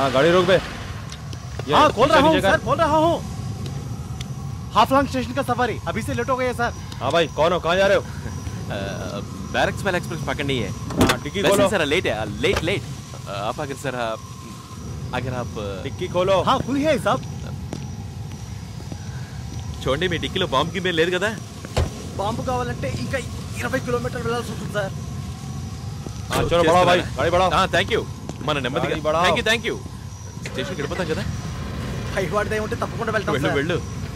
हाँ गाड़ी रोक बे ये हाँ खोल रहा नीचे हूँ नीचे कर। सर खोल रहा हूँ हाफलॉन्ग स्टेशन का सवारी अभी से लेट हो गई है सर हाँ भाई कौन हो कहाँ जा रहे हो बैरक्स वाला एक्सप्रेस पकड़नी है हाँ टिक्की वैसे खोलो सर लेट है लेट लेट आप अगर सर आप- अगर आप टिक्की खोलो हाँ खुली है साहब చూడండి మీ డిక్కీలో బాంబు గిమ్మే లేదు కదా బాంబు కావాలంటే ఇంకా ఇరవై కిలోమీటర్లు వెళ్ళాల్సి ఉంటుంది సార్ हाँ चलो बढ़ाओ भाई गाड़ी बढ़ाओ థ్యాంక్ యూ మన నెమ్మదిగా గాడి బడావ్. థ్యాంక్ యూ థ్యాంక్ యూ స్టేషన్కి వెళ్ళిపోతాం కదా హైవాడ్దే ఉంటే తప్పకుండా వెళ్తాం వెళ్ళు సార్ వెళ్ళు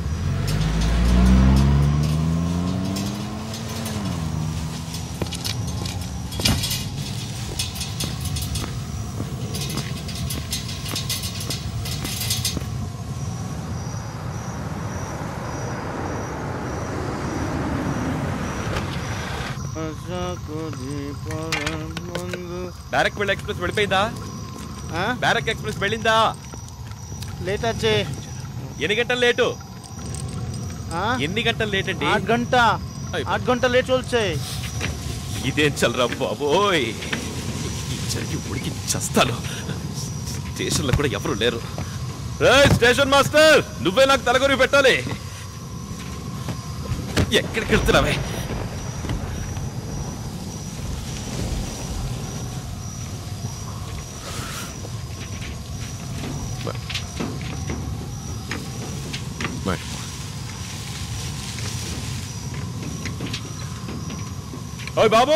బ్యారక్ వెళ్ళి ఎక్స్ప్రెస్ వెళ్ళిపోయిందా బ్యారక్ ఎక్స్ప్రెస్ వెళ్ళిందా లేట్ వచ్చే ఎన్ని గంటలు లేటు ఎన్ని గంటలు లేట్ అండి ఆठ घंटा అయ్. आठ घंटा लेट चलছে ఇదేం చల్లరా బాబోయ్ ఈ చలికి ఉడికి చస్తాను స్టేషన్లో కూడా ఎవరు లేరు రేయ్, స్టేషన్ మాస్టర్ నువ్వే నాకు తలగొరి పెట్టాలి ఎక్కడికి వెళ్తున్నావే Right. ఓయ్ బాబు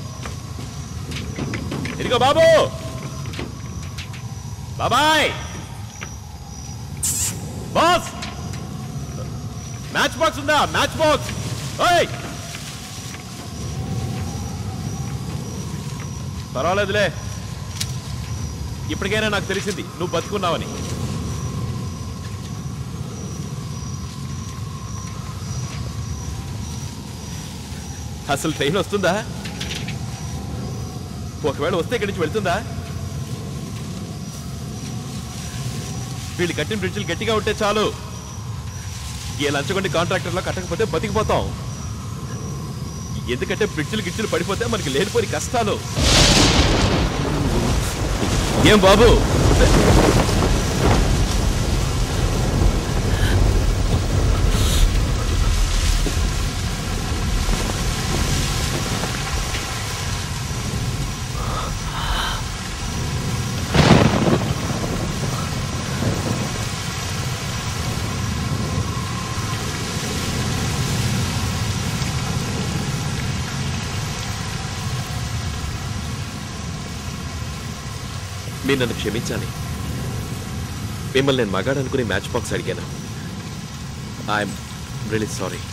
ఇదిగో బాబు బాబాయ్ బాస్ మ్యాచ్ బాక్స్ ఉందా మ్యాచ్ బాక్స్ ఓయ్ పర్వాలేదులే ఇప్పటికైనా నాకు తెలిసింది నువ్వు బతుకున్నావని అసలు ట్రైన్ వస్తుందా ఒకవేళ వస్తే ఇక్కడి నుంచి వెళ్తుందా వీళ్ళు కట్టిన బ్రిడ్జిలు గట్టిగా ఉంటే చాలు ఏ లంచగొండి కాంట్రాక్టర్లో కట్టకపోతే బతికిపోతాం ఎందుకంటే బ్రిడ్జిలు గిడ్జిలు పడిపోతే మనకి లేనిపోని కష్టాలు ఏం బాబు మీరు నన్ను క్షమించాలి మిమ్మల్ని నేను మగాడు అనుకుని మ్యాచ్ బాక్స్ అడిగాను ఐఎమ్ రియలీ సారీ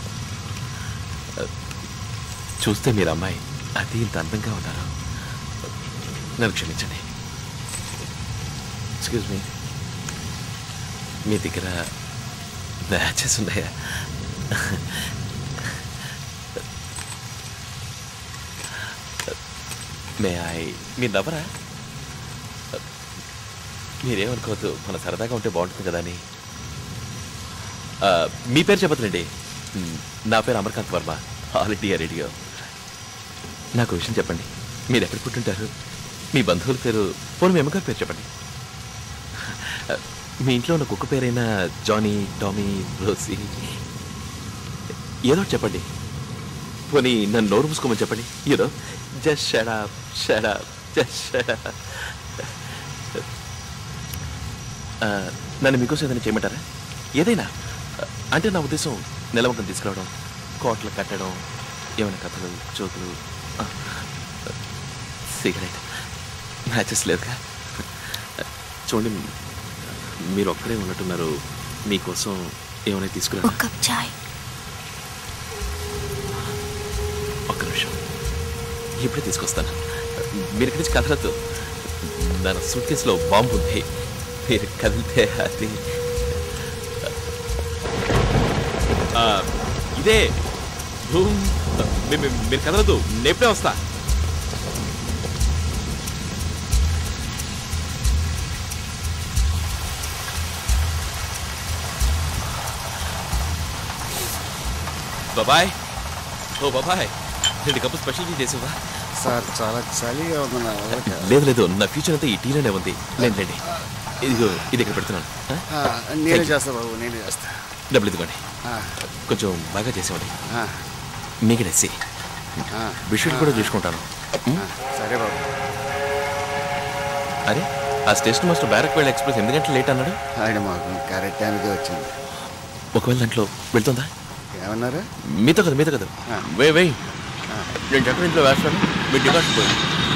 చూస్తే మీరు అమ్మాయి అది ఇంత అందంగా ఉన్నారు నన్ను క్షమించండి ఎక్స్క్యూజ్ మీ మీ దగ్గర మ్యాచెస్ ఉన్నాయా మే ఐ మీరు నవ్వరా మీరేమనుకోవద్దు మన సరదాగా ఉంటే బాగుంటుంది కదా అని ఆ, మీ పేరు చెప్పదులేండి మ్, నా పేరు Amarkant Varma All India Radio నాకు విషయం చెప్పండి మీరు ఎక్కడ పుట్టుంటారు మీ బంధువుల పేరు పోనీ మీ అమ్మగారి పేరు చెప్పండి ఆ, మీ ఇంట్లో ఉన్న కుక్క పేరైనా జానీ టామీ రోసీ ఏదో ఒకటి చెప్పండి పోనీ నన్ను నోరు మూసుకోమని చెప్పండి ఏదో జస్ట్ షడా షడా జస్ట్ షడా నన్ను మీకోసం ఏదైనా చేయమంటారా ఏదైనా ఆ, అంటే నా ఉద్దేశం నిలవకం తీసుకురావడం కోట్లు కట్టడం ఏమైనా కథలు జోకులు ఆ, సిగరెట్ మ్యాచెస్ లేదుగా చూడండి మీరు ఒక్కడే ఉన్నట్టున్నారు మీకోసం ఏమైనా తీసుకురా ఒక కప్ చాయ్ ఒక్క నిమిషం ఇప్పుడే తీసుకొస్తాను మీరు ఇక్కడి నుంచి కదలద్దు నా సూట్ కేసులో బాంబు ఉంది మీరు కదిలితే అది ఆ, ఇదే భూమ్. మీ- మీ- మీరు కదలదు నేపే వస్తా బాబాయ్ ఓ బాబాయ్ రెండు కప్పు స్పెషల్ టీ చేసేవా సార్ చాలా చలిగా ఉంది నా వల్ల కాదు. లేదు లేదు నా ఫ్యూచర్ అంతా ఈ టీలోనే ఉంది లేండి లేండి ఇదిగో ఇది ఇక్కడ పెడుతున్నాను ఆ? ఆ, నేనే చేస్తా బాబు నేనే చేస్తా డబ్బులు ఇదిగోండి ఆ, కొంచెం బాగా చేసేవాడి ఆ, మీకు నచ్చి ఆ, బిషెట్ కూడా చూసుకుంటాను ఆ, సరే బాబు అరే ఆ స్టేషన్ మాస్టర్ బ్యారక్ వేళ ఎక్స్ప్రెస్ ఎనిమిది గంటలు లేట్ అన్నాడు ఆయన మాకు కరెక్ట్ టైంకి వచ్చింది ఒకవేళ దాంట్లో వెళ్తుందా ఏమన్నారు మీతో కదా మీతో కదా ఆ. వే వేయ్ నేను చక్కర ఇంట్లో వేస్తాను మీ డికాషన్ పోయి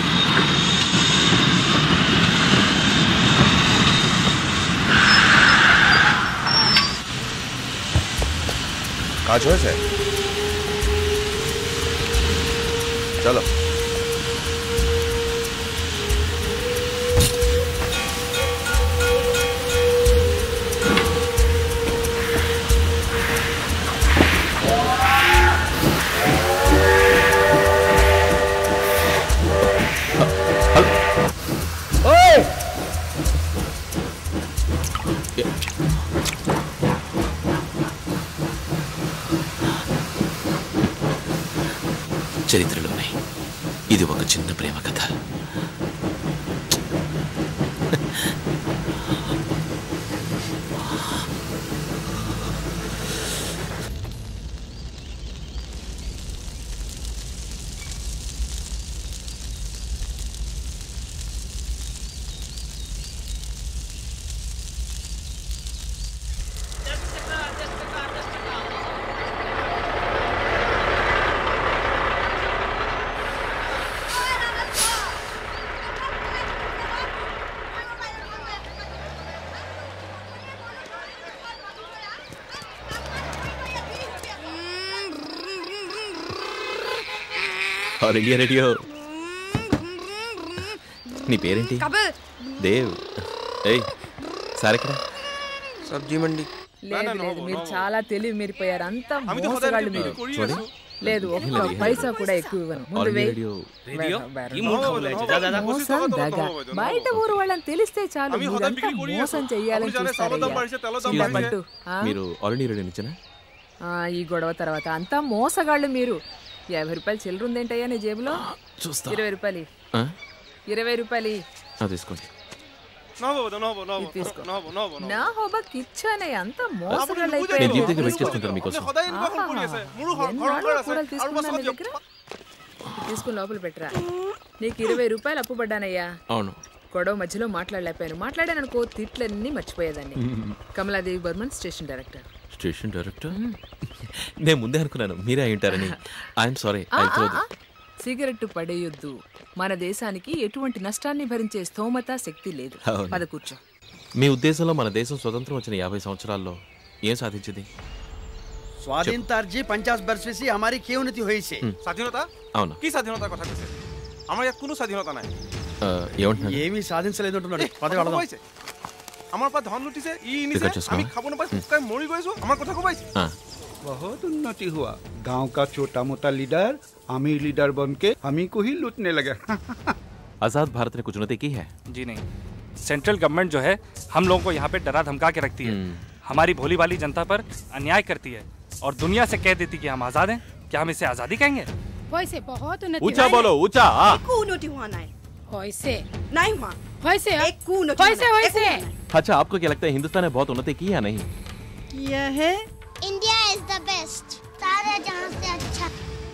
कहाँ चॉइस है चलो చరిత్రలోనే ఇది ఒక చిన్న ప్రేమ కథ ఆల్ ఇండియా రేడియో నీ పేరేంటి కబల్ దేవ్ ఏయ్ సార్ ఎక్కడ సబ్జీ మండి లేదు లేదు మీరు చాలా తెలివి మీరిపోయారు అంతా আমি তো সদায় మోసగాళ్ళు మీరు কৰি చూడండి আছো లేదు ఒక్క పైసా కూడా ఎక్కువ ఇవ్వను ఆల్ ముందు ఇండియా వేయ్. రేడియో রেডিও বেড়া, কি মুড খাবলে আছে যা যা যা మోసం దగ బయట ఊరు వాళ్ళని తెలిస్తే చాలు আমি সদায় మీరంతా বিক্রি কৰি আছো మోసం చెయ్యాలని আপুনি জানে চাউলৰ দাম বাঢ়িছে তেলৰ দাম ఇలా বাঢ়িছে పట్టు ఆ? మీరు ఆల్ ఇండియా రేడియో నుంచేనా ఆ, ఈ గొడవ తర్వాత అంతా మోసగాళ్ళు మీరు యాభై రూపాయలు చిల్లర ఉందేంటయ్యా నీ జేబులో చూస్తా ఇరవై రూపాయలు ఇ. ఆ? ఇరవై రూపాయలు ఇ. ఆ, తీసుకోండి নহ'ব নহ'ব নহ'ব ఇది తీసుకో. নহ'ব নহ'ব নহ'ব నా హోబాకి ఇచ్చానయ్య అంత আপুনি మోసగాళ్ళు নুবুজে నేను কিয়? జీప్ దగ్గర আপুনি వెయిట్ చేసుకుంటాను మీకోసం সদায় এনেকুৱা কৰি আছে মোৰো ঘৰ ঘৰ ఎన్నాళ్ళు ঘৰ আছে కూరలు আৰু తీసుకున్నాను বাছত నీ দিয়ক దగ్గర తీసుకుని లోపల పెట్టరా నీకు ఇరవై రూపాయలు అప్పు పడ్డానయ్యా అవును గొడవ మధ్యలో మాట్లాడలేకపోయాను మాట్లాడాను అనుకో తిట్లన్నీ మర్చిపోయేదాన్ని Kamaladevi Barman station director station director నేను ముందే అనుకున్నాను మీరే అయి ఉంటారని I'm sorry I throw cigarette పడేయొద్దు మన దేశానికి ఎటువంటి నష్టాన్ని భరించే స్థోమత శక్తి లేదు అవును. పద కూర్చో మీ ఉద్దేశంలో మన దేశం స్వతంత్రం వచ్చిన యాభై సంవత్సరాల్లో ఏం సాధించింది স্বাধীনতার যে পঞ্চাশ বর্ষ বেশি আমারই কি উন্নতি হয়েছে স্বাধীনতা అవును কি স্বাধীনতাৰ কথা কৈছে আমাৰ ইয়াত কোনো স্বাধীনতা নাই ఆ, ఏమంటున్నారు ఏమీ సాధించలేదు అంటున్నాడు పద কথা వెళదాం ক'বাইছে আমাৰ পৰা ধন লুটিছে ই নিছে ঠিক আছে, আমি চোৱা। খাব নাপাই শুকাই মৰি গৈছো আমাৰ কথা ক'বাইছে ఆ, बहुत उन्नति हुआ गांव का छोटा मोटा लीडर अमीर लीडर बन के हम ही को ही लूटने लगे आजाद भारत ने कुछ उन्नति की है जी नहीं सेंट्रल गवर्नमेंट जो है हम लोगों को यहाँ पे डरा धमका के रखती है हम्म। हमारी भोली भाली जनता पर अन्याय करती है और दुनिया से कह देती कि हम आज़ाद हैं क्या हम इसे आज़ादी कहेंगे হৈছে বহুত উন্নতি উচ্চা বলো উচ্চা আ। একো উন্নতি হোৱা নাই হৈছে নাই হোৱা হৈছে একো উন্নতি হোৱা হৈছে নাই, হৈছে একো হোৱা নাই। अच्छा आपको क्या लगता है हिंदुस्तान ने बहुत उन्नति की या नहीं किया है इंडिया इज द बेस्ट सारे जहां से अच्छा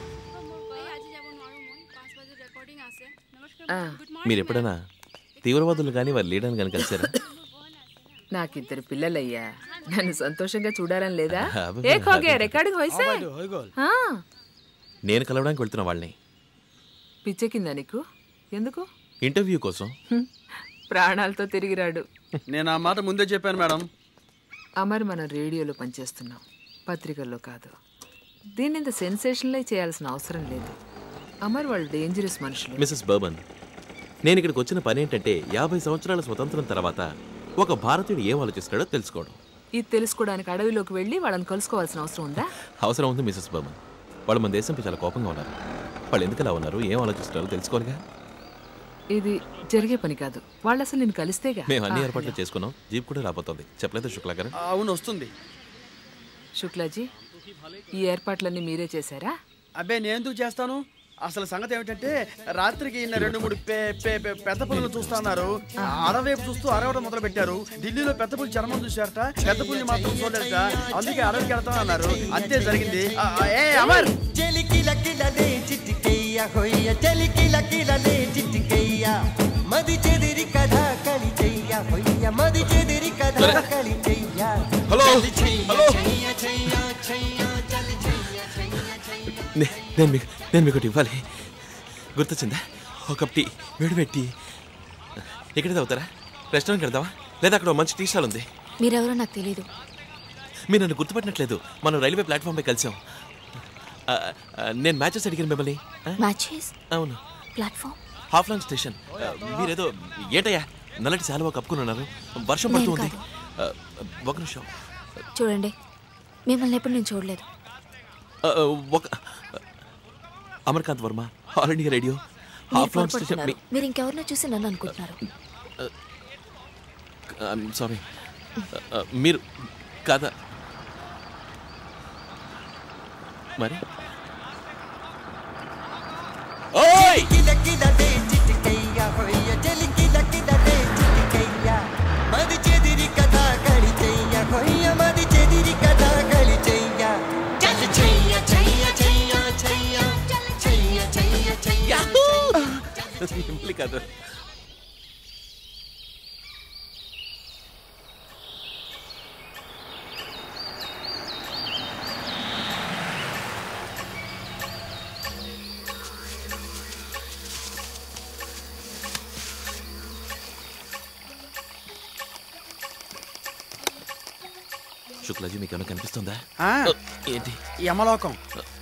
ఆ, మీరు ఎప్పుడైనా తీవ్రవాదులు కానీ వారి లీడర్ని కానీ కలిసారా నాకిద్దరు పిల్లలయ్యా నన్ను సంతోషంగా చూడాలని లేదా అబ్బే, ఏ ఖోగే రికార్డింగ్ హోయిసే ఆ, నేను కలవడానికి వెళ్తున్న వాళ్ళని పిచ్చెక్కిందా నీకు ఎందుకు ఇంటర్వ్యూ కోసం హ్మ్, ప్రాణాలతో తిరిగిరాడు నేను ఆ మాట ముందే చెప్పాను మేడం అమర్ మనం రేడియోలో పనిచేస్తున్నాం పత్రికల్లో కాదు దీన్ని ఇంత సెన్సేషన్లే చేయాల్సిన అవసరం లేదు అమర్ వాళ్ళు డేంజరస్ మనుషులు మిసెస్ బర్బన్ నేను ఇక్కడికి వచ్చిన పని ఏంటంటే యాభై సంవత్సరాల స్వతంత్రం తర్వాత ఒక భారతీయుడు ఏం ఆలోచిస్తాడో తెలుసుకోవడం ఇది తెలుసుకోవడానికి అడవిలోకి వెళ్ళి వాళ్ళని కలుసుకోవాల్సిన అవసరం ఉందా అవసరం ఉంది మిసెస్ బర్మన్ వాళ్ళు మన దేశంపై చాలా కోపంగా ఉన్నారు వాళ్ళు ఎందుకు అలా ఉన్నారు ఏం ఆలోచిస్తున్నారో తెలుసుకోవాలిగా ఇది జరిగే పని కాదు వాళ్ళు అసలు నేను కలిస్తేగా మేము అన్ని ఆ, ఏర్పాట్లు చేసుకున్నాం జీప్ కూడా రాబోతోంది చెప్పలేదు శుక్లా గారు అవును వస్తుంది శుక్లాజీ ఈ ఏర్పాట్లన్నీ మీరే చేశారా అబ్బే నేను ఎందుకు చేస్తాను అసలు సంగతి ఏమిటంటే రాత్రికి ఈయన రెండు మూడు పే- పే- పే- పెద్ద పులులు చూస్తున్నారు అడవైపు చూస్తూ అరవడం మొదలు పెట్టారు ఢిల్లీలో పెద్ద పులి చర్మం చూశారట పెద్ద పులిని మాత్రం చూడలేట అందుకే అడవికి వెళ్తాం అన్నారు అంతే జరిగింది ఆ, ఆ, ఏ అమర్ మది చెదిరి కథ కలి చెయ్య హొయ్య మది చెదిరి కథ కలి చెయ్య హలో హలో నే- నేను మీకు నేను మీకు ఒకటి ఇవ్వాలి గుర్తొచ్చిందా ఒక కప్ టీ వేడి పెట్టి ఎక్కడ తాగుతారా రెస్టారెంట్కి వెళ్దామా లేదా అక్కడ ఓ మంచి టీ స్టాల్ ఉంది మీరెవరో నాకు తెలీదు మీరు నన్ను గుర్తుపట్టినట్లేదు మనం రైల్వే ప్లాట్ఫామ్పై కలిసాం ఆ, ఆ, నేను మ్యాచెస్ అడిగాను మిమ్మల్ని ఆ? మ్యాచెస్ అవును ప్లాట్ఫామ్ హాఫ్ లాంగ్ స్టేషన్ ఆ, మీరేదో ఏటయ్యా నల్లటి శాలువా కప్పుకున్నారు వర్షం నేను పడుతుంది ఆ, ఒక నిమిషం చూడండి మిమ్మల్ని ఎప్పుడు నేను చూడలేదు ఆ, ఆ, ఒక Amarkant Varma All India Radio మీరు హాఫ్ లాంగ్ స్టేషన్ పొరపడుతున్నారు మీరు ఇంకెవరినో చూసి నన్ను అనుకుంటున్నారు సారీ మీరు కాదా మరి ఓయ్ కిల కిల దే చిటికయ్య హొయ్య జలి కిల కిల దే చిటికయ్య మది చెదిరి కథ కలి చెయ్య హొయ్య మది చెదిరి కథ కలి చెయ్య చలి చెయ్య చెయ్య చెయ్య చెయ్య చెయ్య చెయ్య చెయ్య మిమ్మల్ని కాదు శుక్లాజీ మీకు ఏమైనా కనిపిస్తుందా ఆ, ఏంటి యమలోకం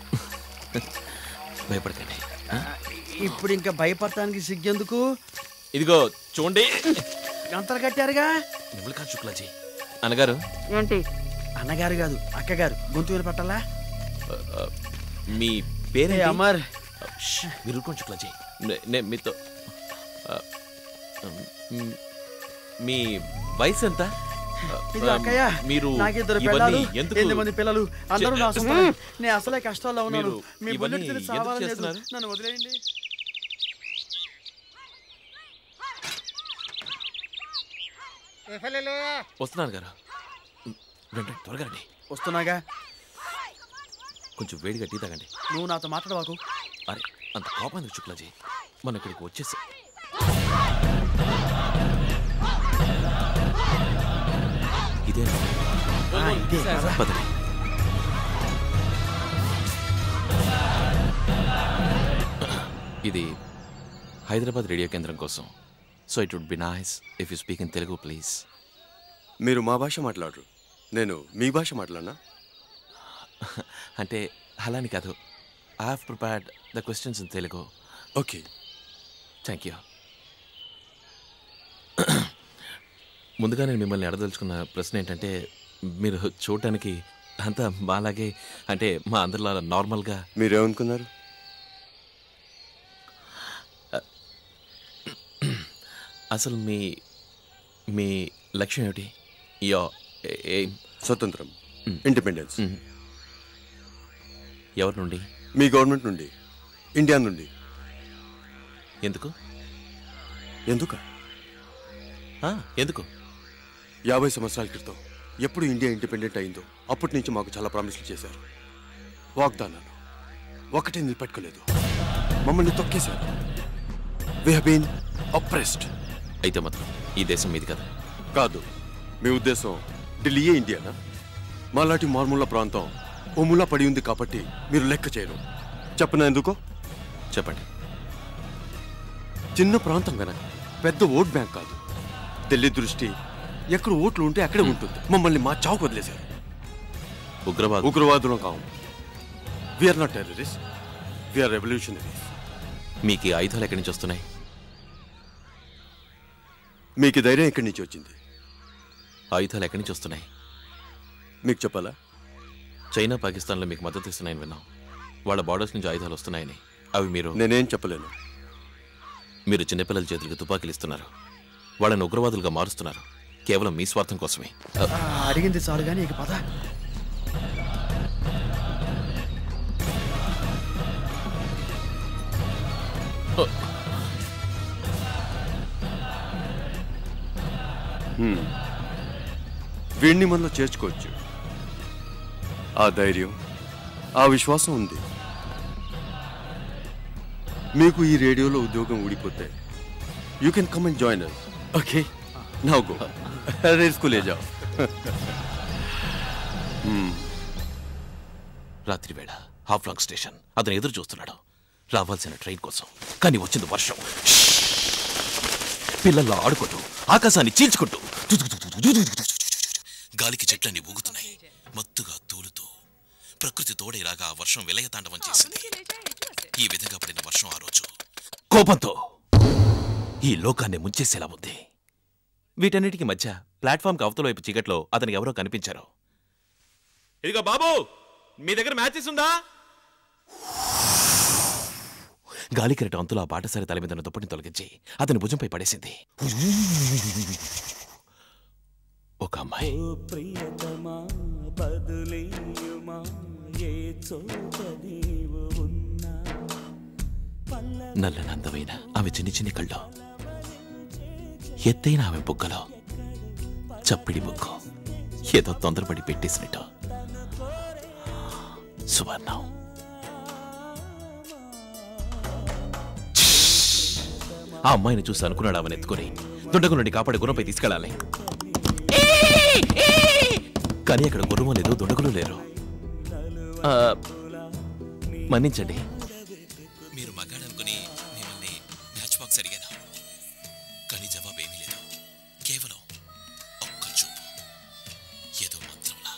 భయపడకండి ఇప్పుడు ఇంకా భయపడటానికి సిగ్గెందుకు ఇదిగో చూడండి గంతలు కట్టారుగా మిమ్మల్ని కాదు శుక్లాజీ అన్నగారు ఏంటి అన్నగారు కాదు అక్కగారు గొంతు విని పట్టాలా ఆ, మీ పేరే ఏ అమర్ మీరు ఊరుకోండి శుక్లాజీ నే- నేను మీతో ఆ, మ్, మీ వయసు ఎంత ఇది అక్కయ్య మీరు నాకిద్దరు ఇవన్నీ పిల్లలు ఎందుకు ఎనిమిది మంది పిల్లలు అందరూ నా చే- సొంతం నేను అసలే కష్టాల్లో ఉన్నాను మీరు మీ ఇవన్నీ బుల్లెట్ తిని ఎందుకు చావాలని లేదు చేస్తున్నారు? నన్ను వదిలేయండి వస్తున్నాను గారు రండి త్వరగా రండి వస్తున్నాగా కొంచెం వేడిగా టీ తాగండి నువ్వు నాతో మాట్లాడవాకు అరే అంత కోపం ఎందుకు శుక్లాజీ మనం ఇక్కడికి వచ్చేసి ఇదే ఆ, ఇదే కదా. పదండి ఇది హైదరాబాద్ రేడియో కేంద్రం కోసం so it would be nice if you speak in Telugu please మీరు మా భాష మాట్లాడరు నేను మీ భాష మాట్లాడనా అంటే అలాని కాదు I have prepared the questions in Telugu okay thank you ముందుగా నేను మిమ్మల్ని అడదలుచుకున్న ప్రశ్న ఏంటంటే మీరు చూడటానికి అంతా మాలాగే అంటే మా అందరిలో నార్మల్గా మీరేమనుకున్నారు అసలు మీ మీ లక్ష్యం ఏమిటి యో ఏం స్వతంత్రం ఇండిపెండెన్స్ ఎవరి నుండి మీ గవర్నమెంట్ నుండి ఇండియా నుండి ఎందుకు ఎందుక ఆ, ఎందుకు యాభై సంవత్సరాల క్రితం ఎప్పుడు ఇండియా ఇండిపెండెంట్ అయిందో అప్పటి నుంచి మాకు చాలా ప్రామిస్లు చేశారు వాగ్దానాలు ఒకటి నిలబెట్టుకోలేదు మమ్మల్ని తొక్కేశారు వి హీన్ అప్రెస్డ్ అయితే మాత్రం ఈ దేశం మీది కదా కాదు మీ ఉద్దేశం ఢిల్లీయే ఇండియానా మాలాంటి మార్మూల ప్రాంతం ఒమ్ములా పడి ఉంది కాబట్టి మీరు లెక్క చేయరు చెప్పనా ఎందుకో చెప్పండి చిన్న ప్రాంతం గనక పెద్ద ఓట్ బ్యాంక్ కాదు ఢిల్లీ దృష్టి ఎక్కడ ఓట్లు ఉంటే అక్కడే ఉంటుంది మమ్మల్ని మా చావుకు వదిలేశారు ఉగ్రవాద ఉగ్రవాదులం కావు we are not terrorist we are revolutionaries మీకు ఈ ఆయుధాలు ఎక్కడి నుంచి వస్తున్నాయి మీకు ఈ ధైర్యం ఎక్కడి నుంచి వచ్చింది ఆయుధాలు ఎక్కడి నుంచి వస్తున్నాయి మీకు చెప్పాలా చైనా పాకిస్తాన్లో మీకు మద్దతు ఇస్తున్నాయని విన్నాం వాళ్ళ బార్డర్స్ నుంచి ఆయుధాలు వస్తున్నాయని అవి మీరు నేనేం చెప్పలేను మీరు చిన్నపిల్లల చేతులకు తుపాకీలు ఇస్తున్నారు వాళ్ళని ఉగ్రవాదులుగా మారుస్తున్నారు కేవలం మీ స్వార్థం కోసమే ఆ, అడిగింది చాలు కానీ ఇక పద హ్మ్. వీడిని మనలో చేర్చుకోవచ్చు ఆ ధైర్యం ఆ విశ్వాసం ఉంది మీకు ఈ రేడియోలో ఉద్యోగం ఊడిపోతే you can come and join us okay now go రే స్కూలే జాओ హ్మ్. రాత్రి వేళ హాఫ్లాంగ్ స్టేషన్ అతను ఎదురు చూస్తున్నాడు రావాల్సిన ట్రైన్ కోసం కానీ వచ్చింది వర్షం పిల్లల్లో ఆడుకుంటూ ఆకాశాన్ని చీల్చుకుంటూ గాలికి చెట్లన్నీ ఊగుతున్నాయి మత్తుగా తూలుతూ ప్రకృతి తోడేలాగా ఆ వర్షం విలయతాండవం చేసింది ఈ విధంగా పడిన వర్షం ఆ రోజు కోపంతో ఈ లోకాన్ని ముంచేసేలా ఉంది వీటన్నిటికీ మధ్య ప్లాట్ఫామ్కి అవతల వైపు చీకట్లో అతనికి ఎవరో కనిపించారు ఇదిగో బాబు మీ దగ్గర మ్యాచెస్ ఉందా గాలి కిరటం అంతులో ఆ బాటసారి తల మీద ఉన్న దుప్పటిని తొలగించి అతని భుజంపై పడేసింది ఒక అమ్మాయి ప్రియతమా బదులేయుమా ఏ చోట నీవు ఉన్నా నల్ల నందమైన ఆమె చిన్ని చిన్ని కళ్ళు ఎత్తైన ఆమె బుగ్గలో చప్పిడి బుక్కు ఏదో తొందరపడి పెట్టేసినట్టు సువర్ణం ఆ అమ్మాయిని చూసి అనుకున్నాడు ఆమెను ఎత్తుకొని దుండగు నుండి కాపాడి గుర్రంపై తీసుకెళ్ళాలి కానీ అక్కడ గుర్రం లేదు దుండగులు లేరు ఆ, మన్నించండి మీరు మగాడనుకుని మిమ్మల్ని మ్యాచ్ బాక్స్ అడిగాను కానీ జవాబు ఏమీ లేదు కేవలం ఒక్క చూపు ఏదో మంత్రంలా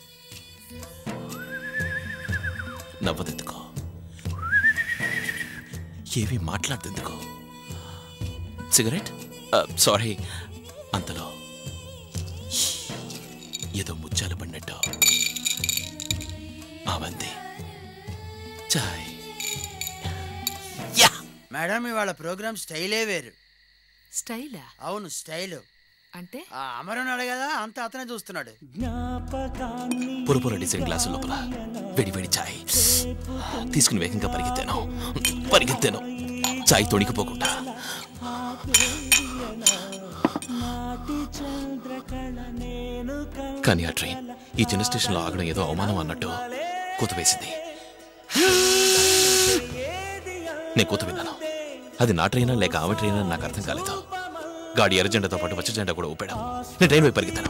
నవ్వదెందుకో ఏవి మాట్లాడదెందుకో సిగరెట్ సారీ అంతలో ఏదో ముచ్చాలు పడినట్టు ఆమంది చాయ్ మేడం ఇవాళ ప్రోగ్రామ్ స్టైలే వేరు స్టైలా అవును స్టైల్ అంటే అమరన్నాడు కదా అంతా అతనే చూస్తున్నాడు పురపుర డిజైన్ గ్లాసు లోపల వేడి వేడి చాయ్ తీసుకుని వేగంగా పరిగెత్తాను పరిగెత్తాను చాయ్ తొణికిపోకుండా కానీ ఆ ట్రైన్ ఈ చిన్న స్టేషన్లో ఆగడం ఏదో అవమానం అన్నట్టు కూత వేసింది నేను కూత విన్నాను అది నా ట్రైనా లేక ఆమె ట్రైనా అని నాకు అర్థం కాలేదు గాడి ఎర్ర జెండాతో పాటు పచ్చ జెండా కూడా ఊపాడు నేను ట్రైన్ వైపు పరిగెత్తాను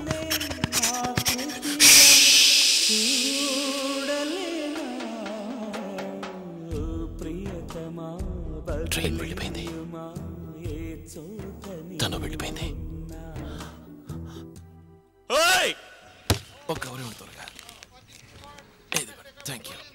ట్రైన్ వెళ్ళిపోయింది తను వెళ్ళిపోయింది ఒక్క ఎవరు త్వరగా థ్యాంక్ యూ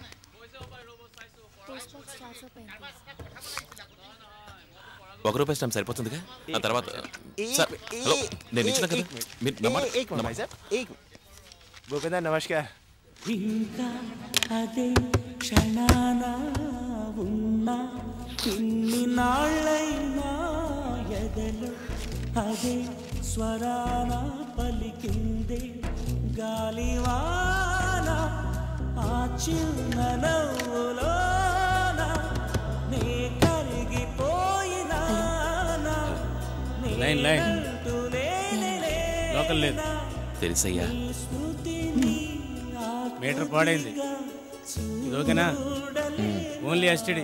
ఒక రూపాయి స్టాంప్ సరిపోతుందిగా ఆ తర్వాత సార్ హలో నేను ఇచ్చిన కదా మీరు నా మాట- एक నా मिनट भाई మాట- साहब एक गोविंदा नमस्कार ఇంకా అదే క్షణాన ఉన్నా ఇన్ని నాళ్ళైనా ఎదలో అదే స్వరాన పలికిందే గాలివాన ఆ చిన్న నవ్వులోన నే కరిగిపోయినా లైన్ లైన్ లోకల్ లేదు తెలుసయ్యా మీటర్ పాడైంది ఇది ఓకేనా ఓన్లీ ఎస్టీడీ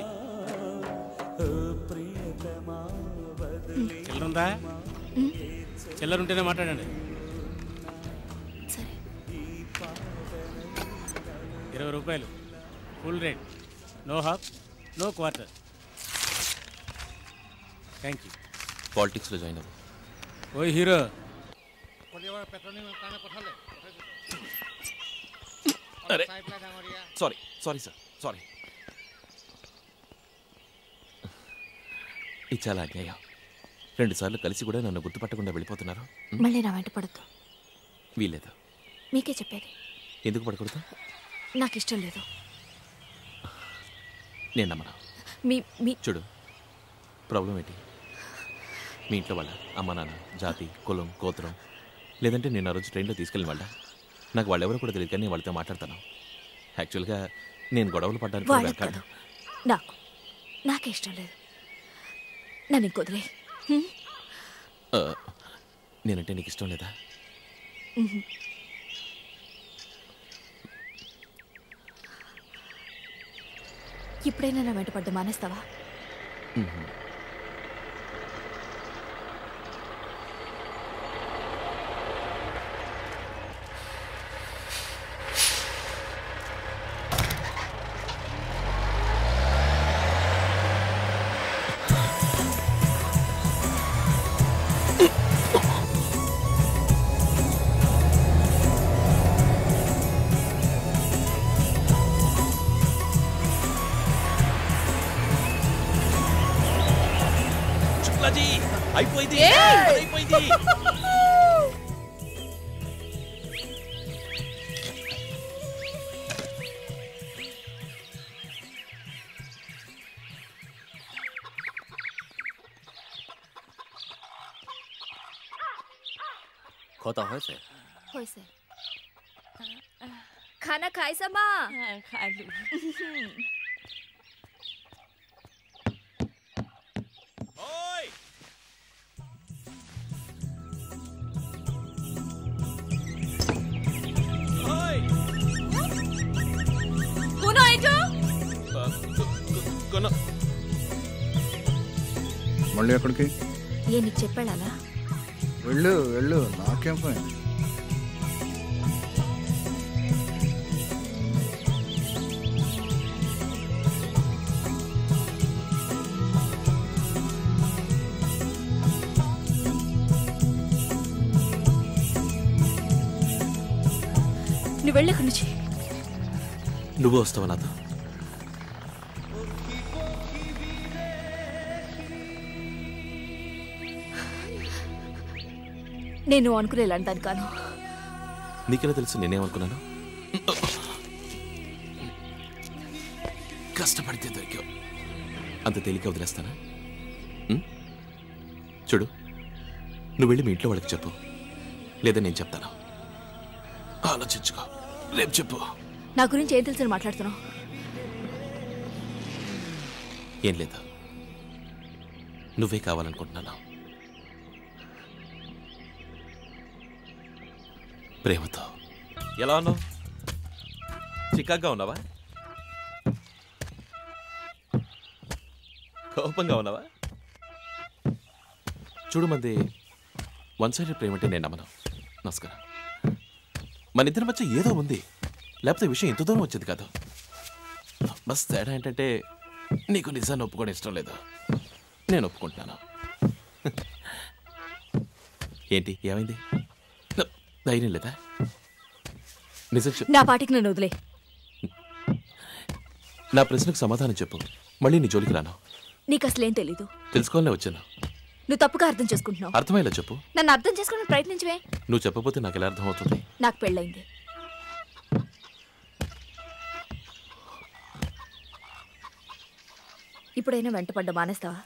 చిల్లరుందా చిల్లర ఉంటేనే మాట్లాడండి ఇరవై రూపాయలు full rate no half no quarter thank you పాలిటిక్స్లో జాయిన్ అవ్వు ఓయ్ హీరో అరే సారీ సారీ సార్ సారీ ఇది చాలా అన్యాయం రెండు సార్లు కలిసి కూడా నన్ను గుర్తుపట్టకుండా వెళ్ళిపోతున్నారు మళ్ళీ నా వెంట పడద్దు వీలేదు మీకే చెప్పేది ఎందుకు పడకూడదు నాకు ఇష్టం లేదు నేను నమ్మను మీ మీ చూడు ప్రాబ్లం ఏంటి మీ ఇంట్లో వాళ్ళ అమ్మ నాన్న జాతి కులం గోత్రం లేదంటే నేను ఆ రోజు ట్రైన్లో తీసుకెళ్ళిన వాళ్ళ నాకు వాళ్ళెవరో కూడా తెలియదు కానీ నేను వాళ్ళతో మాట్లాడతాను యాక్చువల్గా నేను గొడవలు పడ్డానికి కూడా వాళ్ళకి వెనకాడను. నాకు నాకే ఇష్టం లేదు నన్ను ఇంకొదిలే ఆ, నేనంటే నీకు ఇష్టం లేదా మ్మ్. ఇప్పుడైనా నా వెంట పడ్డ మానేస్తావా మ్మ్. శుక్లాజీ అయిపోయింది అయిపోయింది খোতা হয়েছে হয়েছে খানা খাইছা মা খাইলো পুনো এটো మళ్ళీ ఎక్కడికి ఏ నీకు చెప్పాడా వెళ్ళు వెళ్ళు నాకేం పని నువ్వు వెళ్ళి అక్కడి నుంచి నువ్వు వస్తావా నాతో నేను అనుకునే ఇలాంటి దాని కాను నీకెలా తెలుసు నేనేమనుకున్నాను కష్టపడితే దొరికావు అంత తేలిక వదిలేస్తానా ఉం? చూడు నువ్వు వెళ్ళి మీ ఇంట్లో వాళ్ళకి చెప్పు లేదా నేను చెప్తాను ఆలోచించుకో రేపు చెప్పు నా గురించి ఏం తెలుసని మాట్లాడుతున్నావు ఏం లేదు నువ్వే కావాలనుకుంటున్నాను ప్రేమతో ఎలా ఉన్నావు చికాగ్గా ఉన్నావా కోపంగా ఉన్నావా చూడు మంది వన్ సైడెడ్ ప్రేమ అంటే నేను నమ్మను నమస్కారం మన ఇద్దరి మధ్య ఏదో ఉంది లేకపోతే ఈ విషయం ఇంత దూరం వచ్చేది కాదు బస్ తేడా ఏంటంటే నీకు నిజాన్ని ఒప్పుకోవడం ఇష్టం లేదు నేను ఒప్పుకుంటున్నాను ఏంటి ఏమైంది న- ధైర్యం లేదా నిజం చెప్పు నా పాటికి నన్ను వదిలే నా ప్రశ్నకు సమాధానం చెప్పు మళ్ళీ నీ జోలికి రాను నీకు అసలేం తెలీదు తెలుసుకోవాలనే వచ్చాను నువ్వు తప్పుగా అర్థం చేసుకుంటున్నావు అర్థమయ్యేలా చెప్పు నన్ను అర్థం చేసుకుని ప్రయత్నించవే నువ్వు చెప్పకపోతే నాకు ఎలా అర్థమవుతుంది నాకు పెళ్ళైంది ఇప్పుడైనా వెంటపడ్డ మానేస్తావా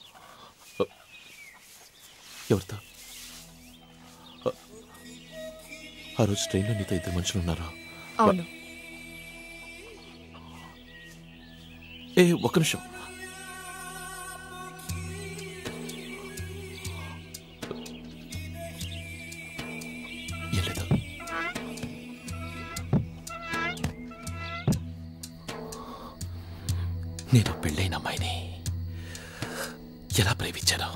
ఎవరితో ఆ- ఆ రోజు ట్రైన్లో నీతో ఇద్దరు మనుషులు ఉన్నారు అవును ఏ ఒక్క నిమిషం ఏం లేదు నేను పెళ్ళైన అమ్మాయిని ఎలా ప్రేమించాను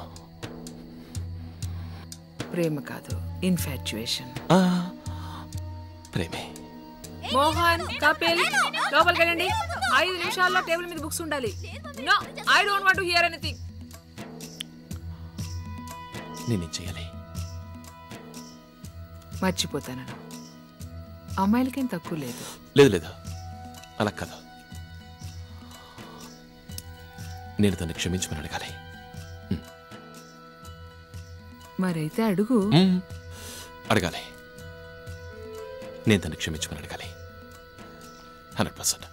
ప్రేమ కాదు ఇన్ఫాచ్యుయేషన్ ఆ, ప్రేమే మోహన్ కపిల్ లోపలికి వెళ్ళండి ఐదు నిమిషాల్లో టేబుల్ మీద బుక్స్ ఉండాలి no I don't want to hear anything నేనేం చేయాలి మర్చిపోతాను అమ్మాయిలకేం తక్కువ లేదు లేదు లేదు అలా కాదు నేను తను క్షమించమని అడగాలి మరైతే అడుగు మ్మ్. అడగాలి నేను తను క్షమించమని అడగాలి హండ్రెడ్ పర్సెంట్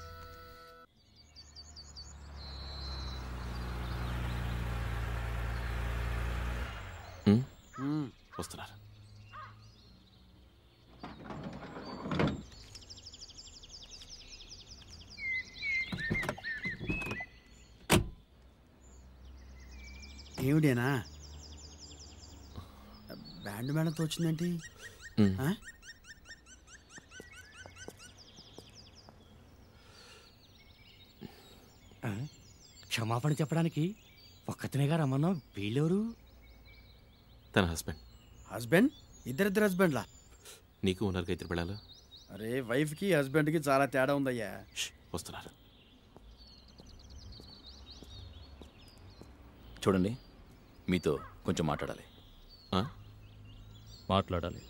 వస్తున్నారు ఏమిటేనా బ్యాండ్ మేడంతో వచ్చిందేంటి ఉమ్. ఆ? ఆ? క్షమాపణ చెప్పడానికి ఒక్కతనేగా రమ్మన్నాం వీళ్ళెవరు తన హస్బెండ్ హస్బెండ్ ఇద్దరిద్దరు హస్బెండ్లా నీకు ఉన్నారు ఇద్దరు పిల్లలు అరే వైఫ్కి హస్బెండ్కి చాలా తేడా ఉందయ్యా వస్తున్నారు చూడండి మీతో కొంచెం మాట్లాడాలి మాట్లాడాలి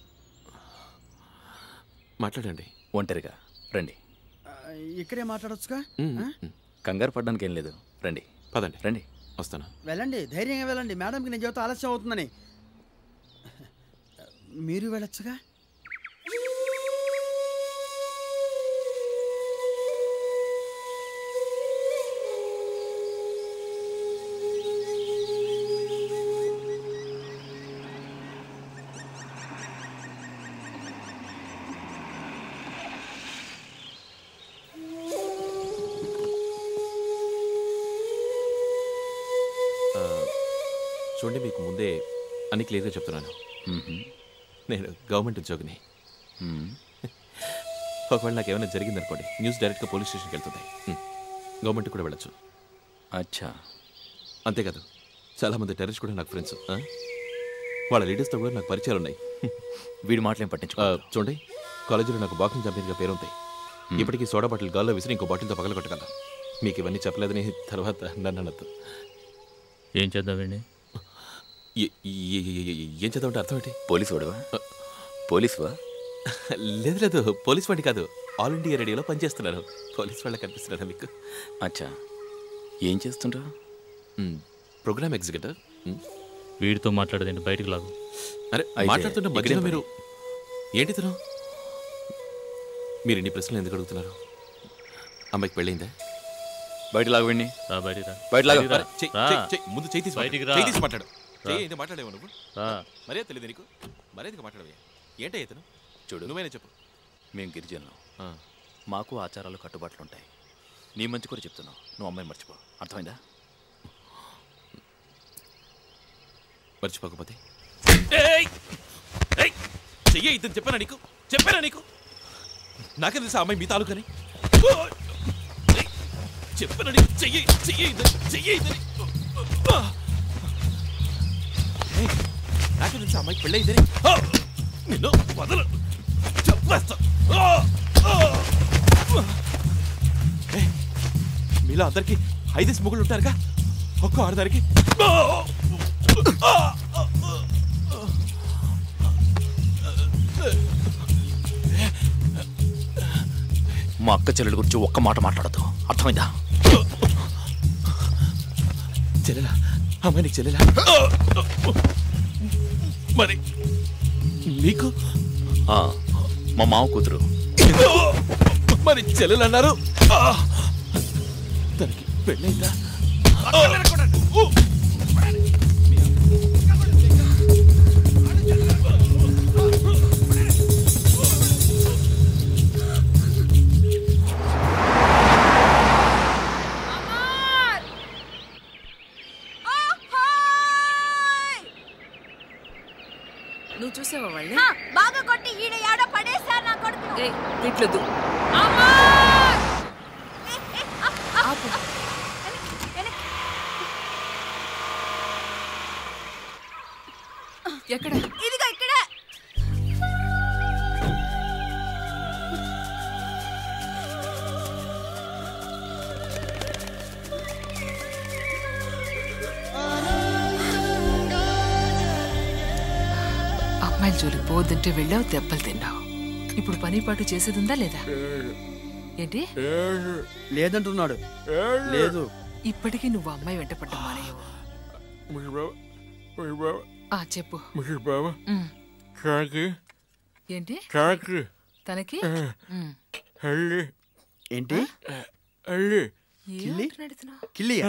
మాట్లాడండి ఒంటరిగా రండి ఆ, ఇక్కడే మాట్లాడొచ్చుగా ఆ? కంగారు పడడానికి ఏం లేదు రండి పదండి రండి వస్తాను వెళ్ళండి ధైర్యంగా వెళ్ళండి మేడంకి నేను చెబుతా ఆలస్యం అవుతుందని మీరు వెళ్ళొచ్చుగా ఆ, చూడండి మీకు ముందే అన్ని క్లియర్గా చెప్తున్నాను నేను గవర్నమెంట్ ఉద్యోగిని ఒకవేళ నాకు ఏమైనా జరిగిందనుకోండి న్యూస్ డైరెక్ట్గా పోలీస్ స్టేషన్కి వెళ్తుంది హ్మ్. గవర్నమెంట్ కూడా వెళ్ళొచ్చు అచ్చా అంతేకాదు చాలామంది టెర్రరిస్ట్ కూడా నాకు ఫ్రెండ్స్ ఆ? వాళ్ళ లీడర్స్తో కూడా నాకు పరిచయాలు ఉన్నాయి వీడి మాటలేం పట్టించుకో చూడండి కాలేజీలో నాకు బాక్సింగ్ ఛాంపియన్గా పేరుంది ఇప్పటికీ సోడా బాటిల్ గాల్లో విసిరి ఇంకో బాటిల్తో పగలగొట్టగలను మీకు ఇవన్నీ చెప్పలేదని తర్వాత నన్ను అనద్దు ఏం చేద్దాం వీడిని ఏ- ఏ- ఏ- ఏ- ఏం చదవంటే అర్థం ఏంటి పోలీసు వాడువా పోలీసువా లేదు లేదు పోలీస్ వాడి కాదు ఆల్ ఇండియా రేడియోలో పనిచేస్తున్నారు పోలీస్ వాళ్ళ కనిపిస్తున్నారా మీకు అచ్చా ఏం చేస్తుంటావు ప్రోగ్రామ్ ఎగ్జిక్యూటివ్ వీడితో మాట్లాడదండి బయటికి లాగు అరే అయితే మాట్లాడుతున్న మధ్యలో ఇక్కడేం మీరు ఏంటి తను మీరు ఇన్ని ప్రశ్నలు ఎందుకు అడుగుతున్నారు అమ్మాయికి పెళ్ళైందా బయట లాగు వీడిని రా బయటికి రా బయట లాగు బయటికి రా. అరే, చెయ్, రా. చెయ్, చెయ్, ముందు చేయి తీసి బయటికి మాట్లాడు. రా. చేయి తీసి మాట్లాడు రా. చెయ్యి ఏంటి మాట్లాడేవా నువ్వు రా. మరే తెలియదు నీకు మరేదిగా మాట్లాడవే ఏంటో ఇతను చూడు నువ్వేనా చెప్పు మేము గిరిజనులు మాకు ఆచారాలు కట్టుబాట్లు ఉంటాయి నీ మంచి కూడా చెప్తున్నావు నువ్వు అమ్మాయిని మర్చిపో అర్థమైందా మర్చిపోకపోతే ఏయ్! ఏయ్! చెయ్యి ఇతను చెప్పానా నీకు చెప్పానా నీకు నాకే తెలుసా అమ్మాయి మీ తాలూకని చెప్పానా నీకు చెయ్యి చెయ్యి ఇతను చెయ్యి ఇతని ఏయ్! నాకే తెలుసా అమ్మాయికి పెళ్ళైందని ఆ! నిన్ను వదలు చెప్పేస్తా ఆ! ఆ! ఏయ్! మీలో అందరికి ఐదేసి ముగ్గులు ఉంటారుగా ఒక్క ఆడదానికి ఆ! ఆ! మా అక్క చెల్లెల గురించి ఒక్క మాట మాట్లాడదు అర్థమైందా చెల్లెలా అమ్మాయి నీకు చెల్లెలా మరి నీకు ఆ, మా మామ కూతురు మరి చెల్లెలు అన్నారు తనకి పెళ్ళైందా నువ్వు చూసావా వాళ్ళని బాగా కొట్టి ఈడ ఏడో పడేశారు నా కొడుకు ఏయ్, తిట్లొద్దు ఆపు. ఎక్కడ ఇదిగో ఇక్కడే అమ్మాయిల జోలికి పోవద్దంటే వెళ్ళావు దెబ్బలు తిన్నావు ఇప్పుడు పని పాటు చేసేది ఉందా లేదా ఏంటి లేదంటున్నాడు లేదు ఇప్పటికీ నువ్వు అమ్మాయి వెంట పడ్డం మానేయవు ఆ చెప్పు ఉమ్. ఏంటి తనకి ఉమ్. ఏంటి కిల్లి ఏమంటున్నాడు ఇతను? కిల్లియా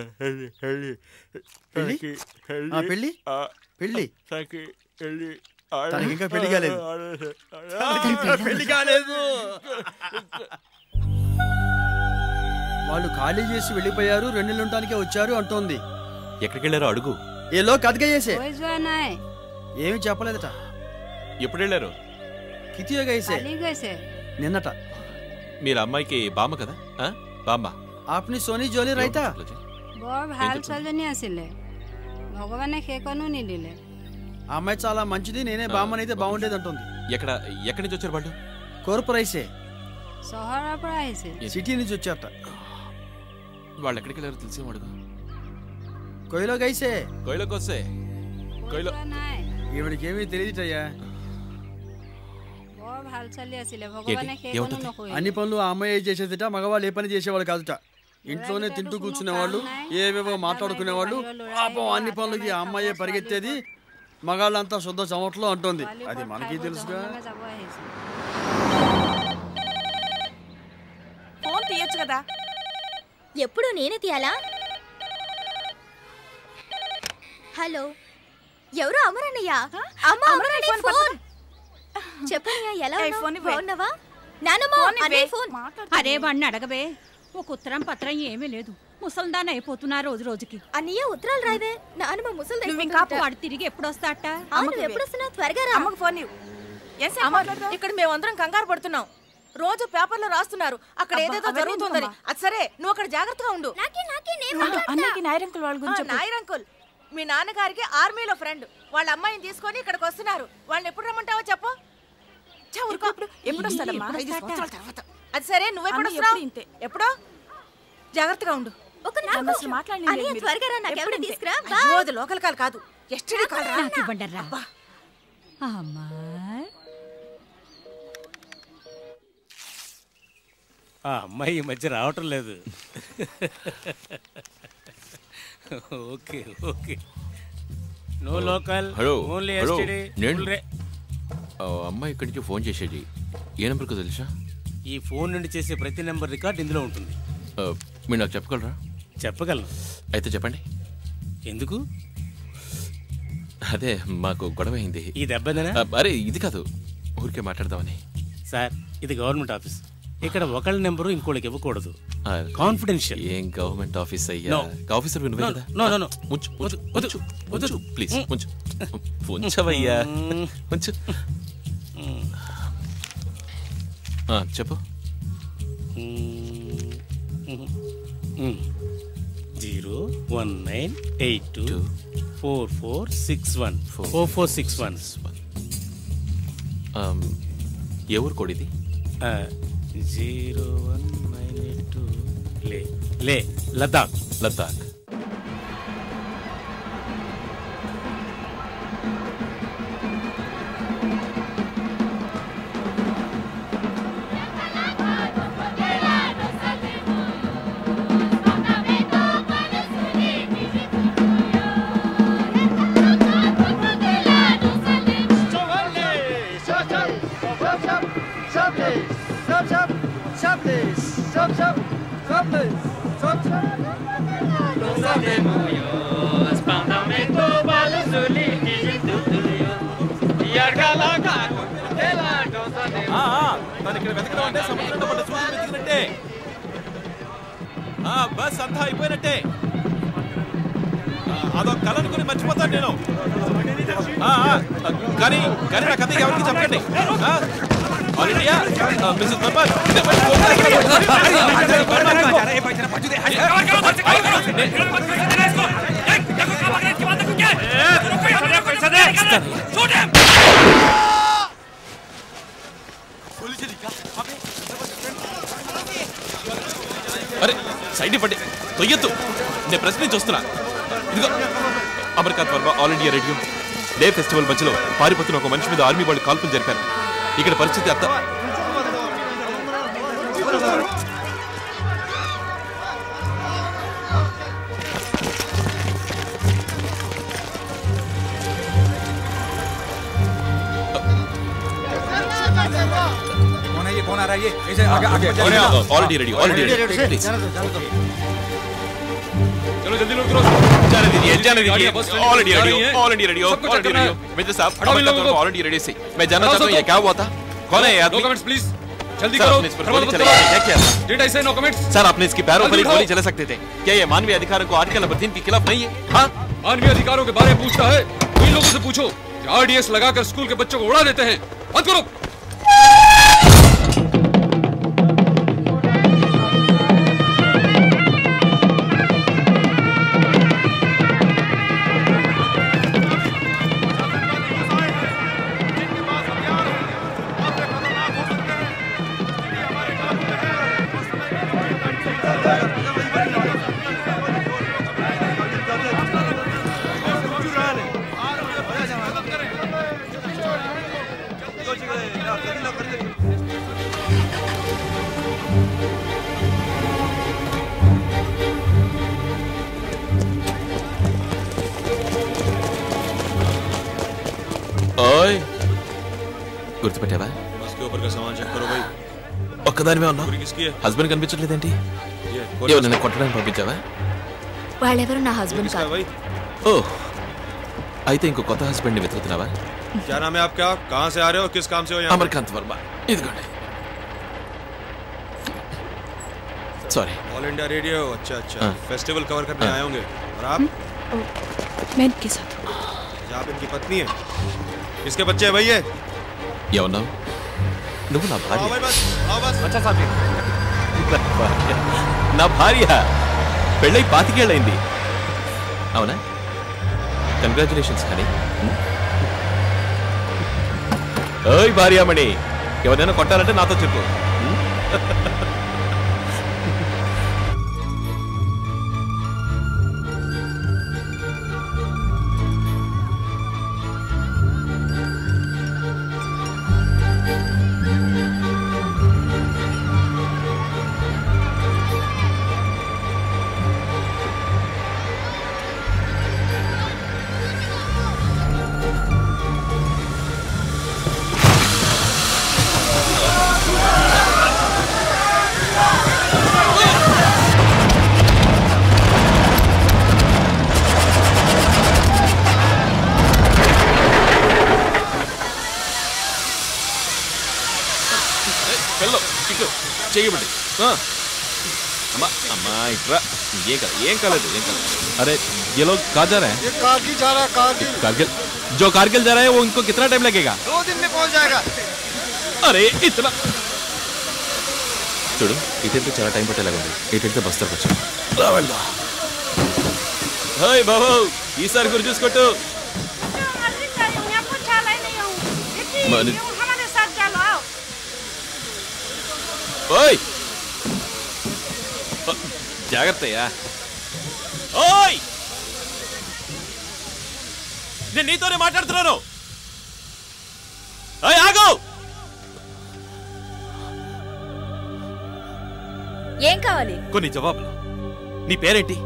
పెళ్ళి ఆ, పెళ్ళి పెళ్ళి తనకి ఇంకా పెళ్లి కాలేదు తనకి ఇంకా పెళ్లి కాలేదు వాళ్ళు ఖాళీ చేసి వెళ్ళిపోయారు రెండు నెలలు ఉండటానికే వచ్చారు అంటోంది ఎక్కడికి వెళ్ళారో అడుగు ఏలో కథగా చేసే कोई जो है ना है ఏమి చెప్పలేదట ఎప్పుడు వెళ్ళారు కితియోగా వేసే గైసే నిన్నట మీరు అమ్మాయికి బామ్మ కదా ఆ? బామ్మ আপনি সোনি জলি রাইতা বৰ ভাল ছোৱালীজনী আছিলে ভগৱানে সেইকণো নিদিলে ఆ అమ్మాయి చాలా మంచిది నేనే బామ్మని అయితే బాగుండేది అంటుంది ఎక్కడ ఎక్కడి నుంచి వచ్చారు వాళ్ళు కోర్పరైసే চহৰৰ পৰা আহিছিল సిటీ నుంచి వచ్చారట వాళ్ళు ఎక్కడికి వెళ్ళారో తెలిసి అడుగు కొయ్యలో గైసే కొయ్యలోకి వస్తే కొయ్యలో নাই ఈవిడికి ఏమీ తెలియదయ్యా বৰ ভাল ছোৱালী আছিলে ভগৱানে সেইকণো নকৰিলে అన్ని పనులు ఆ అమ్మాయి చేసేదిట మగవాళ్ళు ఏ పని చేసేవాళ్ళు కాదుట ఇంట్లోనే తింటూ కూర్చునేవాళ్ళు ఏవేవో మాట్లాడుకునేవాళ్ళు పాపం అన్ని పనులకి ఆ అమ్మాయే పరిగెత్తేది మగాళ్ళంతా శుద్ధ చమట్లో అంటుంది అది మనకి తెలుసుగా যাব আহিছিল ఫోన్ తీయొచ్చు కదా ఎప్పుడు నేనే తీయాలా హలో ఎవరు అమరన్నయ్య అమ్మ అమరన్నయ్య ఫోన్ చెప్పన్నయ్య ఎలా ఏయ్, ఉన్నావు? ఫోన్ ఇవ్వే. బాగున్నావా నానమ్మ ఫోన్ ఇవ్వే. అన్నయ్య ఫోన్ అరే వాడిని అడగవే ఒక ఉత్తరం పత్రం ఏమీ లేదు ముసల్దాన్ అయిపోతున్నా రోజు రోజుకి అన్నయ్య ఉత్తరాలు రాయవే నానమ్మ ముసలి నువ్వు ఇంకా వాడు తిరిగి ఎప్పుడు వస్తాట అవును ఎప్పుడు వస్తున్నావు త్వరగా రా అమ్మకు ఫోన్ ఇవ్వు ఎంతసేపు మాట్లాడతావు? ఇక్కడ మేమందరం కంగారు పడుతున్నాం రోజు పేపర్లో రాస్తున్నారు అక్కడ అబ్బా, ఏదేదో అవన్నీ జరుగుతుందని ఎందుకమ్మా? అది సరే నువ్వు అక్కడ జాగ్రత్తగా ఉండు ఉండు, అన్నయ్యకి నాయరంకుల్ వాళ్ళ గురించి చెప్పు. నాయరంకుల్ మీ నాన్నగారికి ఆర్మీలో ఫ్రెండ్ వాళ్ళ అమ్మాయిని తీసుకొని ఇక్కడికి వస్తున్నారు వాళ్ళని ఎప్పుడు రమ్మంటావో చెప్పు ఛ, ఊరుకో. ఎప్పుడు వస్తాడమ్మా ఎప్పుడు ఐదు వస్తాడట? సంవత్సరాల తర్వాత అది సరే నువ్వెప్పుడు అమ్మ వస్తున్నావు ఎప్పుడు ఇంతే. ఎప్పుడో జాగ్రత్తగా ఉండు ఒక నాకు అసలు మాట్లాడలేదు అన్నయ్య మీరు. త్వరగా రా నాకు ఎప్పుడు ఎవరు ఇంతే. తీసుకురా అయ్యో, అది లోకల్ కాల్ కాదు ఎస్టీడీ కాల్ రా నాకు ఇవ్వండి రా అమ్మా ఆ అమ్మాయి ఈ మధ్య రావటం లేదు okay okay no local hello only hello STD నేను ఆ, అమ్మాయి ఇక్కడి నుంచి ఫోన్ చేసేది ఏ నెంబర్కి తెలుసా ఈ ఫోన్ నుండి చేసే ప్రతి నెంబర్ రికార్డ్ ఇందులో ఉంటుంది ఆ, మీరు నాకు చెప్పగలరా చెప్పగలను అయితే చెప్పండి ఎందుకు అదే మాకు గొడవ అయింది ఈ దెబ్బదేనా ఆ, అరే ఇది కాదు ఊరికే మాట్లాడదామని సార్ ఇది గవర్నమెంట్ ఆఫీస్ ఇక్కడ ఒకళ్ళ నెంబరు ఇంకోళ్ళకి ఇవ్వకూడదు ఆ, కాన్ఫిడెన్షియల్ ఏం గవర్నమెంట్ ఆఫీస్ అయ్యా No. ఆఫీసర్ నువ్వే No, కదా no, no, no. ఉంచు ఉంచు ఉంచు ఉంచు ప్లీజ్ ఉంచు ఉంచవయ్యా ఉంచు ఆ, చెప్పు zero one nine eight two four four six one four four six one ఆమ్, ఏ ఊరు కోడిది zero one nine eight two Leh Leh Ladakh Ladakh ఆ, ఆ, తను ఇక్కడ వెతకడం అంటే సముద్రంలో పడ్డ సూర్యుడు వెతికినట్టే ఆ, బస్ అంతా అయిపోయినట్టే ఆ, అదొక కళ అనుకుని మర్చిపోతాను నేను ఆ, ఆ, కానీ కానీ నా కథ ఎవరికి చెప్పండి ఆ, ఆల్ ఇండియా ఆ, మిస్సెస్ మెంబర్ అరే సైడ్ ఇవ్వండి తొయ్యొద్దు నేను ప్రశ్న నుంచి వస్తున్నా ఇదిగో Amarkant Varma All India Radio day festival మధ్యలో పారిపోతున్న ఒక మనిషి మీద ఆర్మీ వాళ్ళు కాల్పులు జరిపారు ఇక్కడ పరిస్థితి అంత कौन है ये कौन आ रहा है ये ऐसे आगे आगे already ready already ready please चलो जल्दी लोग जाने दीजिए जाने दीजिए already ready already ready already ready major साहब हटाओ इन लोगों को। ऑलरेडी रेडी से मैं जानना चाहता हूँ ये क्या हुआ था कौन है ये आदमी डॉक्यूमेंट्स प्लीज जल्दी सर, करो आपने इस पर थर्मल गोली मत चलाई करो। है, क्या किया था? डेट ऐसे नो कमेंट्स सर आपने इसके पैरों पर जल्दी ही उठाओ। गोली चला सकते थे क्या ये मानवीय अधिकारों को आर्टिकल नंबर तीन के खिलाफ नहीं है हाँ मानवीय अधिकारों के बारे में पूछता है इन लोगों से पूछो क्या आरडीएस लगाकर स्कूल के बच्चों को उड़ा देते हैं बंद करो ఓయ్ గుర్తుపెట్టావా उसके ऊपर का सामान चेक करो भाई ఒక్కదానివే ఉన్నావు पूरी किसकी है హస్బెండ్ కనిపించట్లేదేంటి ये ఎవరు నిన్ను కొట్టడానికి పంపించావా వాళ్ళెవరు నా హస్బెండ్ किसका है కాదు भाई ఓ అయితే ఇంకో కొత్త హస్బెండ్ని వెతుకుతున్నావా क्या नाम है आपका कहाँ से आ रहे हो किस काम से हो यहाँ पे? అమర్కాంత్ వర్మ ఇదిగోండి సారీ ऑल इंडिया रेडियो अच्छा अच्छा हाँ। फेस्टिवल कवर करने आए होंगे और आप मैं इनके साथ क्या आप इनकी पत्नी है किसके बच्चे हैं भाई ये ఏమన్నావు నువ్వు నా आओ భార్య भाई बस आओ बस अच्छा साथी నా భార్య నా భార్య పెళ్ళై పాతికేళ్ళైంది అవునా కంగ్రాచులేషన్స్ హనీ ఓయ్ భార్యామణి ఎవరైనా కొట్టాలంటే నాతో చెప్పు వెళ్ళు ఇటు చేయబడి అమ్మా అమ్మా ఇట్రా ఏం కాదు ఏం కాలేదు ఏం కాలేదు अरे ये लोग कहाँ जा रहे हैं ये कारगिल जा रहा है कारगिल कारगिल जो कारगिल जा रहा है वो उनको कितना टाइम लगेगा दो दिन में पहुंच जाएगा అరే ఇతర చూడు ఇటెళ్తే చాలా టైం పట్టేలాగా ఉంది ఇటెళ్తే బస్తర్ వచ్చా హాయ్ బాబు ఈసారి గురి చూసుకోట్టు మన- हमारे साथ चलो आओ ఓయ్ ఓ, జాగ్రత్తయ్యా ఓయ్ నేను నీతోనే మాట్లాడుతున్నాను ఓయ్ ఆగు ఏం కావాలి కొన్ని జవాబులు నీ పేరేంటి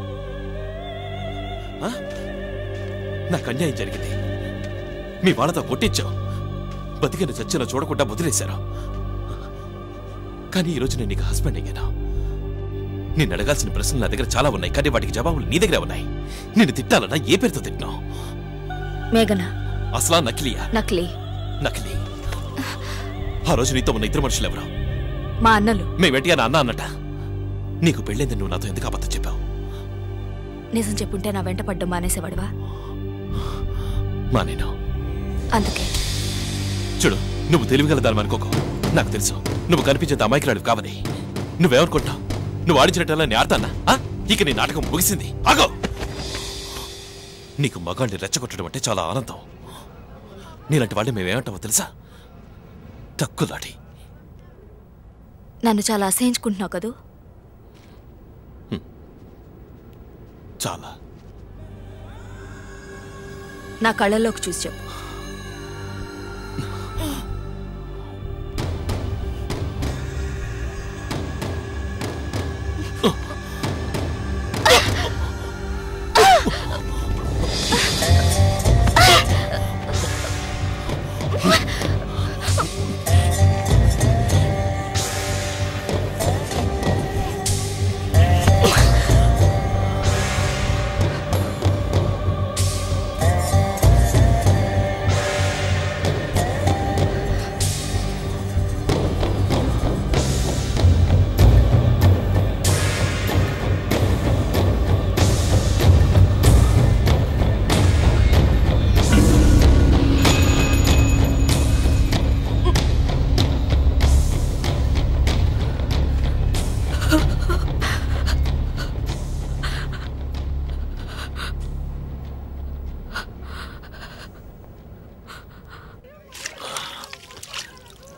ఆ? నాకు అన్యాయం జరిగింది మీ వాళ్ళతో కొట్టించావు బతికిన చచ్చిన చూడకుండా వదిలేశారు కానీ ఈరోజు నేను నీకు హస్బెండ్ అయ్యాను నేను అడగాల్సిన ప్రశ్నలు నా దగ్గర చాలా ఉన్నాయి కానీ వాటికి జవాబులు నీ దగ్గర ఉన్నాయి నేను తిట్టాలన్నా ఏ పేరుతో తిట్టినావు మేఘన అసలా నకిలీయా నకిలీ నకిలీ ఆ రోజు నీతో ఉన్న ఇద్దరు మనుషులు ఎవరు మా అన్నలు మేమేంటి అని అన్నా అన్నట నీకు పెళ్ళైంది నువ్వు నాతో ఎందుకు అబద్ధం చెప్పావు నిజం చెప్పుంటే నా వెంట పడ్డం మానేసేవాడువా మా నేను అందుకే చూడు నువ్వు తెలివిగల దాని అనుకోకు నాకు తెలుసు నువ్వు కనిపించేంత అమాయకురాడు కావని నువ్వేమనుకుంటావు నువ్వు ఆడించినట్టల్లా నేను ఆడతానా ఆ? ఇక నీ నాటకం ముగిసింది ఆగో నీకు మగాళ్ళని రెచ్చగొట్టడం అంటే చాలా ఆనందం నీలాంటి వాళ్ళు మేమేమంటావో తెలుసా తక్కువలాడి నన్ను చాలా అసహించుకుంటున్నావు కదూ చాలా నా కళ్ళల్లోకి చూసి చెప్పు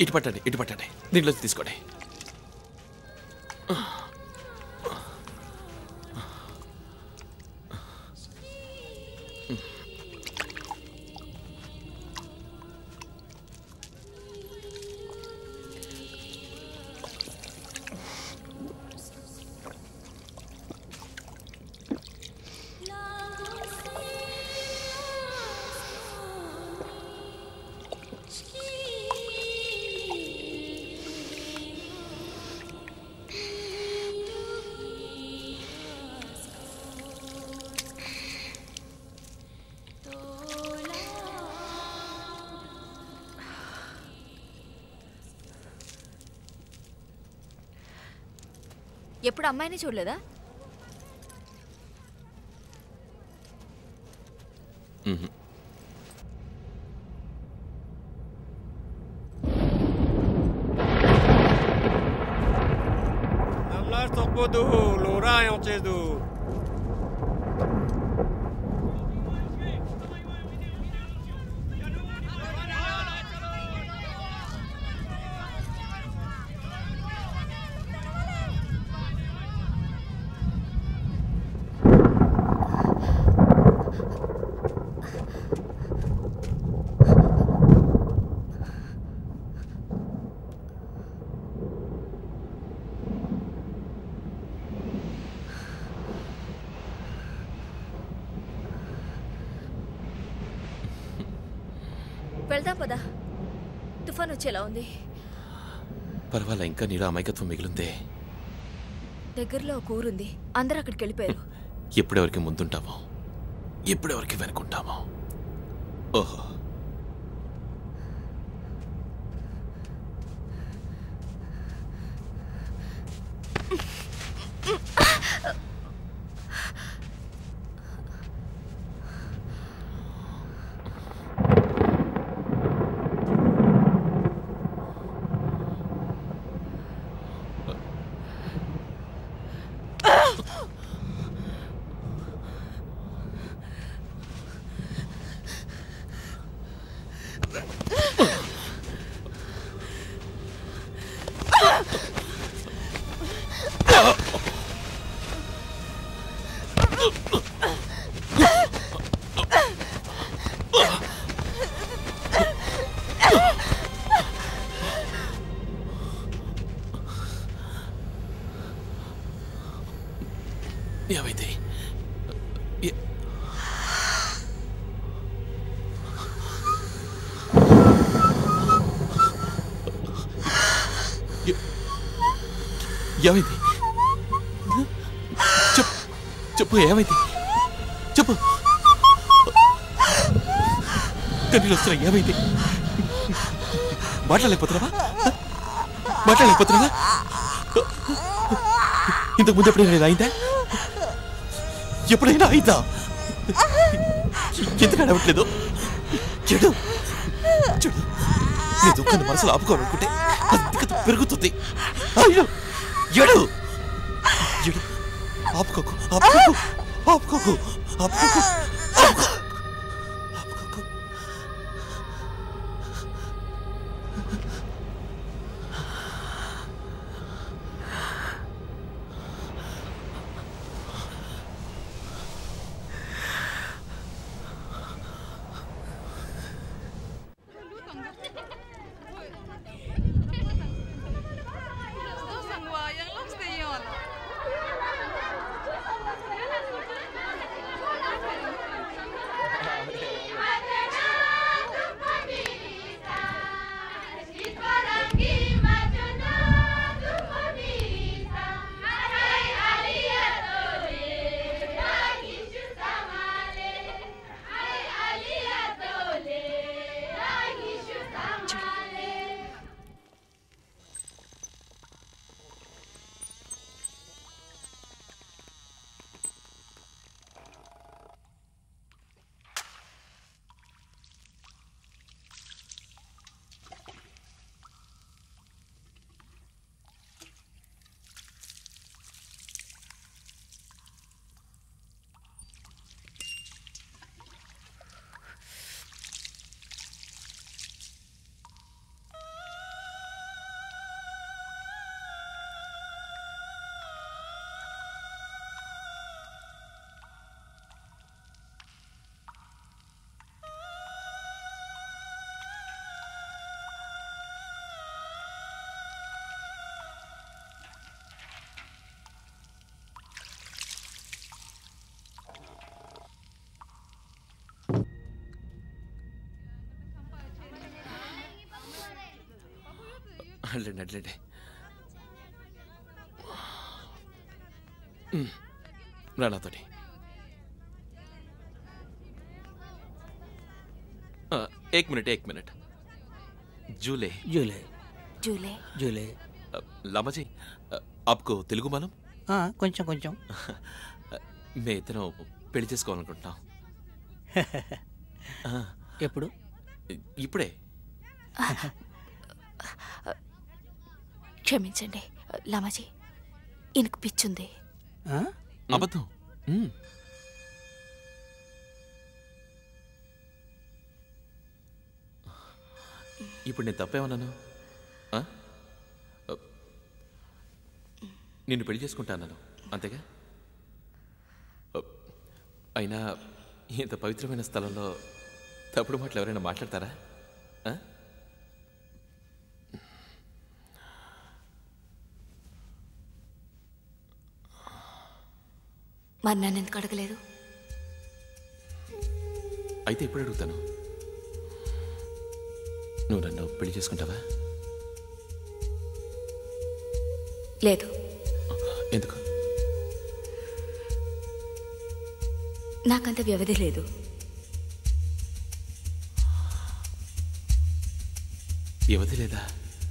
ఇటు పట్టండి ఇటు పట్టండి దీంట్లో తీసుకోండి ఎప్పుడు అమ్మాయిని చూడలేదా మ్మ్. Namlar topladı, Lora yapacağız. వెళ్దాం పదా తుఫాన్ వచ్చేలా ఉంది పర్వాలే ఇంకా నీలో అమాయకత్వం మిగిలిందే దగ్గరలో ఒక ఊరుంది అందరూ అక్కడికి వెళ్ళిపోయారు ఎప్పుడెవరికి ముందుంటామో ఎప్పుడెవరికి వెనుకుంటామో ఓహో ఏమైంది ఏ- ఏ- ఏమైంది చెప్పు చెప్పు ఏమైంది చెప్పు కన్నీళ్ళు వస్తున్నాయి ఏమైంది మాట్లాడలేకపోతున్నావా మాట్లాడలేకపోతున్నావా ఇంతకు ముందు ఎప్పుడైనా ఇలా అయిందా ఎప్పుడైనా అయిందా ఎందుకు అడవట్లేదు చెడు చెడు నీ దుఃఖాన్ని మనసులో ఆపుకోవాలనుకుంటే అధికత పెరుగుతుంది అయ్యో ఎడు ఎడు ఆపుకోకు ఆపుకోకు ఆపుకోకు ఆపుకోకు ఆపుకో Yang అట్లండి అట్లండి మ్, రా నాతోటి ఆ, ఏక్ మినిట్ ఏక్ మినిట్ జూలే జూలే జూలే జూలే లామాజీ ఆప్కో తెలుగు మనం ఆ, కొంచెం కొంచెం మే ఇద్దరం పెళ్లి చేసుకోవాలనుకుంటున్నాం ఆ, ఎప్పుడు ఇప్పుడే క్షమించండి లామాజీ ఈయనకు పిచ్చుంది అబద్ధం మ్. ఇప్పుడు నేను తప్పేమన్నాను ఆ? నిన్ను పెళ్లి చేసుకుంటాను అంతేగా అయినా ఇంత పవిత్రమైన స్థలంలో తప్పుడు మాటలు ఎవరైనా మాట్లాడతారా ఆ? మరి నన్ను ఎందుకు అడగలేదు అయితే ఇప్పుడు అడుగుతాను నువ్వు నన్ను పెళ్లి చేసుకుంటావా లేదు ఎందుకు నాకంత వ్యవధి లేదు వ్యవధి లేదా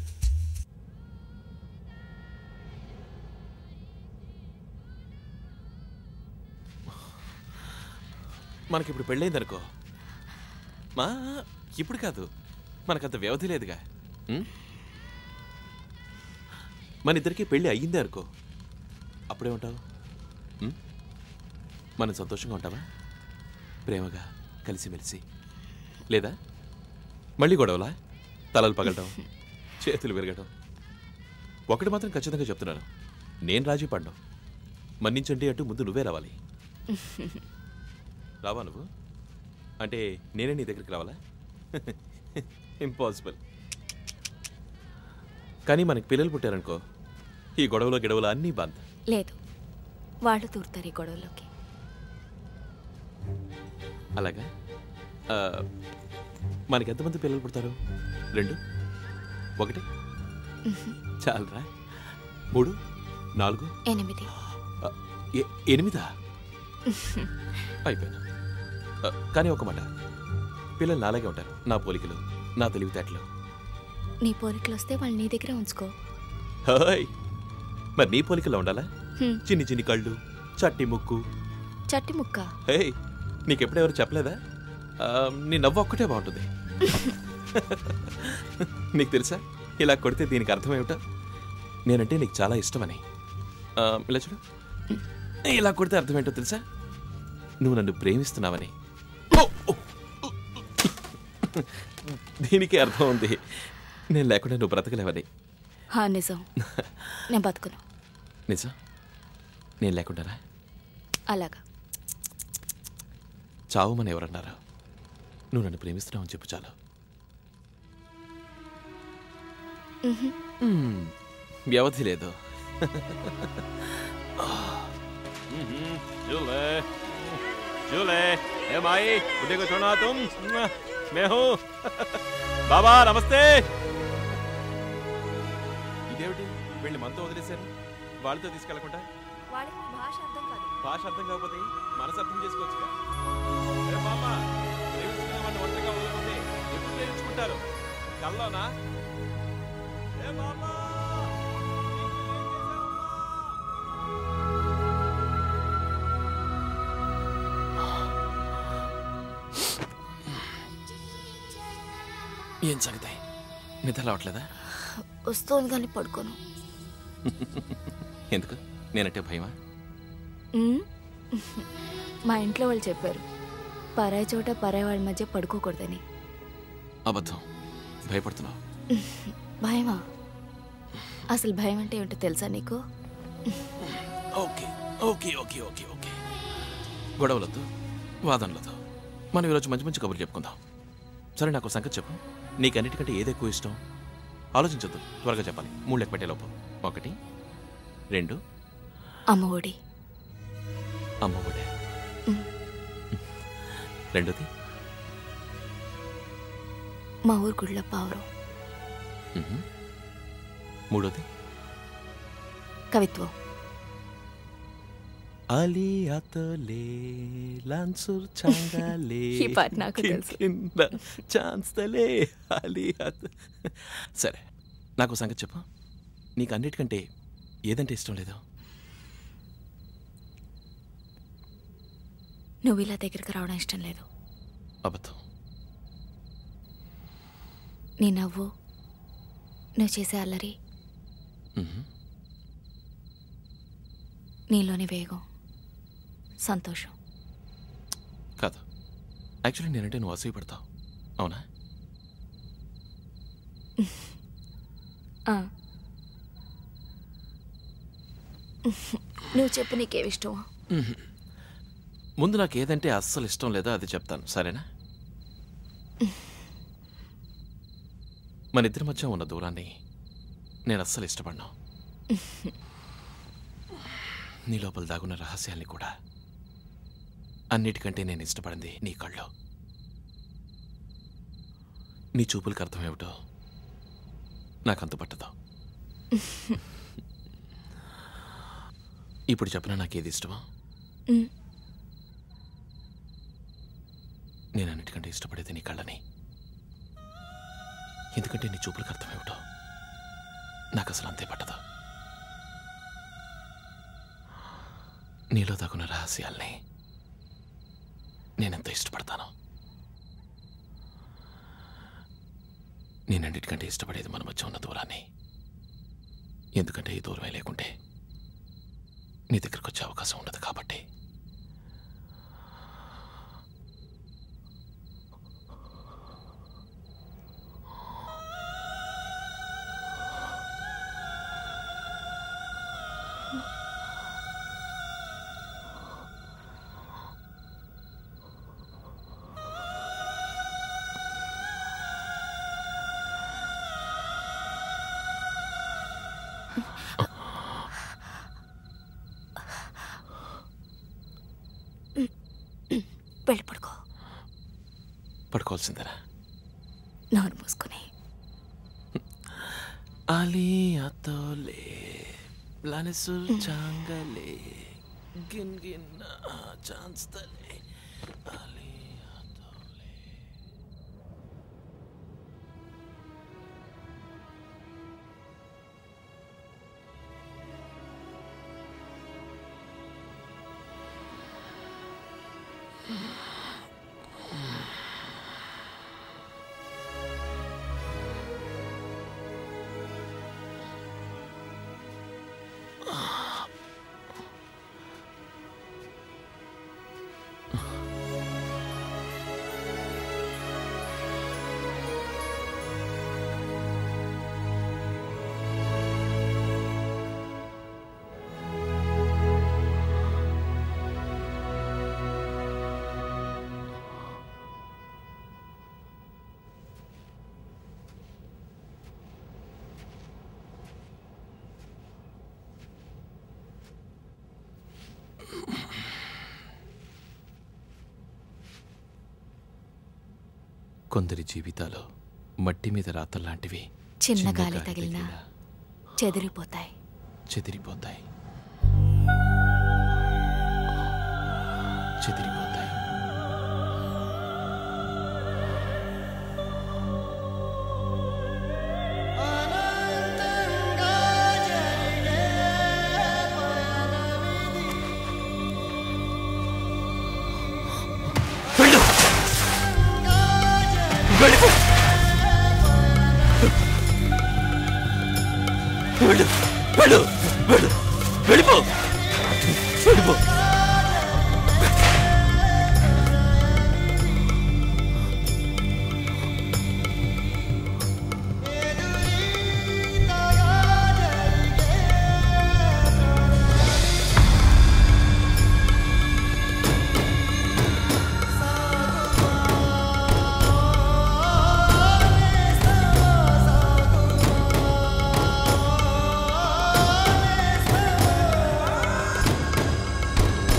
మనకిప్పుడు పెళ్ళైందనుకో మా ఇప్పుడు కాదు మనకంత వ్యవధి లేదుగా ఉం? మన ఇద్దరికి పెళ్ళి అయ్యిందే అనుకో అప్పుడే ఉంటావు ఉం? మనం సంతోషంగా ఉంటావా ప్రేమగా కలిసిమెలిసి లేదా మళ్ళీ గొడవలా తలలు పగలడం చేతులు విరగడం ఒకటి మాత్రం ఖచ్చితంగా చెప్తున్నాను నేను రాజీ పడ్డం మన్నించండి అంటూ ముందు నువ్వే రావాలి రావా నువ్వు అంటే నేనే నీ దగ్గరికి రావాలా ఇంపాసిబుల్ కానీ మనకి పిల్లలు పుట్టారనుకో ఈ గొడవలో గిడవలు అన్నీ బంద్ లేదు వాళ్ళు దూరుతారు ఈ గొడవలోకి అలాగా ఆ, మనకి ఎంతమంది పిల్లలు పుడతారు రెండు ఒకటి చాలరా మూడు నాలుగు ఎనిమిది ఆ, ఎ- ఎనిమిదా అయిపోయాను ఆ, కానీ ఒక మాట పిల్లలు నాలాగే ఉంటారు నా పోలికలు నా తెలివితేటలు నీ పోలికలు వస్తే వాళ్ళు నీ దగ్గర ఉంచుకో హాయ్ మరి నీ పోలికల్లో ఉండాలా హ్మ్. చిన్ని చిన్ని కళ్ళు చట్టి ముక్కు చట్టి ముక్క హే నీకెప్పుడెవరు చెప్పలేదా ఆ, నీ నవ్వు ఒక్కటే బాగుంటుంది నీకు తెలుసా ఇలా కొడితే దీనికి అర్థం ఏమిటో నేనంటే నీకు చాలా ఇష్టమని ఆ, ఇలా చూడు ఇలా కొడితే అర్థం ఏంటో తెలుసా నువ్వు నన్ను ప్రేమిస్తున్నావని ఓ, ఓ, ఓ. దీనికి అర్థం ఉంది నేను లేకుండా నువ్వు బ్రతకలేవని హా నిజం నేను బతుకును నిజం నేను లేకుండానా అలాగా చావుమని ఎవరన్నారు నువ్వు నన్ను ప్రేమిస్తున్నావని చెప్పు చాలు మ్హూ. మ్మ్. వ్యవధి లేదు झूले झूले ए माई बुढ़े को छोड़ना तुम मैं हूँ బాబా నమస్తే ఇదేమిటి వీళ్ళు మనతో వదిలేశారు వాళ్ళతో తీసుకెళ్ళకుండా వాళ్ళకి భాష అర్థం కాదు భాష అర్థం కాకపోతే మనసు అర్థం చేసుకోవచ్చుగా ఏ బామ్మ ప్రేమించుకున్న వాడిని ఒంటరిగా వదలకుంటే ఎప్పుడు ప్రేమించుకుంటారు కల్లోనా ఏ బామ్మ ఏం సంగతి నిద్ర రావట్లేదా వస్తుంది కానీ పడుకోను ఎందుకు నేనంటే భయమా మ్? మా ఇంట్లో వాళ్ళు చెప్పారు పరాయి చోట పరాయి వాళ్ళ మధ్య పడుకోకూడదని అబద్ధం భయపడుతున్నావు భయమా అసలు భయం అంటే ఏమిటో తెలుసా నీకు okay okay okay okay okay గొడవలతో వాదనలతో మనం ఈరోజు మంచి మంచి కబుర్లు చెప్పుకుందాం సరే నాకు ఒక సంగతి చెప్పు నీకు అన్నిటికంటే ఏది ఎక్కువ ఇష్టం ఆలోచించొద్దు త్వరగా చెప్పాలి మూడు లెక్క పెట్టేలోపు ఒకటి రెండు అమ్మ ఒడి అమ్మ ఒడే రెండోది మా ఊరు గుళ్ళో పావురం మ్మ్. మూడోది కవిత్వం అలీ అతలే లాన్సూర్ చాంగాలే ఈ పాట నాకు తెలుసు. కింద ఛాన్స్తలే అలీ అత సరే నాకు సంగతి చెప్పు నీకు అన్నిటికంటే ఏదంటే ఇష్టం లేదు నువ్వు ఇలా దగ్గరికి రావడం ఇష్టం లేదు అబద్ధం నీ నవ్వు నువ్వు చేసే అల్లరి మ్మ్. నీలోని వేగం సంతోషం కాదు యాక్చువల్లీ నేనంటే నువ్వు అసూయపడతావు అవునా ఆ. నువ్వు చెప్పు నీకేమి ఇష్టమో మ్మ్. ముందు నాకు ఏదంటే అస్సలు ఇష్టం లేదో అది చెప్తాను సరేనా మన ఇద్దరి మధ్య ఉన్న దూరాన్ని నేను అస్సలు ఇష్టపడ్డా నీ లోపల దాగున్న రహస్యాల్ని కూడా అన్నిటికంటే నేను ఇష్టపడింది నీ కళ్ళు నీ చూపులకు అర్థం ఏమిటో నాకు అంతు పట్టదు ఇప్పుడు చెప్పనా నాకు ఏది ఇష్టమా మ్. నేను అన్నిటికంటే ఇష్టపడేది నీ కళ్ళని ఎందుకంటే నీ చూపులకు అర్థం ఏమిటో నాకు అసలు అంతే పట్టదు నీలో దాగున్న రహస్యాల్ని నేనెంత ఇష్టపడతాను నేనన్నిటికంటే ఇష్టపడేది మన మధ్య ఉన్న దూరాన్ని ఎందుకంటే ఈ దూరమే లేకుంటే నీ దగ్గరకు వచ్చే అవకాశం ఉండదు కాబట్టి వెళ్ళి పడుకో పడుకోవాల్సిందేనా నోరు మూసుకుని Ali atole, lanesur changale, gin gin chance tale. Ali atole. కొందరి జీవితాలు మట్టి మీద రాతల్లాంటివి చిన్న గాలి తగిలినా చెదిరిపోతాయి చెదిరిపోతాయి చెదిరిపోతాయి వెళ్ళిపో వెళ్ళు వెళ్ళు వెళ్ళు వెళ్ళిపో వెళ్ళిపో ఆ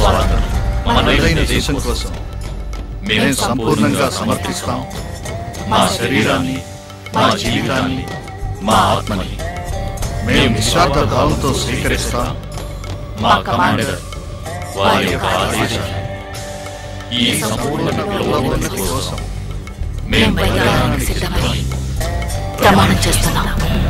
స్వార్థం మనదైన దేశం కోసం మేము సంపూర్ణంగా సమర్పిస్తాం మా శరీరాన్ని మా జీవితాన్ని మా ఆత్మని మేము నిస్వార్థ భావంతో స్వీకరిస్తాం మా కమాండర్ వారి యొక్క ఆదేశాలు ఈ సంపూర్ణ విలువలన్నిటి కోసం మేము బలిదానానికి సిద్ధమని ప్రమాణం చేస్తున్నాం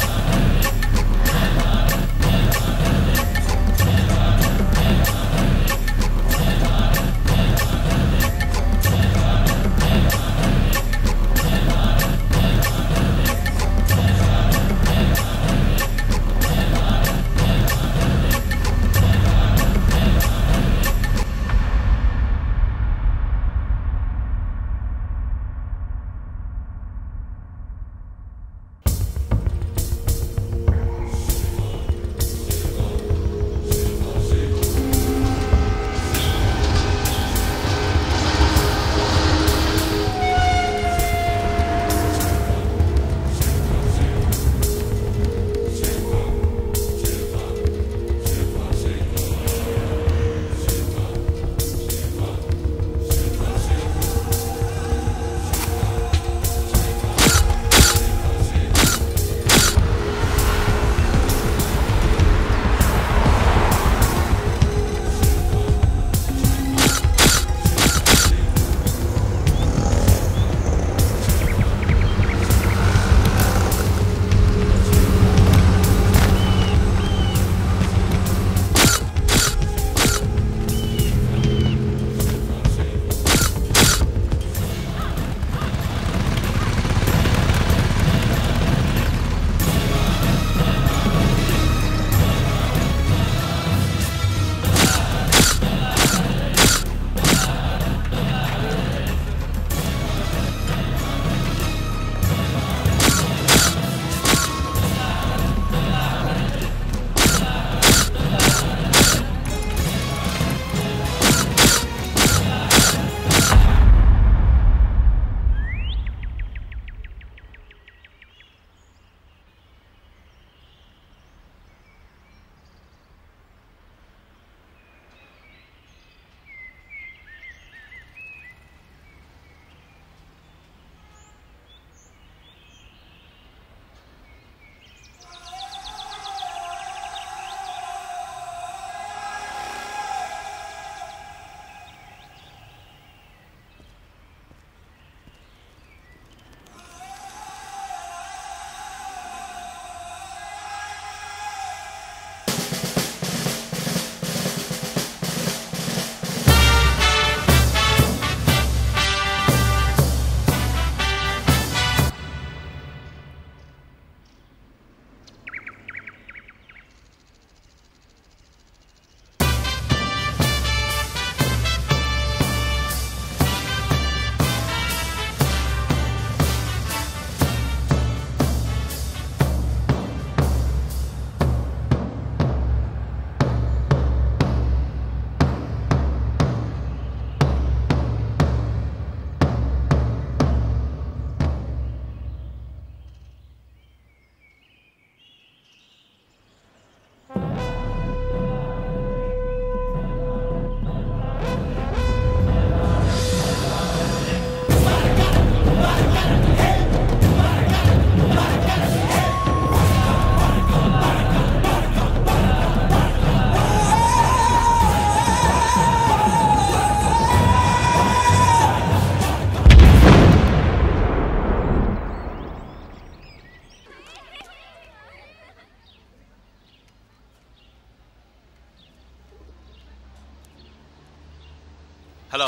hello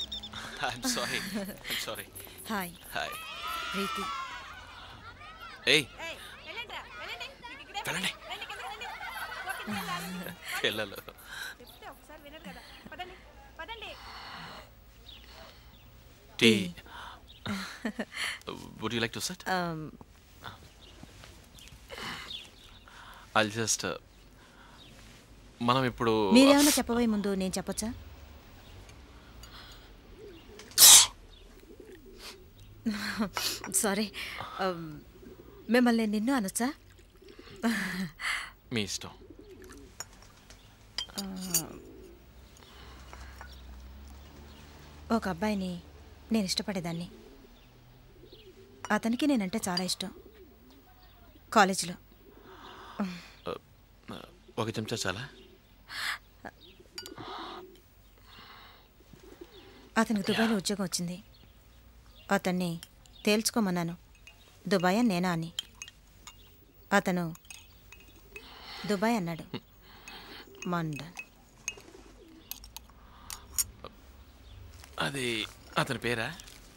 I'm sorry I'm sorry hi hi Preeti ఏయ్ వెళ్ళండి పిల్లలు tea would you like to set Um, I just మనం ఇప్పుడు మీరేమైనా చెప్పబోయే ముందు నేను చెప్పొచ్చా సారీ మిమ్మల్ని నిన్ను అనొచ్చా మీ ఇష్టం ఒక అబ్బాయిని నేను ఇష్టపడేదాన్ని అతనికి నేనంటే చాలా ఇష్టం కాలేజీలో ఒక చెంచా చాలా అతనికి దుబాయ్లో ఉద్యోగం వచ్చింది అతన్ని తేల్చుకోమన్నాను దుబాయ్ అని నేనా అని అతను దుబాయ్ అన్నాడు మండన్ అది అతని పేరా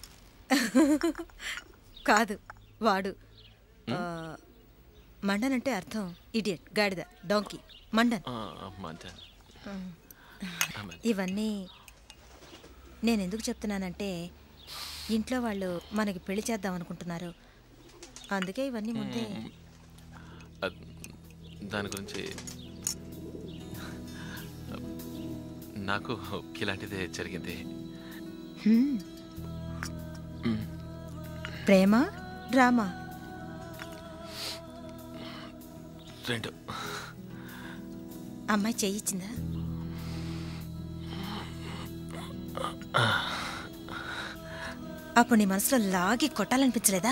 కాదు వాడు ఆ, మండన్ అంటే అర్థం ఇడియట్ గాడిద డోంకీ మండన్ మంచి ఇవన్నీ నేను ఎందుకు చెప్తున్నానంటే ఇంట్లో వాళ్ళు మనకి పెళ్లి చేద్దాం అనుకుంటున్నారు అందుకే ఇవన్నీ ముందే దాని గురించి నాకు ఇలాంటిదే జరిగింది హ్మ్. ప్రేమ డ్రామా రెండు అమ్మాయి చేయించిందా అప్పుడు నీ మనసులో లాగి కొట్టాలనిపించలేదా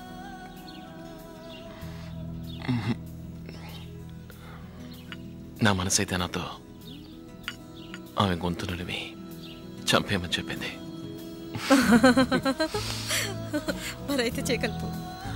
నా మనసు అయితే నాతో ఆమె గొంతు నులిమి చంపేయమని చెప్పింది మరైతే చేయగలుపు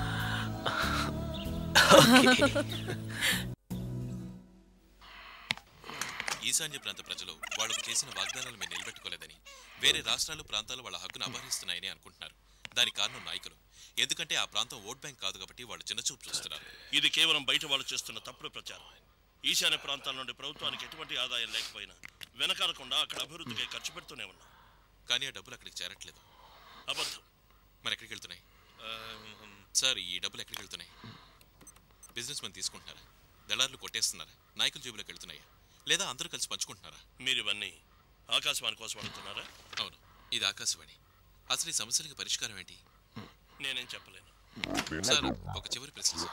ఈశాన్య ప్రాంత ప్రజలు వాళ్లకు చేసిన వాగ్దానాలు మేము నిలబెట్టుకోలేదని వేరే రాష్ట్రాలు ప్రాంతాలు వాళ్ళ హక్కును అపహరిస్తున్నాయని అనుకుంటున్నారు దానికి కారణం నాయకులు ఎందుకంటే ఆ ప్రాంతం ఓట్ బ్యాంక్ కాదు కాబట్టి వాళ్ళు చిన్నచూపు చూస్తున్నారు ఇది కేవలం బయట వాళ్ళు చేస్తున్న తప్పుడు ప్రచారం ఈశాన్య ప్రాంతాల నుండి ప్రభుత్వానికి ఎటువంటి ఆదాయం లేకపోయినా వెనకాలకుండా అక్కడ అభివృద్ధికి ఖర్చు పెడుతూనే ఉన్నాం కానీ ఆ డబ్బులు అక్కడికి చేరట్లేదు అబద్ధం మరి ఎక్కడికి వెళ్తున్నాయి సార్ ఈ డబ్బులు ఎక్కడికి వెళ్తున్నాయి బిజినెస్ మెన్ తీసుకుంటున్నారా దళారులు కొట్టేస్తున్నారా నాయకుల జేబులోకి వెళ్తున్నాయా లేదా అందరూ కలిసి పంచుకుంటున్నారా మీరు ఇవన్నీ ఆకాశవాణి కోసం అడుగుతున్నారా అవును ఇది ఆకాశవాణి అసలు ఈ సమస్యలకి పరిష్కారం ఏంటి నేనేం చెప్పలేను సార్ ఒక చివరి ప్రశ్న సార్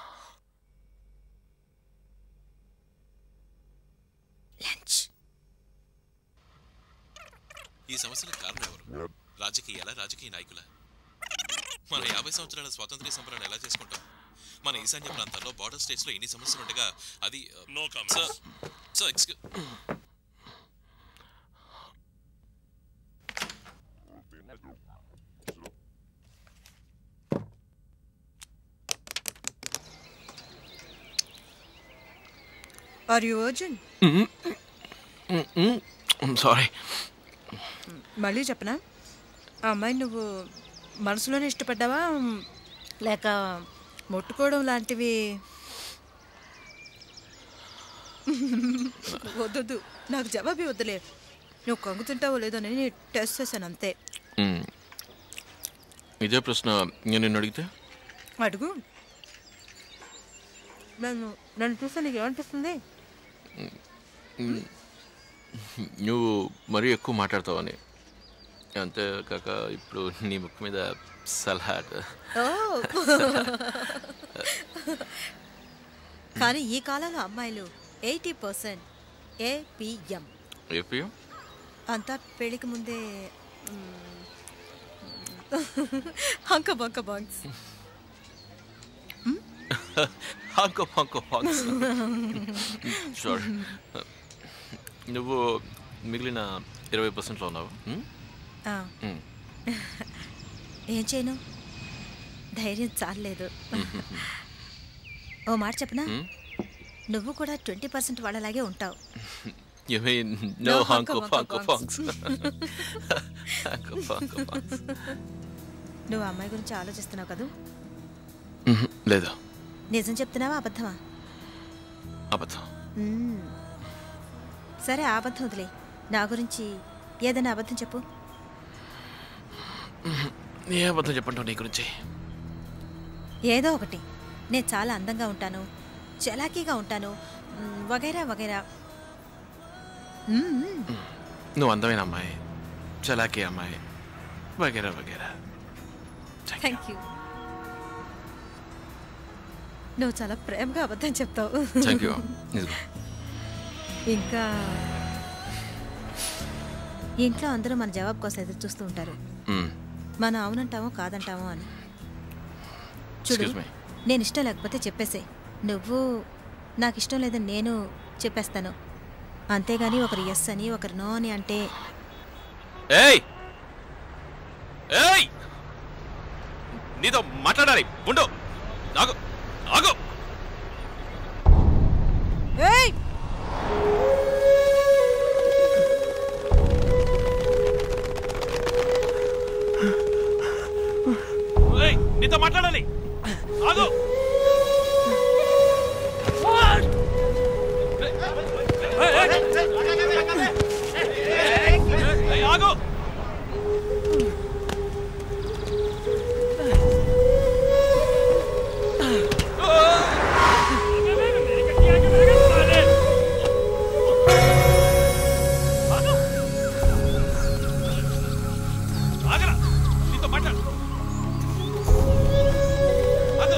ఈ సమస్యలకు కారణం ఎవరు రాజకీయాల రాజకీయ నాయకుల మన యాభై సంవత్సరాల స్వాతంత్ర్య సంబరాలు ఎలా చేసుకుంటాం మన ఈశాన్య ప్రాంతాల్లో బార్డర్ స్టేట్స్ లో ఎన్ని సమస్యలు ఉండగా అది no sir sir excuse are you Arjun sorry మళ్ళీ చెప్పనా ఆ అమ్మాయి నువ్వు మనసులోనే ఇష్టపడ్డావా లేక ముట్టుకోవడం లాంటివి వద్దొద్దు నాకు జవాబు వద్దులే నువ్వు కంగుతుంటావో లేదో అని టెస్ట్ చేశాను అంతే ఇదే ప్రశ్న నేను నిన్ను అడిగితే అడుగు నన్ను నన్ను చూస్తే నీకు ఏమనిపిస్తుంది మ్, నువ్వు మరీ ఎక్కువ మాట్లాడతావని అంతేకాక ఇప్పుడు నీ ముక్కు మీద సలాడ్ ఓ. కానీ ఈ కాలంలో అమ్మాయిలు ఎయిటీ పర్సెంట్ ఏపీఎం ఏపీఎం అంతా పెళ్లికి ముందే హంక బంక బాంగ్స్ హాంకో హాంకో హాంక్స్ షూర్ నువ్వు మిగిలిన ఇరవై పర్సెంట్లో ఉన్నావు మ్? ఆ, మ్. ఏం చేయను ధైర్యం చాలలేదు ఓ మాట చెప్పనా మ్? నువ్వు కూడా ట్వంటీ పర్సెంట్ వాళ్ళలాగే ఉంటావు You mean no, No honko honko honko honks. honks? honko honko honks. నువ్వు ఆ అమ్మాయి గురించి ఆలోచిస్తున్నావు కదూ మ్మ్, లేదు నిజం చెప్తున్నావా అబద్ధమా అబద్ధం మ్మ్. సరే ఆ అబద్ధం వదిలే నా గురించి ఏదైనా అబద్ధం చెప్పు మ్మ్, ఏ అబద్ధం చెప్పంటావు నీ గురించి ఏదో ఒకటి నేను చాలా అందంగా ఉంటాను చలాకీగా ఉంటాను మ్, వగైరా వగైరా మ్, మ్. నువ్వు అందమైన అమ్మాయి చలాకీ అమ్మాయి వగేరా వగేరా థ్యాంక్ యూ నువ్వు చాలా ప్రేమగా అబద్ధం చెప్తావు థ్యాంక్ యూ నిజం ఇంకా ఇంట్లో అందరూ మన జవాబు కోసం ఎదురు చూస్తూ ఉంటారు మ్మ్. మనం అవునంటామో కాదంటామో అని చూడు Excuse me. నేను ఇష్టం లేకపోతే చెప్పేసే నువ్వు నాకు ఇష్టం లేదని నేను చెప్పేస్తాను అంతేగాని ఒకరు ఎస్ అని ఒకరు నో అని అంటే ఏయ్ ఏయ్ నీతో మాట్లాడాలి ఉండు ఆగు ఆగు ఏయ్ ఏయ్, నీతో మాట్లాడాలి ఆగు ఏయ్, ఆగు ఆగరా నీతో మాట్లాడు ఆగు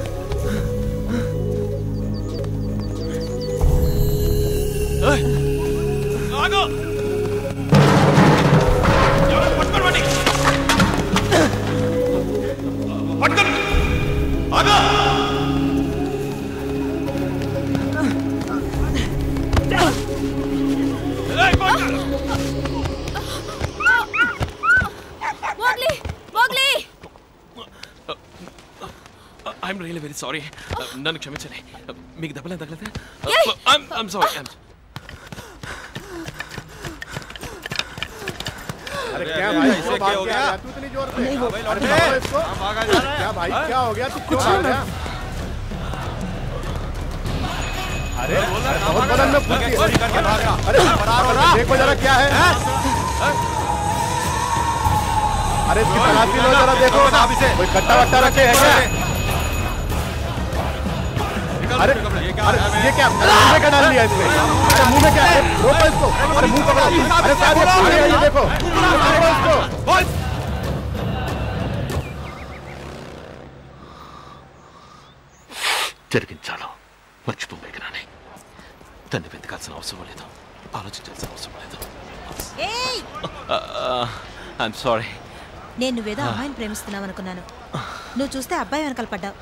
ఏయ్, ఆగు ఎవరో పట్టుకోండి పట్టుకోండి ఆగు ఏయ్, పట్టుకోండి Mowgli Mowgli I'm really very sorry నన్ను క్షమించండి మీకు దెబ్బలేం తగలదా ఏయ్! ఐఎమ్ సారీ अरे क्या भाई इससे क्या हो गया तू इतनी जोर से नहीं, भाई अरे, लौट जाओ इसको भागा जा रहा है। क्या भाई हाँ? क्या हो गया तू क्यों कुछ भाग नहीं। रहा अरे बहुत बदन में फूट गई। अरे फरार हो रहा देखो जरा क्या है अरे इसकी तलाशी लो जरा देखो कोई कट्टा वट्टा रखे है क्या अरे अरे ये क्या मुंह में क्या डाल दिया इसने अरे मुंह में क्या है रोको इसको अरे मुंह पकड़ो अरे शायद ये फूट गया, ये देखो रोको इसको జరిగించాలో మర్చిపోబోయినానే దాన్ని వెతకాల్సిన అవసరం లేదు ఆలోచించాల్సిన అవసరం లేదు ఏయ్ ఐఎమ్ సారీ నేను నువ్వేదో అమ్మాయిని ప్రేమిస్తున్నావు అనుకున్నాను నువ్వు చూస్తే అబ్బాయి వెనకాల పడ్డావు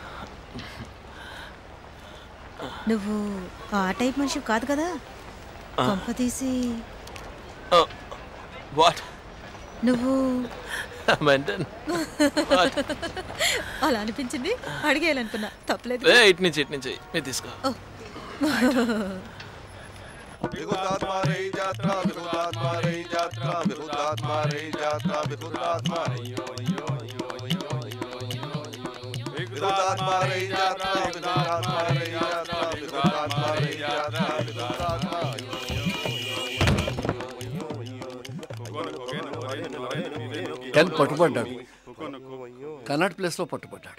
నువ్వు ఆ టైప్ మనిషి కాదు కదా కొంప తీసి వాట్ నువ్వు మెంటన్ అలా అనిపించింది అడిగేయాలనుకున్నా తప్పలేదు ఏ ఇటు నుంచి ఇటు నుంచి మీరు తీసుకో విహుతాత్మా రే యాత్రా విహుతాత్మా రే యాత్రా విహుతాత్మా రే యాత్రా విహుతాత్మా విహుతాత్మా రే యాత్రా విహుతాత్మా రే యాత్రా విహుతాత్మా రే యాత్రా విహుతాత్మా కెన్ పట్టుబడ్డాడు కర్నాట్ ప్లేస్లో పట్టుబడ్డాడు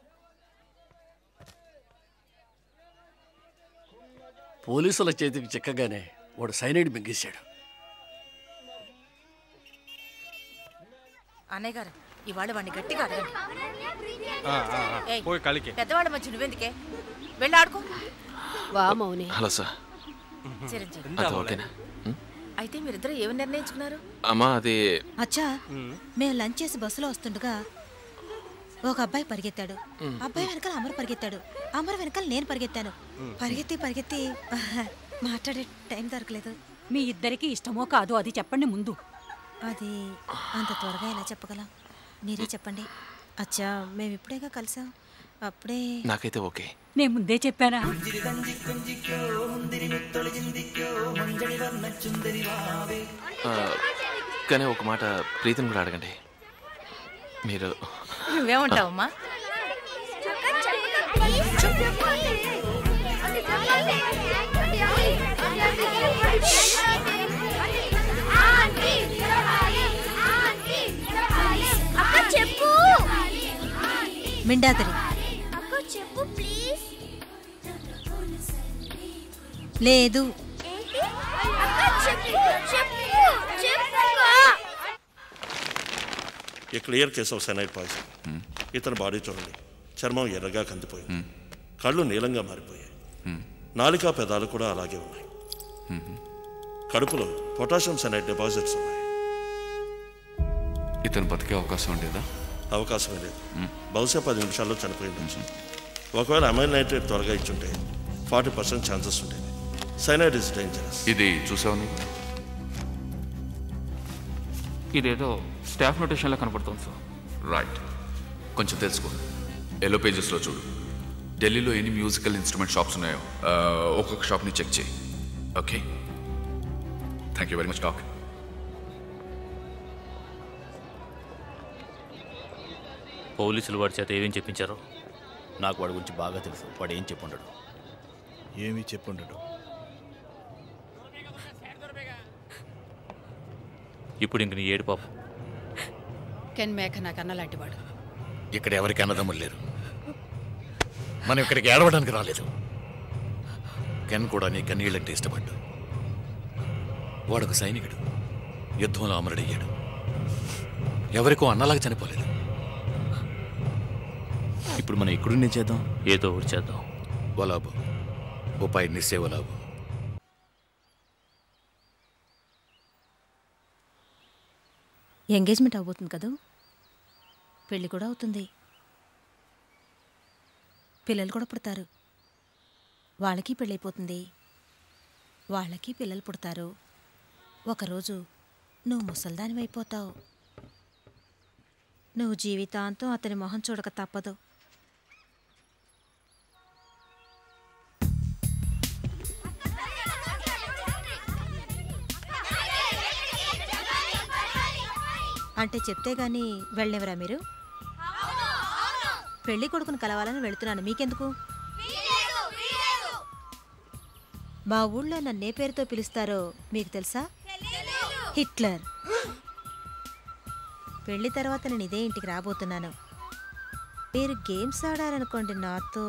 పోలీసుల చేతికి చిక్కగానే వాడు సైనైడ్ మింగేశాడు అన్నయ్య గారు ఇవాళ వాడిని గట్టిగా అడగండి ఏయ్, పోయి కలికి పెద్దవాళ్ళ మధ్య నువ్వెందుకే వెళ్ళి ఆడుకో వా మౌని హలో సార్ చిరంజీవి అది ఓకేనా అయితే మీరిద్దరు ఏమి నిర్ణయించుకున్నారు అమ్మా అది అచ్చా మేము లంచ్ చేసి బస్సులో వస్తుండగా ఒక అబ్బాయి పరిగెత్తాడు అబ్బాయి వెనకాల అమర్ పరిగెత్తాడు అమర్ వెనకాల నేను పరిగెత్తాను పరిగెత్తి పరిగెత్తి మాట్లాడే టైం దొరకలేదు మీ ఇద్దరికి ఇష్టమో కాదో అది చెప్పండి ముందు అది అంత త్వరగా ఎలా చెప్పగలం మీరే చెప్పండి అచ్చా మేము ఇప్పుడేగా కలిసాం అప్పుడే నాకైతే ఓకే నేను ముందే చెప్పానా ఆ, కానీ ఒక మాట ప్రీతిని కూడా అడగండి మీరు నువ్వేమంటావమ్మా అక్క చెప్పు మిండాతరి అక్క చెప్పు ప్లీజ్ లేదు అక్క చెప్పు చెప్పు చెప్పు a clear case of cyanide poison ఇతని బాడీ చూడండి చర్మం ఎర్రగా కందిపోయింది కళ్ళు నీలంగా మారిపోయాయి నాలికా పెదాలు కూడా అలాగే ఉన్నాయి కడుపులో పొటాషియం సెనైడ్ డిపాజిట్స్ ఉన్నాయి ఇతను బతికే అవకాశం ఉండేదా అవకాశమే లేదు బహుశా పది నిమిషాల్లో చనిపోయి ఉండొచ్చు ఒకవేళ అమైల్ నైట్రేట్ త్వరగా ఇచ్చుంటే ఫార్టీ పర్సెంట్ ఛాన్సెస్ ఉండేవి సైనైడ్ ఇస్ డేంజరస్ ఇది చూసావు నువ్వు ఇదేదో స్టాఫ్ నోటేషన్లో కనపడుతుంది సార్ రైట్ కొంచెం తెలుసుకో ఎల్లో పేజెస్లో చూడు ఢిల్లీలో ఎన్ని మ్యూజికల్ ఇన్స్ట్రుమెంట్ షాప్స్ ఉన్నాయో ఆ, ఒక్కొక్క షాప్ని చెక్ చేయి okay thank you very much doc పోలీసులు వాడి చేత ఏమేం చెప్పించారో నాకు వాడి గురించి బాగా తెలుసు వాడు ఏం చెప్పుండడు ఏమీ చెప్పుండడు ఇప్పుడు ఇంక నీ ఏడు పాపం కెన్ మేఘ నాకు అన్నలాంటి వాడు ఇక్కడ ఎవరికి అన్నదమ్ములు లేరు మనం ఇక్కడికి ఏడవడానికి రాలేదు కెన్ కూడా నీ కన్నీళ్ళంటే ఇష్టపడ్డు వాడొక సైనికుడు యుద్ధంలో అమరుడయ్యాడు ఎవరికో అన్నలాగా చనిపోలేదు ఇప్పుడు మనం ఎక్కడుండి చేద్దాం ఏదో ఒకటి చేద్దాం వలాబు ఉపాయి నిస్సే వలాబు ఎంగేజ్మెంట్ అవబోతుంది కదూ పెళ్ళి కూడా అవుతుంది పిల్లలు కూడా పుడతారు వాళ్ళకి పెళ్ళైపోతుంది వాళ్ళకి పిల్లలు పుడతారు ఒకరోజు నువ్వు ముసల్దానివి అయిపోతావు నువ్వు జీవితాంతం అతని మొహం చూడక తప్పదు అంటే చెప్తే గాని వెళ్ళనివరా మీరు పెళ్లి కొడుకుని కలవాలని వెళుతున్నాను మీకెందుకు మా ఊళ్ళో నన్నే పేరుతో పిలుస్తారో మీకు తెలుసా హిట్లర్ పెళ్లి తర్వాత నేను ఇదే ఇంటికి రాబోతున్నాను మీరు గేమ్స్ ఆడారనుకోండి నాతో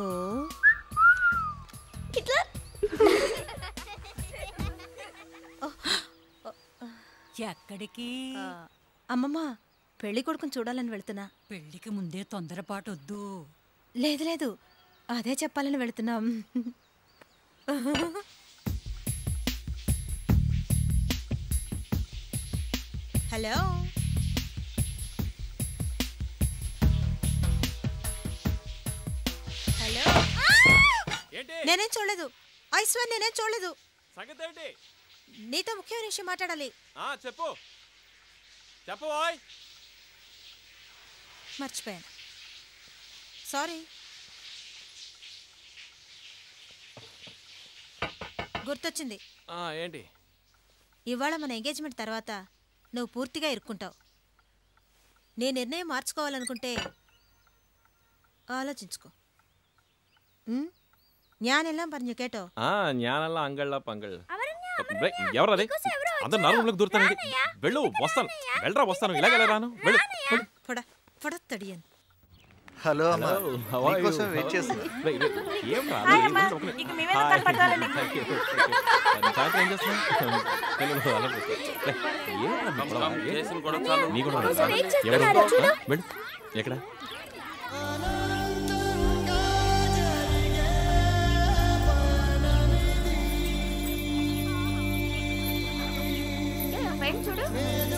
ఎక్కడికి అమ్మమ్మ పెళ్లి కొడుకుని చూడాలని వెళ్తున్నా పెళ్లికి ముందే తొందరపాటు వద్దు లేదు లేదు అదే చెప్పాలని వెళుతున్నాం హలో హలో నేనేం చూడలేదు ఐశ్వర్ నేనేం చూడలేదు సంగతి ఏంటి నీతో ముఖ్యమైన విషయం మాట్లాడాలి ఆ, చెప్పు చెప్పు ఓయ్ మర్చిపోయాను సారీ గుర్తొచ్చింది ఆ, ఏంటి ఇవాళ మన ఎంగేజ్మెంట్ తర్వాత నువ్వు పూర్తిగా ఇరుక్కుంటావు నీ నిర్ణయం మార్చుకోవాలనుకుంటే ఆలోచించుకో ఉమ్? జ్ఞానెல்லாம் പറഞ്ഞു കേട്ടോ ఆ జ్ఞానల్లా అంగళ్ళ పంగళ్ళ ఎవరు అదే అందరు నా రూమ్లోకి దూరుతానండి వెళ్ళు వస్తాను వెళ్ళరా వస్తాను ఇలాగే రాను వెళ్ళు వెళ్ళు. పొడ పొడత్తడియన్ హలో అమ్మా Hello, how are నీకోసం you? వెయిట్ చేస్తున్నా Wait, wait, ఏం రా? Hi, ఏం అమ్మా. ఒక నిమిషం. ఇక మీ మీద Hi. కనపడాలండి. Thank you, thank you. మరి సాయంత్రం ఏం చేస్తున్నావు? వెళ్ళు, అలా కూర్చో. లే, ఏం రా మీ గొడవ? ఏం? నీ గొడవ కోసం రా. వెయిట్ ఎవరు? చేస్తున్నారు, చూడు. ఆ, వెళ్ళు ఎక్కడ ఫ్రెండ్ చూడు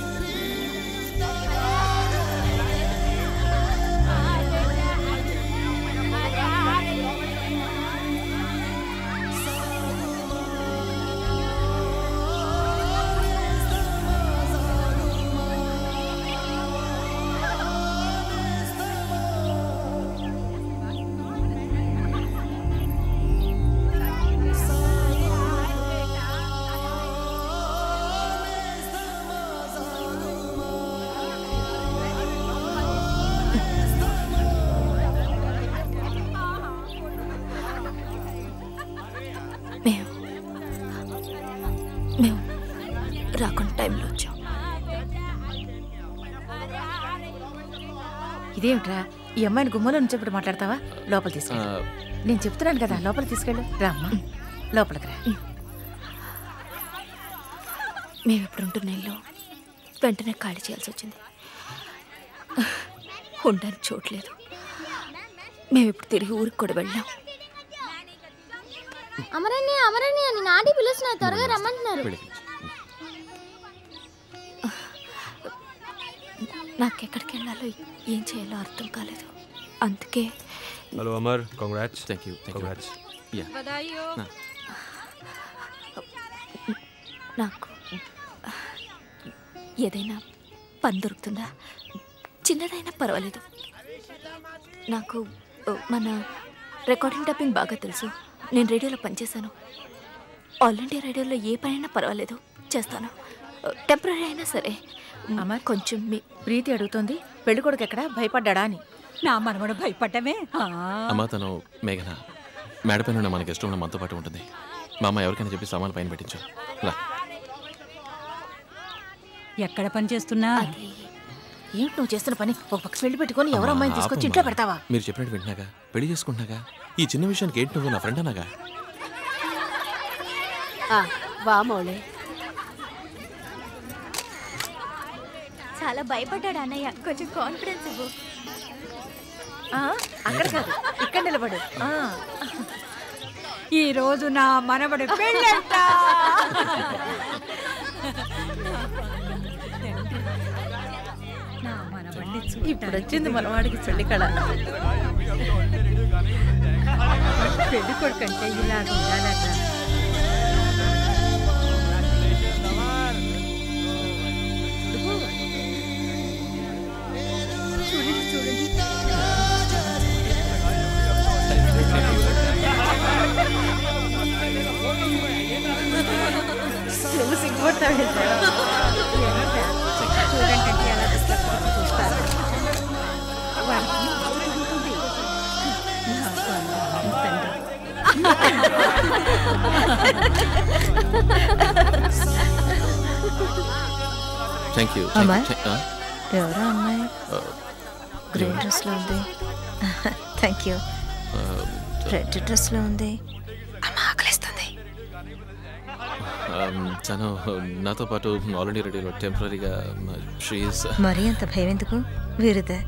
మేము మేము రాకుండా టైంలో వచ్చాం ఇదేమిట్రా ఈ అమ్మాయిని గుమ్మలో నుంచి ఇప్పుడు మాట్లాడతావా లోపల తీసుకెళ్ళు నేను చెప్తున్నాను కదా లోపల తీసుకెళ్ళు రామ్మా లోపలికి రా మేము ఇప్పుడు ఉంటున్న ఇల్లు వెంటనే ఖాళీ చేయాల్సి వచ్చింది ఉండడానికి చోట్లేదు మేము ఇప్పుడు తిరిగి ఊరికి కూడా వెళ్ళాం అమరణ్య అమరణ్య నేను ఆంటీ పిలుస్తున్నారు త్వరగా రమ్మంటున్నారు నాకెక్కడికి వెళ్ళాలో ఏం చేయాలో అర్థం కాలేదు అందుకే hello Amar congrats thank you congrats yeah నాకు ఏదైనా పని దొరుకుతుందా చిన్నదైనా పర్వాలేదు నాకు ఓ, మన రికార్డింగ్ డబ్బింగ్ బాగా తెలుసు నేను రేడియోలో పనిచేశాను ఆల్ ఇండియా రేడియోలో ఏ పనైనా పర్వాలేదు చేస్తాను టెంపరీ అయినా సరే అమర్ కొంచెం మీ ప్రీతి అడుగుతోంది పెళ్లి కొడుకు ఎక్కడ భయపడ్డా అని నా మనవడు భయపడ్డమే ఆ. అమ్మా తను మేఘన మేడ పైన ఉన్న మనకి ఇష్టం ఉన్న మనతో పాటు ఉంటుంది మా అమ్మ ఎవరికైనా చెప్పి సామాన్లు పైన పెట్టించు రా ఎక్కడ పని చేస్తున్నా ఏంటి నువ్వు చేస్తున్న పని ఒక పక్క పెళ్లి పెట్టుకొని ఎవరో అమ్మా, అమ్మాయిని తీసుకొచ్చి ఆపమ్మా. ఇంట్లో పెడతావా మీరు చెప్పినట్టు వింటున్నాగా పెళ్లి చేసుకుంటున్నాగా ఈ చిన్న విషయానికి ఏంటి నువ్వు నా ఫ్రెండ్ అన్నాగా వా మౌళే చాలా భయపడ్డాడు అన్నయ్య కొంచెం కాన్ఫిడెన్స్ ఇవ్వు ఆ, అక్కడ కాదు ఇక్కడ నిలబడు ఆ. ఈ రోజు నా మనవడు పెళ్ళంట నా మనవడిని ఇప్పుడు వచ్చింది మనవాడికి పెళ్లి కళ పెళ్లి కొడుకంటే ఇలా ఉండాలట చూడండి చూడండి నువ్వు సిగ్గుపడతావు చూడండి అంటే ఎలా తీసుకొచ్చి చూస్తారు వాడికి ఉంటుంది నా బంగారు తండ్రి. థ్యాంక్ యూ అమ్మాయి? ఎవరా అమ్మాయి గ్రీన్ డ్రెస్ లో ఉంది థ్యాంక్ యూ రెడ్ డ్రెస్ లో ఉంది అమ్మ ఆకలిస్తుంది తను నాతో పాటు ఆల్ ఇండియా రేడియోలో టెంపరీగా షీఈస్ మరీ అంత భయం ఎందుకు వీరుదే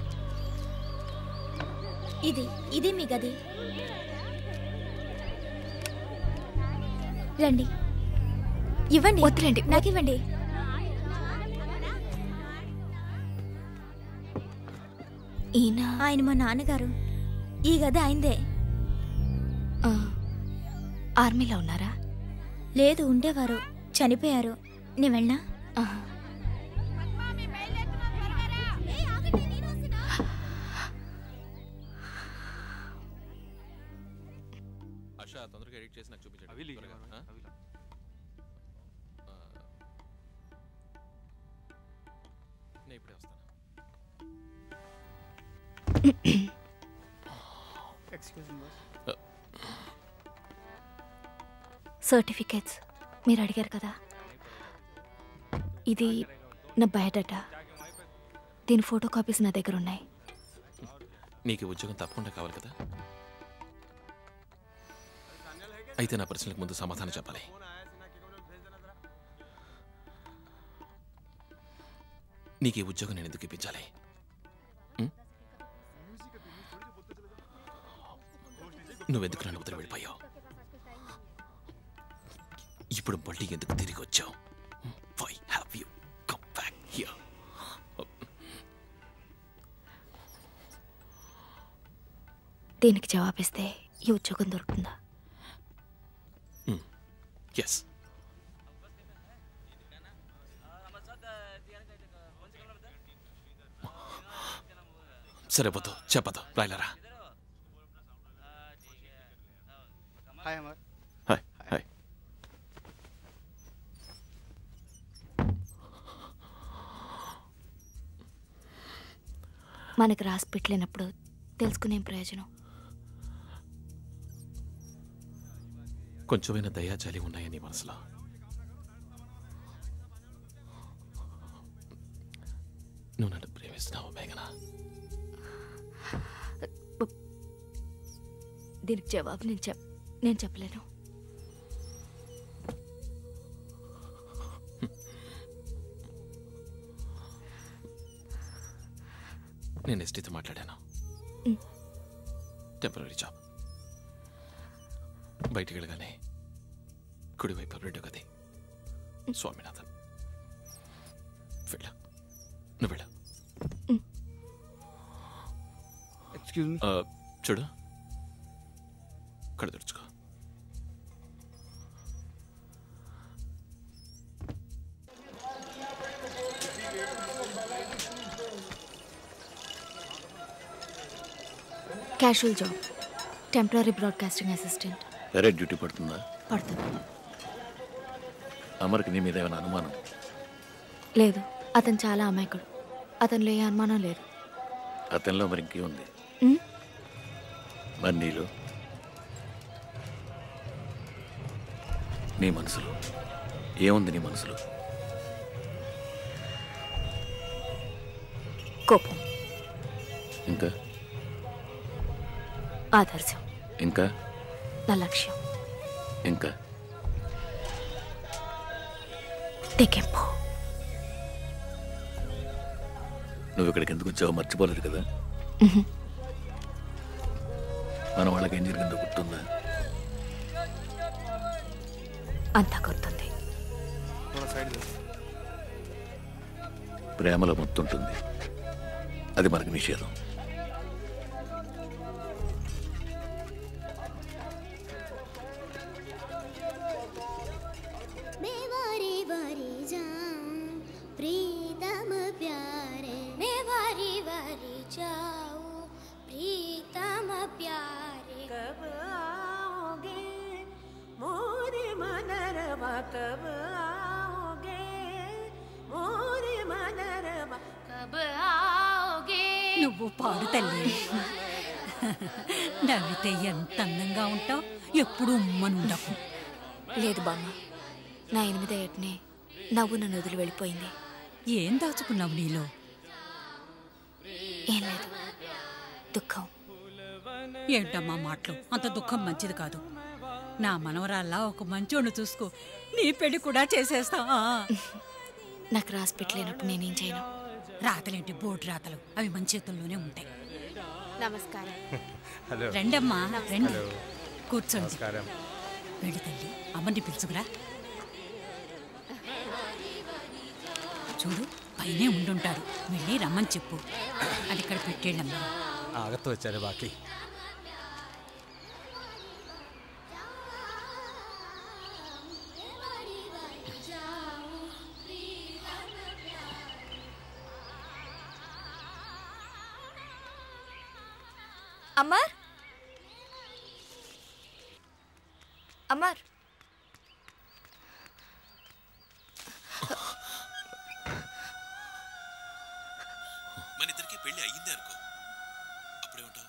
ఇది ఇది మీ గది రండి ఇవ్వండి వద్దులేండి. నాకు ఇవ్వండి ఈయన ఆయన మా నాన్నగారు ఈ గది ఆయనదే ఆ, ఆర్మీలో ఉన్నారా లేదు ఉండేవారు చనిపోయారు నేను వెళ్ళనా హర్ష తొందరగా ఎడిట్ చేసి నాకు చూపించండి త్వరగా, ఆ? ఆ. నేను ఇప్పుడే వస్తాను సర్టిఫికేట్స్ మీరు అడిగారు కదా ఇది నా బయోడేటా దీని ఫోటో కాపీస్ నా దగ్గర ఉన్నాయి నీకు ఈ ఉద్యోగం తప్పకుండా కావాలి కదా అయితే నా ప్రశ్నలకు ముందు సమాధానం చెప్పాలి నీకు ఈ ఉద్యోగం నేను ఎందుకు ఇప్పించాలి ఉం? నువ్వెందుకు నన్ను వదిలి వెళ్ళిపోయావు ఇప్పుడు మళ్ళీ ఎందుకు తిరిగి వచ్చావు why have you come back here దీనికి జవాబిస్తే ఈ ఉద్యోగం దొరుకుతుందా ఎస్ సరే పోతు చెప్పదు రాయలరా హాయ్ అమర్ హాయ్ హాయ్ మనకు రాసి పెట్టలేనప్పుడు తెలుసుకునే ప్రయోజనం కొంచెమైనా దయాజాలి ఉన్నాయా నీ మనసులో నువ్వు నన్ను ప్రేమిస్తున్నావు మేఘనా దీనికి జవాబు నేను చెప్ నేను చెప్పలేను నేను ఎస్టీతో మాట్లాడాను మ్. టెంపరీ జాబ్ బయటికి వెళ్ళగానే కుడివైపు రెండో గది స్వామినాథన్ వెళ్ళ నువ్వు వెళ్ళ ఎక్స్క్యూజ్ మీ ఆ, చూడు కళ్ళు తెరుచుకో casual job temporary broadcasting assistant వేరే డ్యూటీ పడుతుందా పడుతుంది అమర్కి నీ మీద ఏమైనా అనుమానం లేదు అతను చాలా అమాయకుడు అతనిలో ఏ అనుమానం లేదు అతనిలో మరి ఇంకేముంది ఉమ్, మరి నీలో నీ మనసులో ఏముంది నీ మనసులో కోపం ఇంకా ఆదర్శం ఇంకా నా లక్ష్యం ఇంకా తెగింపు నువ్వు ఇక్కడికి ఎందుకు వచ్చావో మర్చిపోలేదు కదా ఉహు. మన వాళ్ళకి ఏం జరిగిందో గుర్తుందా అంతా గుర్తుంది ప్రేమలో మొత్తుంటుంది అది మనకు నిషేధం मैं वारी वारी जाऊं प्रीतम प्यारे मैं वारी वारी जाऊं प्रीतम प्यारे कब आओगे मोरे मनरवा कब आओगे मोरे मनरवा कब आओगे నువ్వు పాడు తల్లి నవ్వితే ఎంత అందంగా ఉంటావు ఎప్పుడు ఉమ్మనుండకు లేదు బామ్మ నా ఎనిమిదో ఏటనే నవ్వు నన్ను వదిలి వెళ్ళిపోయింది ఏం దాచుకున్నావు నీలో ఏం లేదు దుఃఖం ఏంటమ్మా మాటలు అంత దుఃఖం మంచిది కాదు నా మనవరాల్లా ఒక మంచోడు చూసుకో నీ పెళ్లి కూడా చేసేస్తా ఆ. నాకు రాసి పెట్టలేనప్పుడు నేనేం చేయను రాతలేంటి బోర్డు రాతలు అవి మన చేతుల్లోనే ఉంటాయి నమస్కారం హలో రండమ్మా రండి హలో కూర్చోండి నమస్కారం వెళ్ళి తల్లి అమ్మని పిలుచుకురా చూడు పైనే ఉండుంటారు వెళ్ళి రమ్మని చెప్పు అది ఇక్కడ పెట్టేళ్ళమ్మా అగత్తు వచ్చారు బాకీ అమర్ అమర్ మన ఇద్దరికి పెళ్లి అయ్యిందే అనుకో అప్పుడే ఉంటావు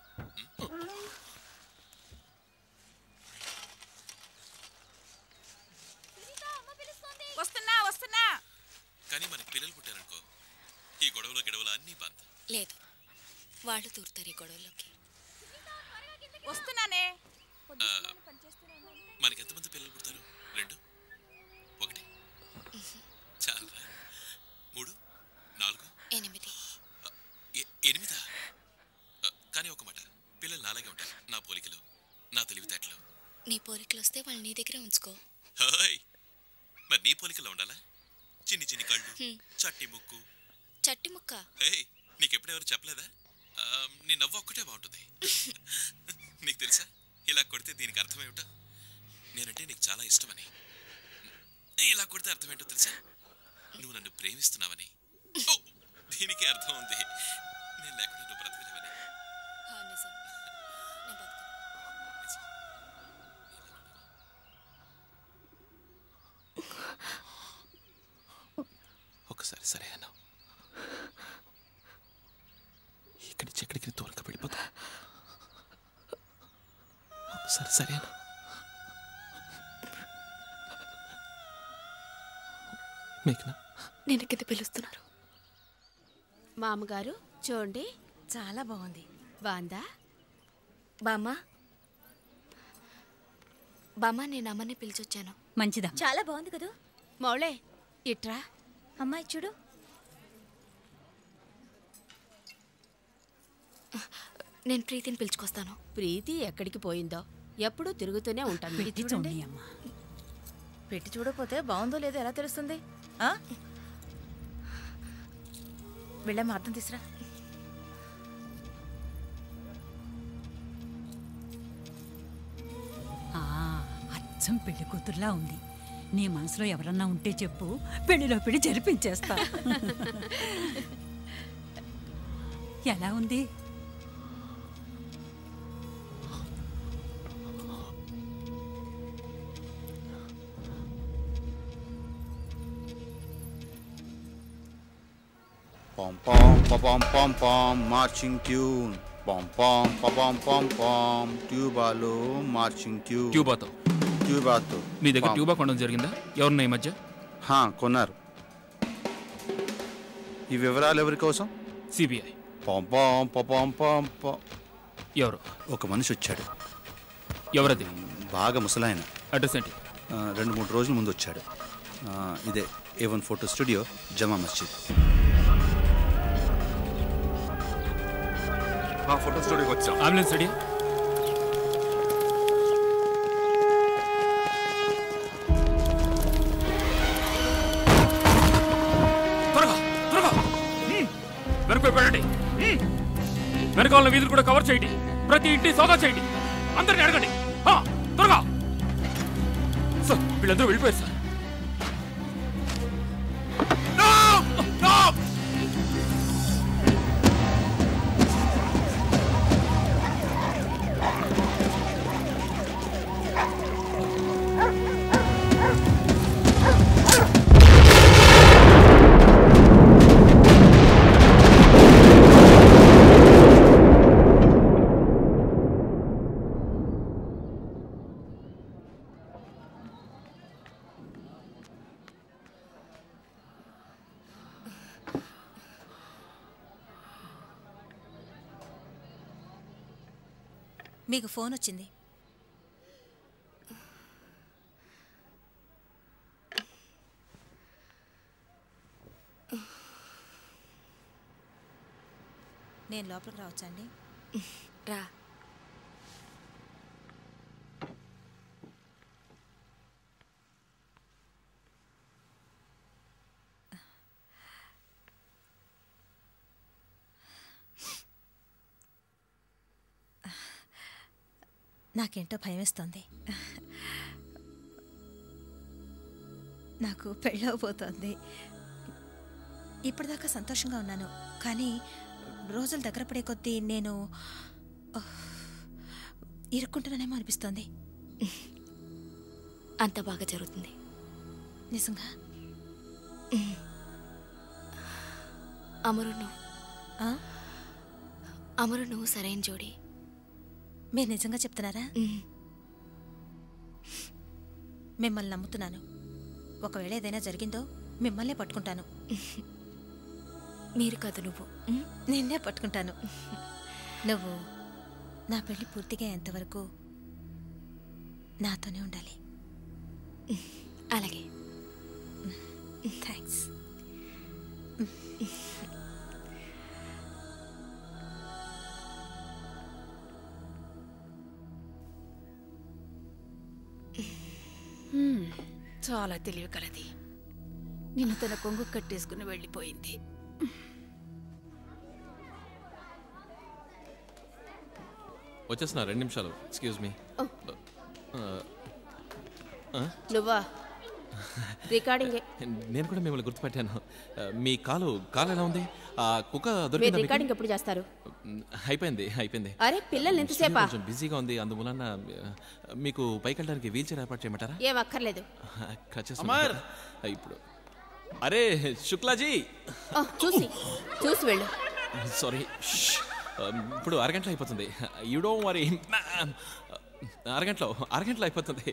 వస్తున్నా వస్తున్నా కానీ మనకి పిల్లలు పుట్టారనుకో ఈ గొడవలు గిడవలు అన్నీ బంద్ లేదు వాళ్ళు దూరుతారు ఈ గొడవలోకి వస్తున్నానే ఆ, మనకి ఎంతమంది పిల్లలు పుడతారు రెండు ఒకటి చాలరా మూడు నాలుగు ఎనిమిది ఎ- ఎనిమిదా ఆ, కానీ ఒక మాట పిల్లలు నాలాగే ఉంటారు నా పోలికలు నా తెలివితేటలు నీ పోలికలు వస్తే వాళ్ళు నీ దగ్గరే ఉంచుకో హాయ్ మరి నీ పోలికలో ఉండాలా చిన్ని చిన్ని కళ్ళు హ్మ్. చట్టి ముక్కు చట్టి ముక్క ఏయ్ నీకెప్పుడెవరు చెప్పలేదా ఆ, నీ నవ్వు ఒక్కటే బాగుంటుంది నీకు తెలుసా ఇలా కొడితే దీనికి అర్థం ఏమిటో నేనంటే నీకు చాలా ఇష్టమని ఇలా కొడితే అర్థం ఏంటో తెలుసా నువ్వు నన్ను ప్రేమిస్తున్నావని ఓ, దీనికి అర్థం ఉంది నేను లేకుండా నువ్వు బ్రతకలేవని నిజం నేను బతుకు ఒకసారి సరే అన్నావు ఇక్కడి నుంచి ఎక్కడికి దూరంగా వెళ్ళిపోతా ఒకసారి సరే అన్నా మేఘనా నేను కింద పిలుస్తున్నారు మామగారు చూడండి చాలా బాగుంది బాందా బామ్మ బామ్మ నేను అమ్మని పిలిచొచ్చాను మంచిదా చాలా బాగుంది కదా మౌళే ఇట్రా అమ్మాయి చూడు నేను ప్రీతిని పిలుచుకొస్తాను ప్రీతి ఎక్కడికి పోయిందో ఎప్పుడూ తిరుగుతూనే ఉంటాను ఇది పెట్టి చూడండి. చూడండి అమ్మా పెట్టి చూడకపోతే బాగుందో లేదో ఎలా తెలుస్తుంది ఆ? వెళ్ళమ్మా అర్థం తీసురా అచ్చం పెళ్లి కూతురులా ఉంది నీ మనసులో ఎవరన్నా ఉంటే చెప్పు పెళ్లిలో పెళ్లి జరిపించేస్తా ఎలా ఉంది Pom pom pom pom pom pom marching tune. Pom pom pom pom pom pom ట్యూబాలో మార్చింగ్ ట్యూబ్ ట్యూబాతో ట్యూబాతో మీ దగ్గర Pom. ట్యూబా కొనడం జరిగిందా ఎవరున్నా ఈ మధ్య హా, కొన్నారు ఈ వివరాలు ఎవరి కోసం సిబిఐ పాం పాం పాం పాం పాం ఎవరు ఒక మనిషి వచ్చాడు ఎవరది బాగా ముసలాయన అడ్రస్ ఏంటి ఆ, రెండు మూడు రోజుల ముందు వచ్చాడు ఆ, ఇదే ఏ వన్ ఫోటో స్టూడియో జమా మస్జిద్ ఫోటో స్టూడియోకి వచ్చాం అంబులెన్స్ రెడీ త్వరగా త్వరగా హ్మ్. వెనక్కి వెళ్ళండి హ్మ్. వెనకాల ఉన్న వీధులు కూడా కవర్ చేయండి ప్రతి ఇంటి సోదా చేయండి అందరిని అడగండి హా, త్వరగా సార్ వీళ్ళందరూ వెళ్ళిపోయారు సార్ No! No! మీకు ఫోన్ వచ్చింది నేను లోపలికి రావచ్చా అండి రా నాకేంటో భయమేస్తోంది నాకు పెళ్ళవబోతోంది ఇప్పటిదాకా సంతోషంగా ఉన్నాను కానీ రోజులు దగ్గర పడే కొద్దీ నేను ఉహ్, ఇరుక్కుంటున్నానేమో అనిపిస్తోంది అంత బాగా జరుగుతుంది నిజంగా అమరు నువ్వు అమరు నువ్వు సరైన జోడి మీరు నిజంగా చెప్తున్నారా మిమ్మల్ని నమ్ముతున్నాను ఒకవేళ ఏదైనా జరిగిందో మిమ్మల్నే పట్టుకుంటాను మీరు కాదు నువ్వు నిన్నే పట్టుకుంటాను నువ్వు నా పెళ్లి పూర్తిగా ఎంతవరకు నాతోనే ఉండాలి అలాగే థ్యాంక్స్ హ్మ్, చాలా తెలివి కలది నిన్ను తన కొంగు కట్టేసుకుని వెళ్ళిపోయింది వచ్చేస్తున్నా రెండు నిమిషాలు ఎక్స్క్యూజ్ మీ నువ్వా రికార్డింగే నేను కూడా మిమ్మల్ని గుర్తుపెట్టాను ఆ, మీ కాలు కాలు ఎలా ఉంది ఆ కుక్క మీరు దొరికిందా మీకు? రికార్డింగ్ ఎప్పుడు చేస్తారు మ్, అయిపోయింది అయిపోయింది అరే పిల్లల్ని ఎంతసేపా కొంచెం బిజీగా ఉంది అందువలన ఆ, మీకు పైకి వెళ్ళడానికి వీల్ చైర్ ఏర్పాటు చేయమంటారా ఏం అక్కర్లేదు ఖచ్చితంగా. అమర్! ఇప్పుడు అరే శుక్లాజీ ఆ, చూసి చూసి వెళ్ళు సారీ ఇప్పుడు అరగంటలో అయిపోతుంది యూ డోంట్ వరీ అరగంటలో అరగంటలో అయిపోతుంది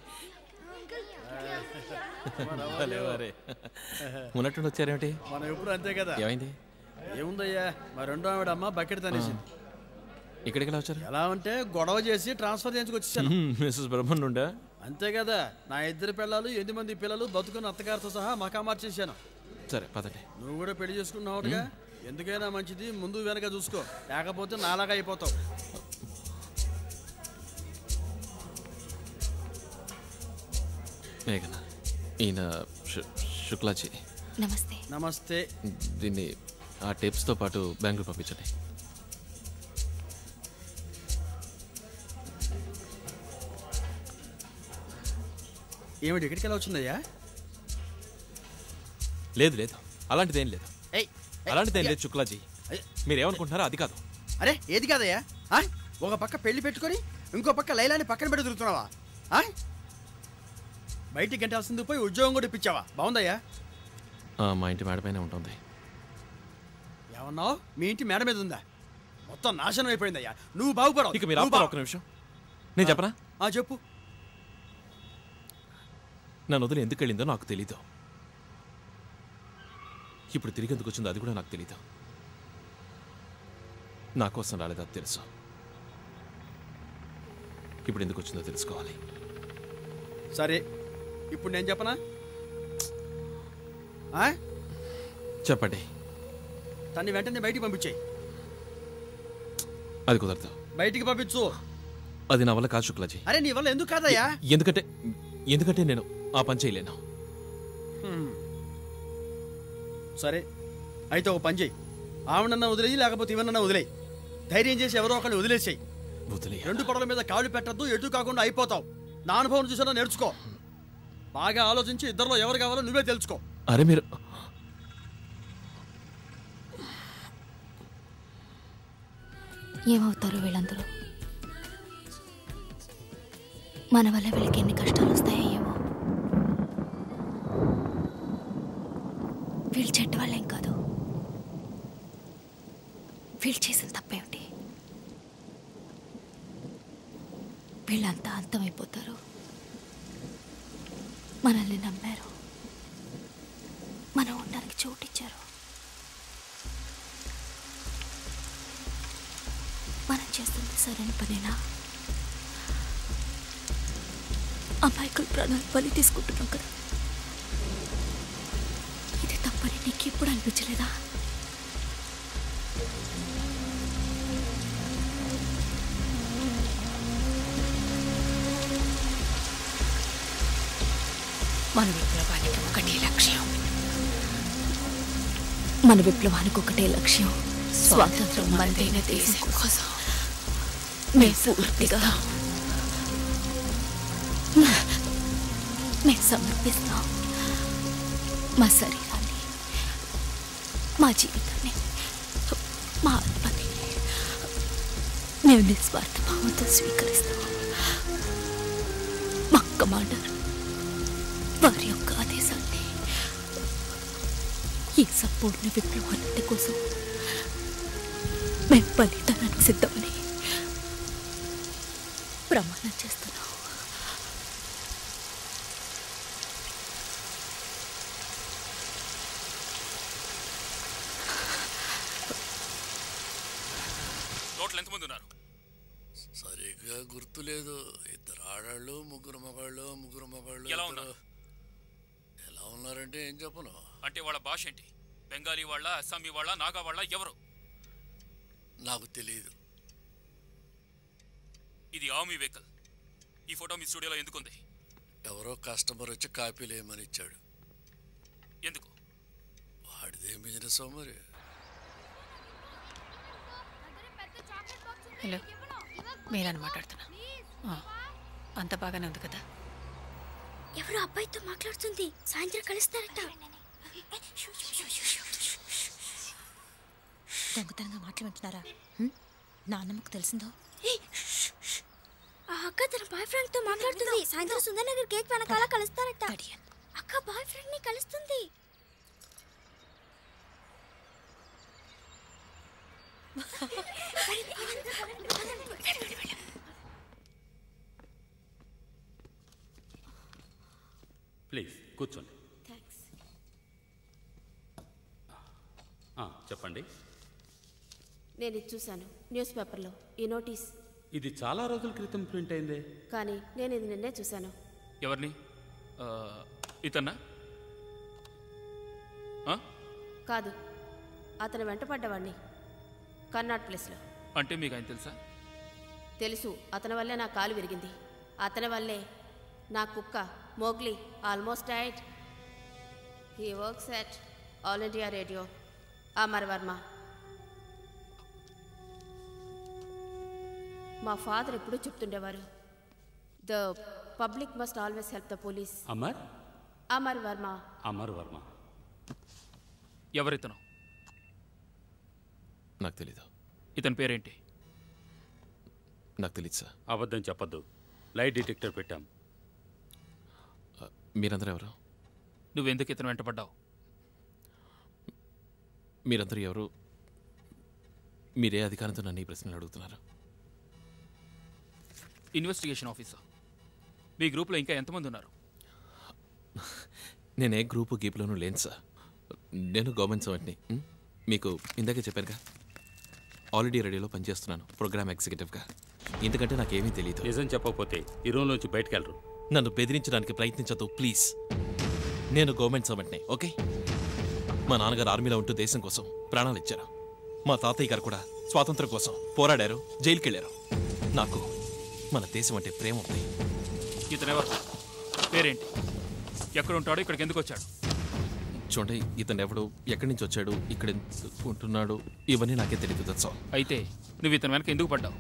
భలే వారే. ఉన్నట్టుండి వచ్చారేమిటి మనం ఎప్పుడు అంతే కదా ఏమైంది ఏముందయ్యా మా రెండో ఆవిడ అమ్మ బకెట్ తనేసింది ఇక్కడికి ఎలా వచ్చారు ఎలా అంటే గొడవ చేసి ట్రాన్స్ఫర్ చేయించుకు వచ్చేసాను మిస్సెస్ బ్రహ్మన్ నుండా అంతే కదా నా ఇద్దరు పిల్లలు ఎనిమిది మంది పిల్లలు బతుకున్న అత్తగారితో సహా మకా మార్చేసాను సరే పదండి నువ్వు కూడా పెళ్లి చేసుకున్నావుగా ఎందుకైనా మంచిది ముందు వెనక చూసుకో లేకపోతే నాలాగా అయిపోతావు మేఘన ఈయన శు- శుక్లాజీ నమస్తే నమస్తే దీన్ని ఆ టిప్స్తో పాటు బెంగళూరు పంపించండి ఏమిటి ఇక్కడికి ఎలా వచ్చిందయ్యా లేదు లేదు అలాంటిదేం లేదు ఏయ్ అలాంటిదేం లేదు శుక్లాజీ మీరేమనుకుంటున్నారో అది కాదు అరే ఏది కాదయ్యా ఆ? ఒక పక్క పెళ్లి పెట్టుకొని ఇంకో పక్క లైలాని పక్కన పెట్టి తిరుగుతున్నావా ఆ? బయటికి గంటాల్సింది పోయి ఉద్యోగం కూడా ఇప్పించావా బాగుందయ్యా ఆ, మా ఇంటి మేడపైనే ఉంటుంది ఏమన్నావు మీ ఇంటి మేడ మీద ఉందా మొత్తం నాశనం అయిపోయిందయ్యా నువ్వు బాగుపడవు ఇక మీరు నువ్వు ఆపుతారా బాగు- ఒక్క నిమిషం నేను చెప్పనా ఆ చెప్పు నన్ను వదిలి ఎందుకు వెళ్ళిందో నాకు తెలీదు ఇప్పుడు తిరిగి ఎందుకు వచ్చిందో అది కూడా నాకు తెలీదు నా కోసం రాలేదు అది తెలుసు ఇప్పుడు ఎందుకు వచ్చిందో తెలుసుకోవాలి సరే ఇప్పుడు నేను చెప్పనా ఆ? చెప్పండి తన్ని వెంటనే బయటికి పంపించేయి అది కుదరదు బయటికి పంపించు అది నా వల్ల కాదు శుక్లాజీ అరే నీ వల్ల ఎందుకు కాదయ్యా ఎందుకంటే ఎందుకంటే నేను ఆ పని చేయలేను హ్మ్. సరే అయితే ఒక పని చేయి ఆవిడన్నా వదిలేయి లేకపోతే ఇవన్నా వదిలేయి ధైర్యం చేసి ఎవరో ఒకరిని వదిలేసేయి వదిలే రెండు పడల మీద కాళ్ళు పెట్టద్దు ఎటు కాకుండా అయిపోతావు నా అనుభవం చూసినా నేర్చుకో బాగా ఆలోచించి ఇద్దరిలో ఎవరు కావాలో నువ్వే తెలుసుకో అరే మీరు ఏమవుతారు వీళ్ళందరూ మన వల్ల వీళ్ళకి ఎన్ని కష్టాలు వస్తాయో ఏమో వీళ్ళు చెడ్డ వాళ్ళేం కాదు వీళ్ళు చేసిన తప్పేమిటి వీళ్ళంతా అంతమైపోతారు మనల్ని నమ్మారు మనం ఉండడానికి చోటిచ్చారు మనం చేస్తుంది సరైన పనేనా అమాయకుల ప్రాణాలు బలి తీసుకుంటున్నాం కదా ఇది తప్పని నీకు ఎప్పుడు అనిపించలేదా మన విప్లవానికి ఒకటే లక్ష్యం మన విప్లవానికి ఒకటే లక్ష్యం స్వాతంత్రం మనదైన దేశం కోసం మేము పూర్తిగా మేము సమర్పిస్తాం మా శరీరాన్ని మా జీవితాన్ని మా ఆత్మని మేము నిస్వార్థ భావంతో స్వీకరిస్తాం మా కమాండర్ వారి యొక్క ఆదేశాన్ని ఈ సంపూర్ణ విప్లవాన్నిటి కోసం మేము బలిదానానికి సిద్ధమని ప్రమాణం చేస్తున్నాం టోటల్ ఎంతమంది ఉన్నారు సరిగ్గా గుర్తులేదు ఇద్దరు ఆడాళ్ళు ముగ్గురు మగాళ్ళు ముగ్గురు మగాళ్ళు ఎలా ఇద్దరు- ఉన్నారు? ఎలా ఉన్నారంటే ఏం చెప్పను అంటే వాళ్ళ భాష ఏంటి బెంగాలీ వాళ్ళ అస్సామీ వాళ్ళ నాగా వాళ్ళ ఎవరు నాకు తెలియదు ఇది ఆర్మీ వెహికల్ ఈ ఫోటో మీ స్టూడియోలో ఎందుకుంది ఎవరో కస్టమర్ వచ్చి కాపీలు వేయమని ఇచ్చాడు ఎందుకు వాడిదేం బిజినెస్ మరి హలో మీరని మాట్లాడుతున్నా ఆ, అంత బాగానే ఉంది కదా ఎవరు అబ్బాయితో మాట్లాడుతుంది సాయంత్రం కలుస్తారట దొంగతనంగా మాటలు వింటున్నారా హ్మ్? నాన్నమ్మకు తెలిసిందో ఆ అక్క తన బాయ్ ఫ్రెండ్ తో మాట్లాడుతుంది సాయంత్రం సుందర్ నగర్ కేక్ వెనకాల కలుస్తారట అక్క బాయ్ ఫ్రెండ్ ని కలుస్తుంది ప్లీజ్ కూర్చోండి ఆ, చెప్పండి నేను ఇది చూశాను న్యూస్ పేపర్లో ఈ నోటీస్ ఇది చాలా రోజుల క్రితం ప్రింట్ అయిందే కానీ నేను ఇది నిన్నే చూశాను ఎవరిని ఆ, ఇతన్నా ఆ? కాదు అతను వెంటపడ్డవాడిని కర్నాట్ ప్లేస్లో అంటే మీకు ఆయన తెలుసా తెలుసు అతని వల్లే నా కాలు విరిగింది అతని వల్లే నా కుక్క Mowgli almost died he works at All India Radio Amar Varma మా ఫాదర్ ఎప్పుడూ చెప్తుండేవారు the public must always help the police Amar Amar Varma Amar Varma ఎవరితను నాకు తెలీదు ఇతని పేరేంటి నాకు తెలియదు సార్ అబద్ధం చెప్పొద్దు లైట్ డిటెక్టర్ పెట్టాం మీరందరూ ఎవరు నువ్వెందుకు ఇతను వెంటపడ్డావు మీరందరూ ఎవరు మీరే అధికారంతో నన్ను ఈ ప్రశ్నలు అడుగుతున్నారు ఇన్వెస్టిగేషన్ ఆఫీసర్ మీ గ్రూప్లో ఇంకా ఎంతమంది ఉన్నారు నేను ఏ గ్రూపు గీపులోనూ లేను సార్ నేను గవర్నమెంట్ సర్వెంట్ని ఉం? మీకు ఇందాకే చెప్పానుగా ఆల్రెడీ రేడియోలో పనిచేస్తున్నాను ప్రోగ్రామ్ ఎగ్జిక్యూటివ్గా ఎందుకంటే నాకేమీ తెలియదు నిజం చెప్పకపోతే ఈ రూమ్ నుంచి బయటకు వెళ్ళరు నన్ను బెదిరించడానికి ప్రయత్నించదు ప్లీజ్ నేను గవర్నమెంట్ సర్వెంట్ని ఓకే మా నాన్నగారు ఆర్మీలో ఉంటూ దేశం కోసం ప్రాణాలు ఇచ్చారు మా తాతయ్య గారు కూడా స్వాతంత్రం కోసం పోరాడారు జైలుకి వెళ్ళారు నాకు మన దేశం అంటే ప్రేమ ఉంది ఇతను ఎవరు పేరేంటి ఎక్కడ ఉంటాడో ఇక్కడికి ఎందుకు వచ్చాడు చూడండి ఇతను ఎవడు ఎక్కడి నుంచి వచ్చాడు ఇక్కడ ఎందుకు ఉంటున్నాడు ఇవన్నీ నాకే తెలియదు దట్స్ ఆల్ అయితే నువ్వు ఇతని వెనక ఎందుకు పడ్డావు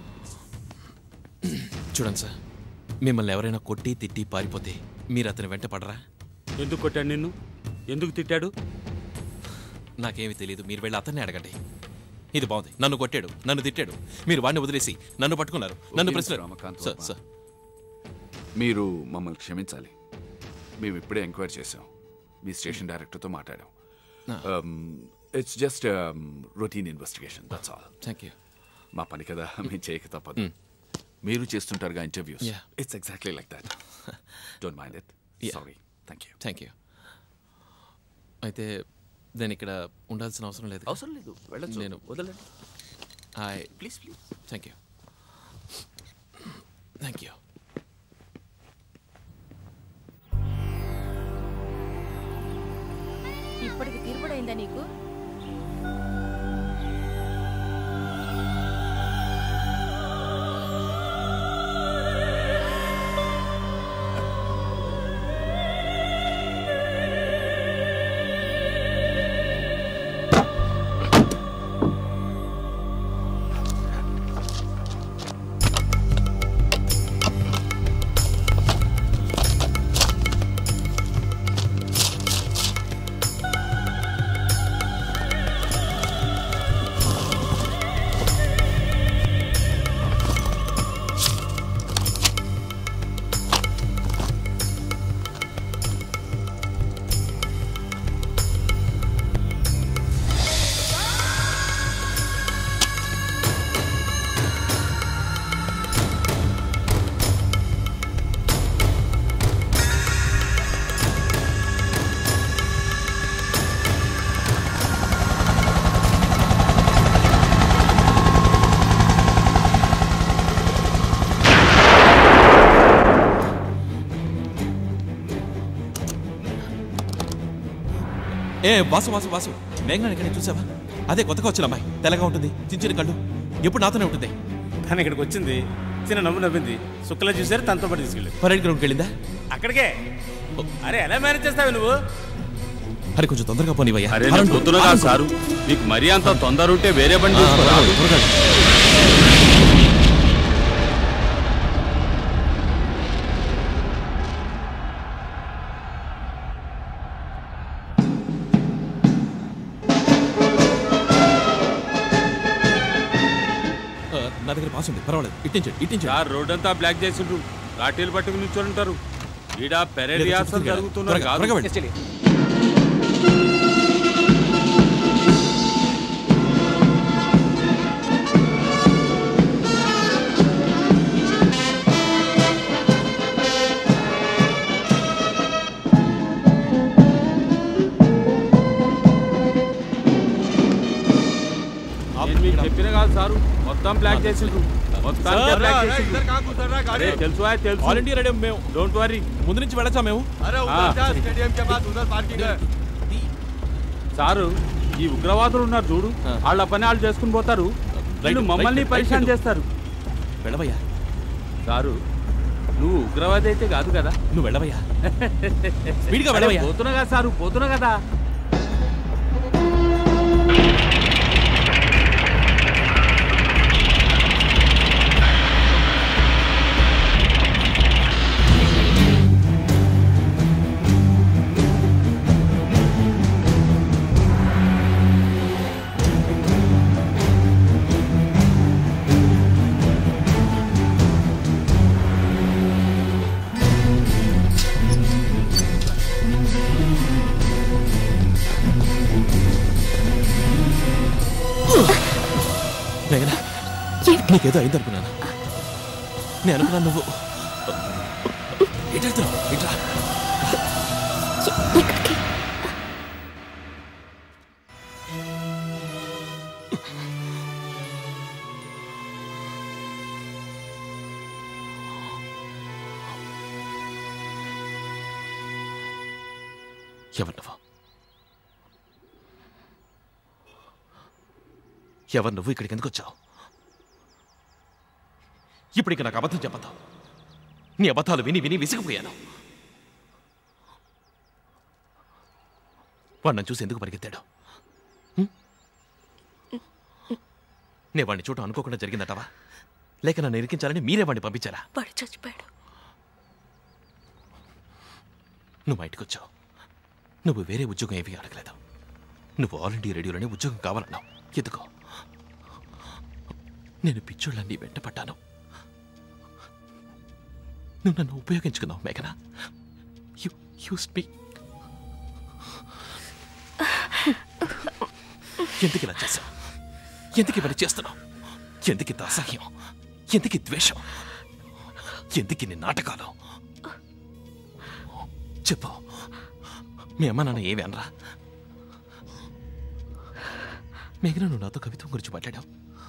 చూడండి సార్ మిమ్మల్ని ఎవరైనా కొట్టి తిట్టి పారిపోతే మీరు అతని వెంట పడరా ఎందుకు కొట్టాడు నిన్ను ఎందుకు తిట్టాడు నాకేమీ తెలియదు మీరు వెళ్ళి అతన్ని అడగండి ఇది బాగుంది నన్ను కొట్టాడు నన్ను తిట్టాడు మీరు వాడిని వదిలేసి నన్ను పట్టుకున్నారు నన్ను ఓకే, ప్రశ్న mister Ramakant sir Varma. Sir మీరు మమ్మల్ని క్షమించాలి మేము ఇప్పుడే ఎంక్వైరీ చేసాం మీ స్టేషన్ డైరెక్టర్తో మాట్లాడాం it's just routine investigation that's all thank you మా పని కదా మేము చేయక తప్పదు Mm. మీరు చేస్తుంటారుగా interviews Yeah. It's exactly like that don't mind it Yeah. Sorry thank you thank you అయితే నేను ఇక్కడ ఉండాల్సిన అవసరం లేదు అవసరం లేదు వెళ్ళొచ్చు నేను వదలండి hi please please thank you thank you ఇప్పటికి తీర్పుడైందా నీకు ఏ వాసు వాసు వాసు మేఘనా ఇక్కడ చూసావా అదే కొత్తగా వచ్చిన అమ్మాయి తెల్లగా ఉంటుంది చిన్న కళ్ళు ఎప్పుడు నాతోనే ఉంటుంది తను ఇక్కడికి వచ్చింది చిన్న నవ్వు నవ్వింది సుక్కలా చూసారు తనతో పాటు తీసుకెళ్ళి పరేడ్ గ్రౌండ్కి వెళ్ళిందా అక్కడికే అరే ఎలా మేనేజ్ చేస్తావు నువ్వు అరే కొంచెం తొందరగా పోనివయ్యా అరే నేను పొద్దునగా సారు మీకు మరీ అంత తొందర ఉంటే వేరే బండి చూసుకోరా? ఆ, నా దగ్గర పాస్ ఉంది పర్వాలేదు ఇట్టించండి ఇట్టించండి సార్ రోడ్ అంతా బ్లాక్ చేసిండ్రు లాఠీలు పట్టుకుని నిల్చొని ఉంటారు ఈడ పెరేడ్ లేదు, రిహార్సల్ త్వరగా, జరుగుతున్నారు త్వరగా, త్వరగా వెళ్ళి. నేను మీకు చెప్పిన కాదు సారు మొత్తం బ్లాక్ చేసిండ్రు మొత్తం సార్, బ్లాక్ రా, రా, చేసిండ్రు ఇద్దరు కాకు, సార్, రా, గాడి. అరే, తెలుసు ఆ, తెలుసు ఆల్ ఇండియా రెడీ మేము డోంట్ వరీ ముందు నుంచి వెళ్ళచ్చా మేము సారు ఈ ఉగ్రవాదులు ఉన్నారు చూడు వాళ్ళ పని వాళ్ళు చేసుకుని పోతారు వీళ్ళు మమ్మల్ని రైట్, పరిశాన్ రైట్. చేస్తారు వెళ్ళవయ్యా సారు నువ్వు ఉగ్రవాది అయితే కాదు కదా నువ్వు వెళ్ళవయ్యా స్పీడ్గా వెళ్ళవయ్యా. అరే, పోతున్నా కదా సారు పోతున్నా కదా మేఘనా నీకేదో అయింది అనుకున్నాను నేను అనుకున్నాను నువ్వు ఎటెళ్తున్నావు ఇట్రా ఎవరు నువ్వు ఎవరు నువ్వు ఇక్కడికి ఎందుకు వచ్చావు ఇప్పుడు ఇక నాకు అబద్ధం చెప్పదు నీ అబద్ధాలు విని విని విసిగిపోయాను వాడు నన్ను చూసి ఎందుకు పరిగెత్తాడు హ్మ్? నేను వాడిని చూడటం అనుకోకుండా జరిగిందటవా లేక నన్ను ఇరికించాలని మీరే వాడిని పంపించారా వాడు చచ్చిపోయాడు నువ్వు మా ఇంటికి వచ్చావు నువ్వు వేరే ఉద్యోగం ఏమీ అడగలేదు నువ్వు ఆల్ ఇండియా రేడియోలోనే ఉద్యోగం కావాలన్నావు ఎందుకో నేను పిచ్చోళ్ళని వెంట పడ్డాను నువ్వు నన్ను ఉపయోగించుకున్నావు మేఘనా యు యూస్ మీ ఎందుకు ఇలా చేశావు ఎందుకు ఇవన్నీ చేస్తున్నావు ఎందుకు ఇంత అసహ్యం ఎందుకు ఈ ద్వేషం ఎందుకు ఇన్ని నాటకాలు చెప్పు మీ అమ్మ నాన్న ఏమి అనరా మేఘన నువ్వు నాతో కవిత్వం గురించి మాట్లాడావు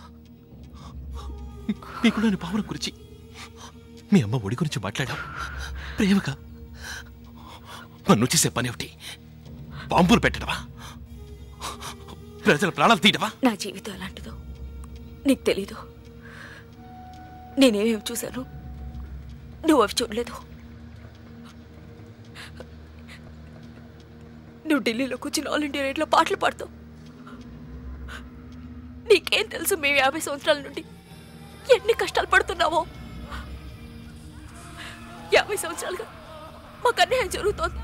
నీకు నేను పావుల గురించి మీ అమ్మ ఒడి గురించి మాట్లాడావు ప్రేమగా నన్ను చేసే పని ఒకటి బాంబులు పెట్టడమా ప్రజల ప్రాణాలు తీయడమా నా జీవితం ఎలాంటిదో నీకు తెలీదు నేనేమేమి చూశాను నువ్వు అవి చూడలేదు నువ్వు ఢిల్లీలో కూర్చుని ఆల్ ఇండియా రేట్లో పాటలు పాడతావు నీకేం తెలుసు మేము యాభై సంవత్సరాల నుండి ఎన్ని కష్టాలు పడుతున్నావో యాభై సంవత్సరాలుగా మాకు అన్యాయం జరుగుతోంది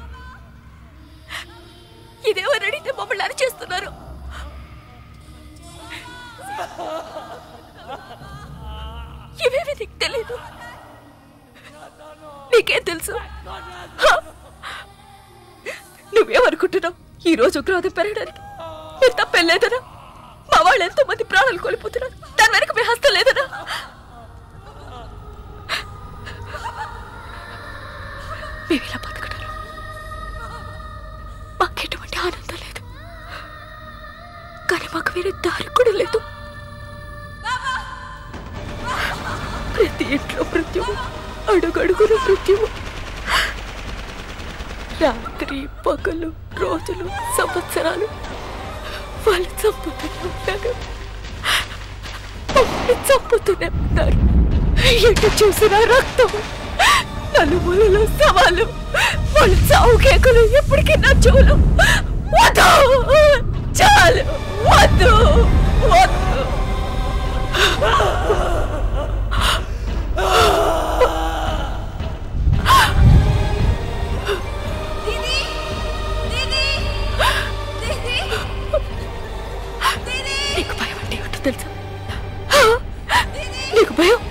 ఇదేమని అడిగితే మమ్మల్ని అరిచేస్తున్నారు ఇవేవి నీకు తెలీదు నీకేం తెలుసు హ! నువ్వేమనుకుంటున్నావు ఈ రోజు ఉగ్రవాదం పెరగడానికి మీరు తప్పేం లేదనా మా వాళ్ళు ఎంతో మంది ప్రాణాలు కోల్పోతున్నారు దాని వెనక మీ హస్తం లేదనా మేము ఇలా బతకడం మాకు ఎటువంటి ఆనందం లేదు కానీ మాకు వేరే దారి కూడా లేదు ప్రతి ఇంట్లో మృత్యువు అడుగడుగున మృత్యువు రాత్రి పగలు రోజులు సంవత్సరాలు వాళ్ళు చంపుతూనే ఉన్నారు మమ్మల్ని చంపుతూనే ఉన్నారు ఎటు చూసినా రక్తం నలుమూలలో సవాలు వాళ్ళు చావు కేకలు ఎప్పటికీ నా చెవులు వద్దు చాలు వద్దు వద్దు నీకు భయం అంటే ఏమిటో తెలుసా నీకు భయం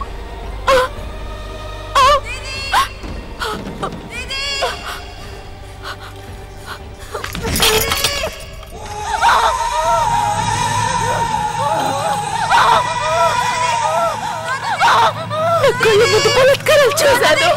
కళ్ళు ముందు బలత్కారాలు చూశాను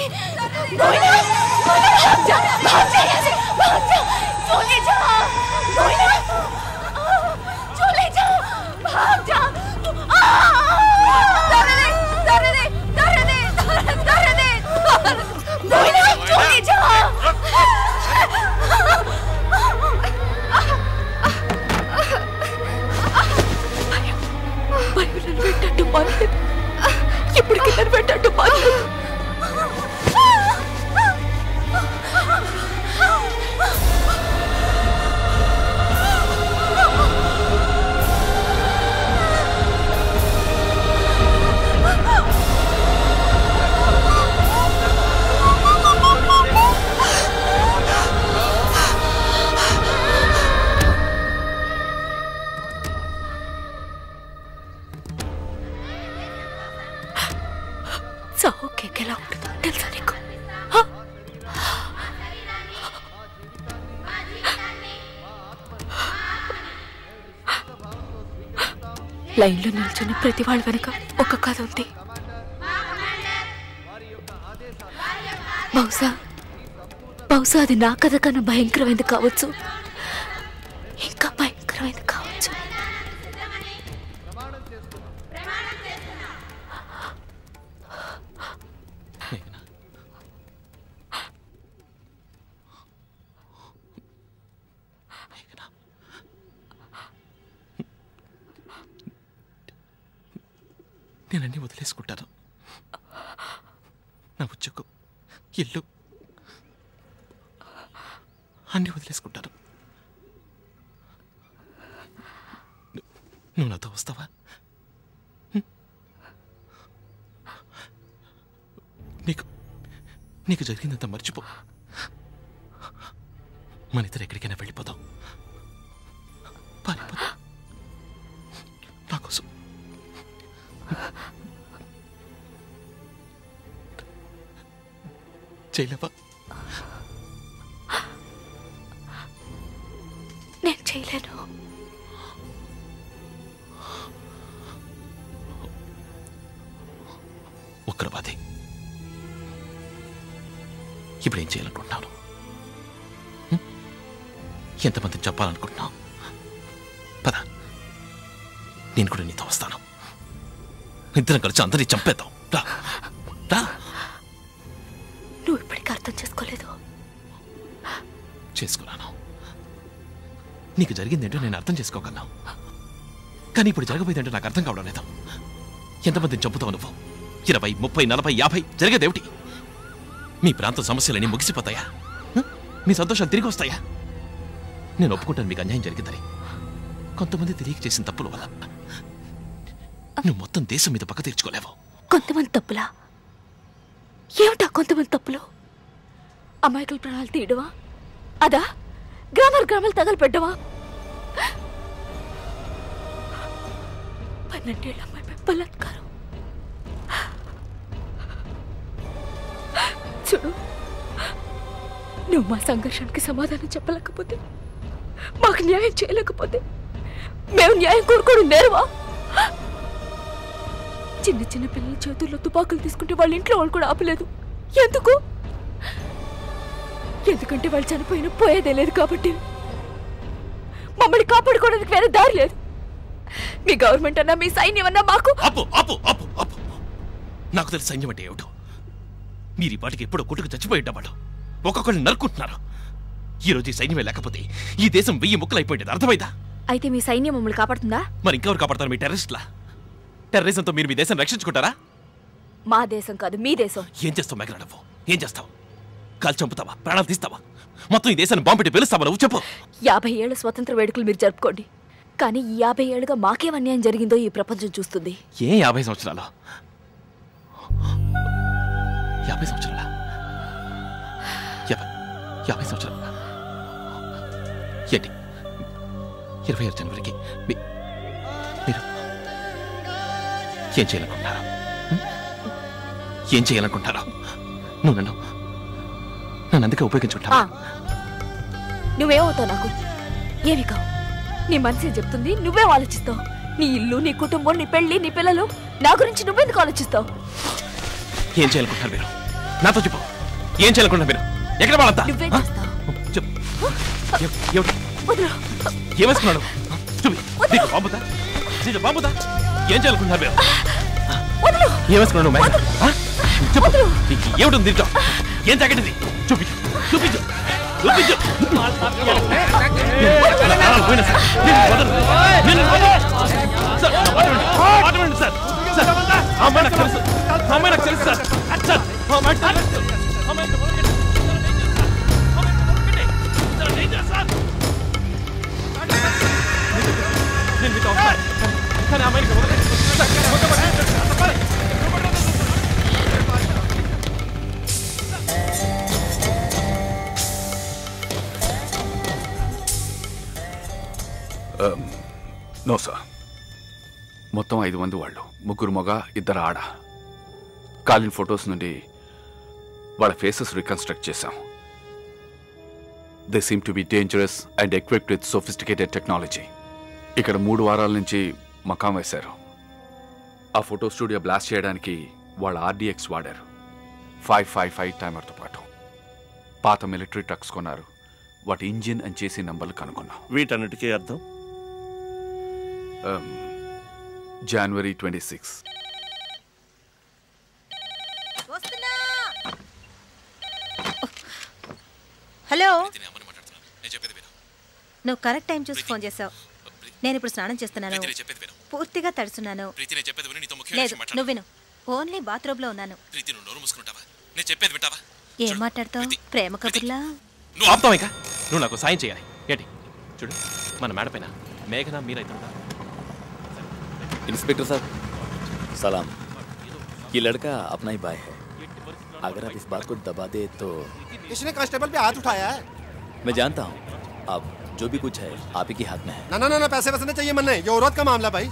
భయం నన్ను వెంటట్టు మారలేదు ఇప్పటికి నన్ను వెంటట్టు మారలేదు చావు కేకెలా ఉంటుందో తెలుసా నీకు హ? లైన్లో నిల్చున్న ప్రతి వాళ్ళ వెనుక ఒక కథ ఉంది బహుశా బహుశా అది నా కథ కన్నా భయంకరమైనది కావచ్చు ఇంకా భయంకరమైనది కావచ్చు నేనన్నీ వదిలేసుకుంటాను నా ఉద్యోగం ఇల్లు అన్నీ వదిలేసుకుంటాను ను- నువ్వు నాతో వస్తావా హ్మ్? నీకు నీకు జరిగిందంతా మర్చిపో మన ఇద్దరు ఎక్కడికైనా వెళ్ళిపోదాం పారిపోదాం నా కోసం చేయలేవా నేను చేయలేను ఉగ్రవాది ఇప్పుడు ఏం చేయాలనుకుంటున్నాను హ్మ్? ఎంతమందిని చెప్పాలనుకుంటున్నావు పద నేను కూడా నీతో వస్తాను ఇద్దరం కలిసి అందరినీ చంపేద్దాం రా రా నువ్వు ఇప్పటికీ అర్థం చేసుకోలేదు చేసుకున్నాను నీకు జరిగిందేంటో నేను అర్థం చేసుకోగలను కానీ ఇప్పుడు జరగబోయేదేంటో నాకు అర్థం కావడం లేదు ఎంతమందిని చంపుతావు నువ్వు ఇరవై ముప్పై నలభై యాభై జరిగేదేమిటి మీ ప్రాంత సమస్యలన్నీ ముగిసిపోతాయా హ? మీ సంతోషాలు తిరిగి వస్తాయా నేను ఒప్పుకుంటాను మీకు అన్యాయం జరిగిందని కొంతమంది తెలియక చేసిన తప్పుల వల్ల నువ్వు మొత్తం దేశం మీద పక్క తీర్చుకోలేవు కొంతమంది తప్పులా ఏమిటా కొంతమంది తప్పులు అమాయకుల ప్రాణాలు తీయడమా అదా గ్రామాలు గ్రామాలు తగలు పెట్టడమా పన్నెండేళ్ళ అమ్మాయి బలాత్కారం చూడు నువ్వు మా సంఘర్షణకి సమాధానం చెప్పలేకపోతే మాకు న్యాయం చేయలేకపోతే మేము న్యాయం కోరుకోవడం నేరవా చిన్న చిన్న పిల్లల చేతుల్లో తుపాకులు తీసుకుంటే వాళ్ళ ఇంట్లో వాళ్ళు కూడా ఆపలేదు ఎందుకు ఎందుకంటే వాళ్ళు చనిపోయిన పోయేదే లేదు కాబట్టి మమ్మల్ని కాపాడుకోవడానికి వేరే దారి లేదు మీ గవర్నమెంట్ అన్నా మీ సైన్యం అన్నా మాకు అప్పు అప్పు అప్పు అప్పు నాకు తెలిసి సైన్యం అంటే ఏమిటో మీరు ఈ పాటికి ఎప్పుడో కొట్టుకు చచ్చిపోయి ఉండేవాడు ఒక్కొక్కరిని నరుకుంటున్నారు ఈ రోజు ఈ సైన్యమే లేకపోతే ఈ దేశం వెయ్యి ముక్కలు అయిపోయింది అర్థమైందా అయితే మీ సైన్యం మమ్మల్ని కాపాడుతుందా మరి ఇంకెవరు కాపాడతారు మీ టెర్రరిస్ట్లా టెర్రరిజంతో మీరు మీ దేశం రక్షించుకుంటారా మా దేశం కాదు మీ దేశం ఏం చేస్తావు మెగరా నువ్వు ఏం చేస్తావు కాలు చంపుతావా ప్రాణాలు తీస్తావా మొత్తం ఈ దేశాన్ని బాంబు పెట్టి పిలుస్తావా నువ్వు చెప్పు యాభై ఏళ్ళ స్వతంత్ర వేడుకలు మీరు జరుపుకోండి కానీ ఈ యాభై ఏళ్ళుగా మాకేం అన్యాయం జరిగిందో ఈ ప్రపంచం చూస్తుంది ఏ యాభై సంవత్సరాలు యాభై సంవత్సరాల యాభై యాభై సంవత్సరాలు ఏంటి ఇరవై ఆరు జనవరికి మీ- మీరు ఏం చేయాలనుకుంటారా హ్మ్? ఏం చేయాలనుకుంటారా నువ్వు నన్ను నన్ను అందుకే ఉపయోగించుకుంటా ఆ, నువ్వేమవుతావు నాకు ఏమి కావు నీ మనసే చెప్తుంది నువ్వేం ఆలోచిస్తావు నీ ఇల్లు నీ కుటుంబం నీ పెళ్లి నీ పిల్లలు నా గురించి నువ్వెందుకు ఆలోచిస్తావు ఏం చేయాలనుకుంటారు మీరు నాతో చెప్పు ఏం చేయాలనుకుంటారు మీరు ఎక్కడ వాళ్ళంతా నువ్వే ఆ? చేస్తావు చెప్పు ఎవ- ఎవడు వదలు ఏమేసుకున్నాడు చూపి నీకు బాంబుతా నీకు బాంబుతా ఏం చేయాలనుకుంటున్నారు మీరు వదలు ఏమేసుకున్నాడు మేఘ చెప్పు నీకు ఏమిటి ఉంది దీంట్లో ఏం జాకెట్ ఇది చూపించు చూపించు చూపించు నా ప్రాణాలు పోయినా సార్. నేను వదలను. నేను వదలను. సార్, నా మాట వినండి. మాట వినండి సార్. సార్, ఆ అమ్మాయి నాకు తెలుసు. ఆ అమ్మాయి నాకు తెలుసు సార్. సార్, ఆ అమ్మాయి నాకు తెలుసు. ఆ అమ్మాయి నాకు వదలండి. ఆ అమ్మాయి నాకు వదలండి. Sir, danger sir. నేను మీతో వస్తాను. కానీ ఆ అమ్మాయిని వదలండి. సార్, వదలండి. తప్పదు. నో సార్ మొత్తం ఐదు మంది వాళ్ళు ముగ్గురు మగ ఇద్దరు ఆడ కాలిన్ ఫొటోస్ నుండి వాళ్ళ ఫేసెస్ రికన్స్ట్రక్ట్ చేశాం they seem to be dangerous and equipped with sophisticated technology ఇక్కడ మూడు వారాల నుంచి మకాం వేశారు ఆ ఫోటో స్టూడియో బ్లాస్ట్ చేయడానికి వాళ్ళ ఆర్డీఎక్స్ వాడారు ఫైవ్ ఫైవ్ ఫైవ్ టైమర్తో పాటు పాత మిలిటరీ ట్రక్స్ కొన్నారు వాటి ఇంజిన్ అని చేసి నంబర్లు కనుక్కున్నాం వీటన్నిటికీ అర్థం జనవరి ట్వంటీ సిక్స్ హలో నువ్వు కరెక్ట్ టైం చూసి ఫోన్ చేసావు నేను ఇప్పుడు స్నానం చేస్తున్నాను పూర్తిగా తడుస్తున్నాను ప్రీతి నేను చెప్పేది విను నీతో ముఖ్యమైన లేదు విషయం మాట్లాడాలి. నువ్వు విను ఓన్లీ బాత్రూంలో ఉన్నాను ప్రీతి నువ్వు నోరు మూసుకుంటావా నేను చెప్పేది వింటావా ఏం మాట్లాడతావు ప్రేమ కబుర్లా నువ్వు ఆపుతావు ఇంకా నువ్వు నాకు సాయం చేయాలి ఏంటి చూడు మన మేడ పైన మేఘన మీరైతే ఉంటారు इंस्पेक्टर साहब सलाम ये लड़का अपना ही भाई है अगर आप इस बात को दबा दे तो किसने कांस्टेबल पे हाथ उठाया है मैं जानता हूँ अब जो भी कुछ है आप ही के हाथ में है ना ना ना ना पैसे वैसे नहीं चाहिए मन नहीं ये औरत का मामला भाई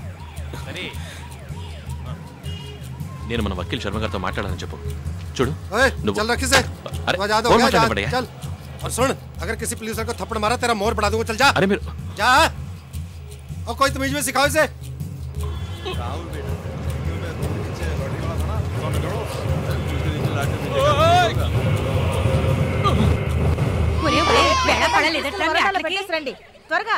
నేను మన వకీల్ శర్మ గారితో మాట్లాడాలని చెప్పు చూడు ओए, నువ్వు चल रखी से अरे, वहाँ जा दो कौन गया, मारने जा, पड़ेगा? चल और सुन अगर किसी पुलिस को थप्पड़ मारा तेरा मोर बढ़ा दूंगा चल जा अरे मेरे जा और कोई तमीज में सिखाओ इसे పెట్టేసి రండి త్వరగా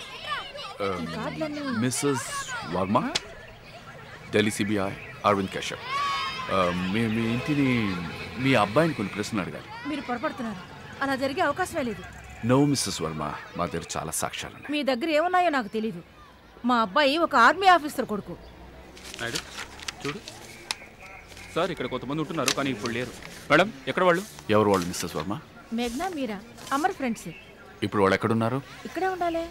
మిస్సెస్ వర్మ ఢిల్లీ సిబిఐ అరవింద్ కశ్యప్ మీ మీ ఇంటిని మీ అబ్బాయిని కొన్ని ప్రశ్నలు అడగాలి మీరు పొరపడుతున్నారు అలా జరిగే అవకాశమే లేదు నో మిస్సెస్ వర్మ మా దగ్గర చాలా సాక్ష్యాలు ఉన్నాయి మీ దగ్గర ఏమున్నాయో నాకు తెలీదు మా అబ్బాయి ఒక ఆర్మీ ఆఫీసర్ కొడుకు నాయుడు చూడు సార్ ఇక్కడ కొంతమంది ఉంటున్నారు కానీ ఇప్పుడు లేరు మేడం ఎక్కడ వాళ్ళు ఎవరు వాళ్ళు మిస్సెస్ వర్మ మేఘ్నా మీరా అమర్ ఫ్రెండ్స్ ఇప్పుడు వాళ్ళు ఎక్కడున్నారు ఇక్కడే ఉండాలి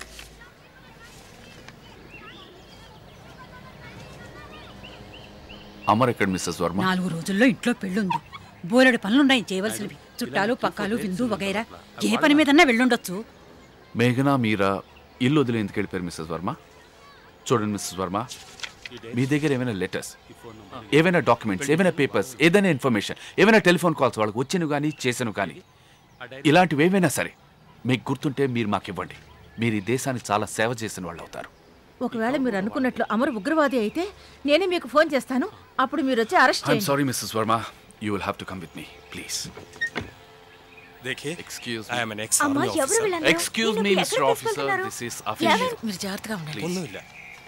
అమర్ ఎక్కడ మిస్సెస్ వర్మ నాలుగు రోజుల్లో ఇంట్లో పెళ్ళుంది బోలెడు పనులున్నాయి చేయవలసినవి చుట్టాలు పక్కాలు విందు వగైరా ఏ పని మీదన్నా వెళ్ళుండొచ్చు మేఘనా మీరా ఇల్లు వదిలి ఎందుకు వెళ్ళిపోయారు మిస్సెస్ వర్మ చూడండి మిస్సెస్ వర్మ మీ దగ్గర ఏమైనా లెటర్స్ ఏవైనా డాక్యుమెంట్స్ ఏమైనా పేపర్స్ ఏదైనా ఇన్ఫర్మేషన్ ఏమైనా టెలిఫోన్ కాల్స్ వాళ్ళకి వచ్చినవి కానీ చేసాను కానీ ఇలాంటివి ఏవైనా సరే మీకు గుర్తుంటే మీరు మాకు ఇవ్వండి మీరు ఈ దేశానికి చాలా సేవ చేసిన వాళ్ళు అవుతారు ఒకవేళ మీరు అనుకున్నట్లు అమర్ ఉగ్రవాది అయితే నేనే మీకు ఫోన్ చేస్తాను అప్పుడు మీరు వచ్చి అరెస్ట్ ఐఎమ్ చేయండి sorry Mrs Varma you will have to come with me please देखिए excuse I am an ex అమ్మా, आर्मी ఎవరు వీళ్ళందరూ? ఎక్స్క్యూజ్ మీ వీళ్ళని మిస్టర్ ఎక్కడికి ఆఫీసర్ తీసుకెళ్తున్నారు? దిస్ ఇస్ ఎవరు? మీరు జాగ్రత్తగా ఉండండి ఒన్నుమిల్ల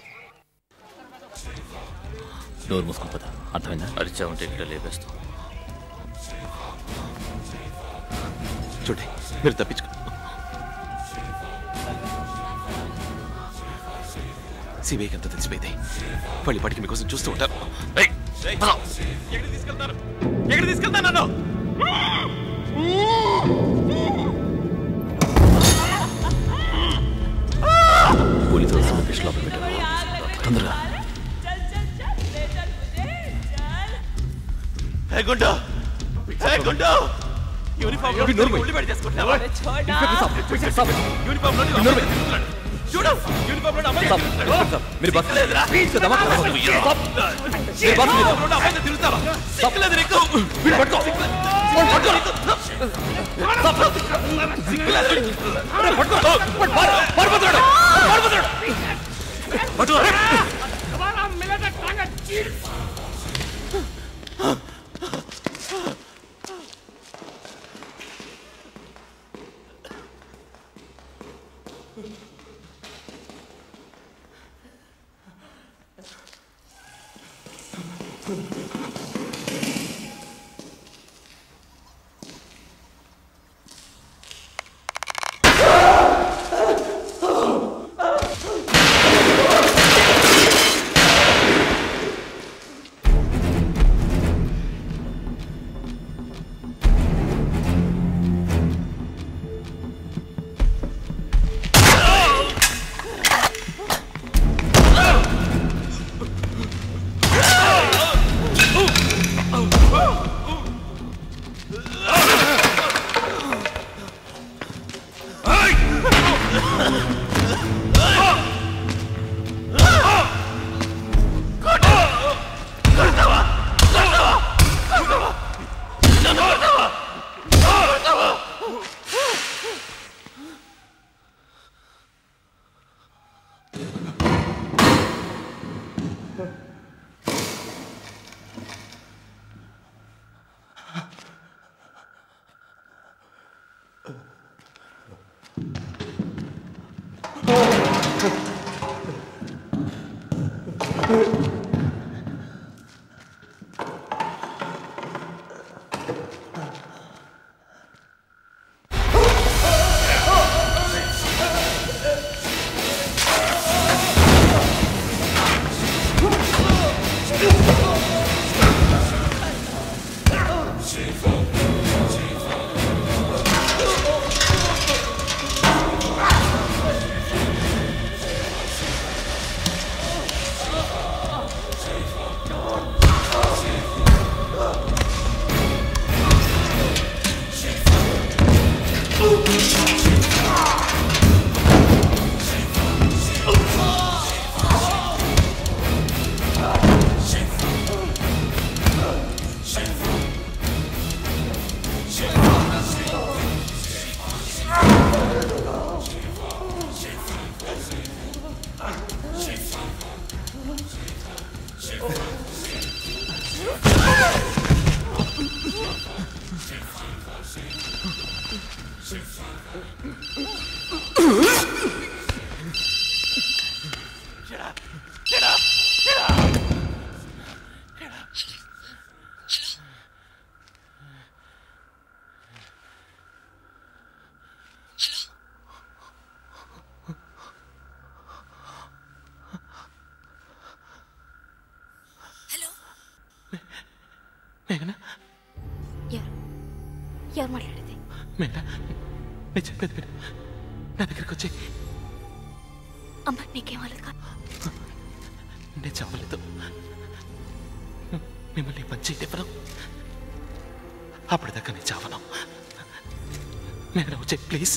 నోరు మూసుకుని పద అర్థమైందా అరిచా ఉంటే ఇక్కడ లేపేస్తాం చూడండి మీరు తప్పించుకో సిబిఐకి అంతా తెలిసిపోయింది వాళ్ళు ఇప్పటికి మీకోసం చూస్తూ ఉంటారు ఏయ్, పద. ఎక్కడికి తీసుకెళ్తారు ఎక్కడికి తీసుకెళ్తాను నన్ను పోలీసు వాళ్ళు పిస్టల్ లోపల పెట్టారు తొందరగా ఏ గుండు ఏ గుండు యూనిఫామ్ లో నోరు మూయి. ఉల్లి పెట్టి చేసుకుంటావా ఇన్స్పెక్టర్ సాబ్, ఇన్స్పెక్టర్ సాబ్. యూనిఫామ్ లో నోరు మూయి. చూడు యూనిఫామ్ లో అమ్మాయి సాబ్, ఇన్స్పెక్టర్ సాబ్, మీరు బస్ ప్లీజ్ దమా సాబ్, మీరు బస్ మీద యూనిఫామ్ లో అమ్మాయితో తిరుగుతావా సిగ్గులేదు నీకు వీడు పట్టుకో పట్టుకో సిగ్గులేదు పట్టుకో పారిపోతున్నాడు పారిపోతున్నాడు పట్టుకో Oh! మేఘనా ఎవరు ఎవరు మాట్లాడేది మేఘనా నేను చెప్పేది విను నా దగ్గరికి వచ్చి అమ్మ నీకేం అవ్వలేదు కాదు నేను చెప్పలేదు మిమ్మల్ని మంచి ఇవ్వను అప్పటిదాకా నేను చావను మేఘన వచ్చే ప్లీజ్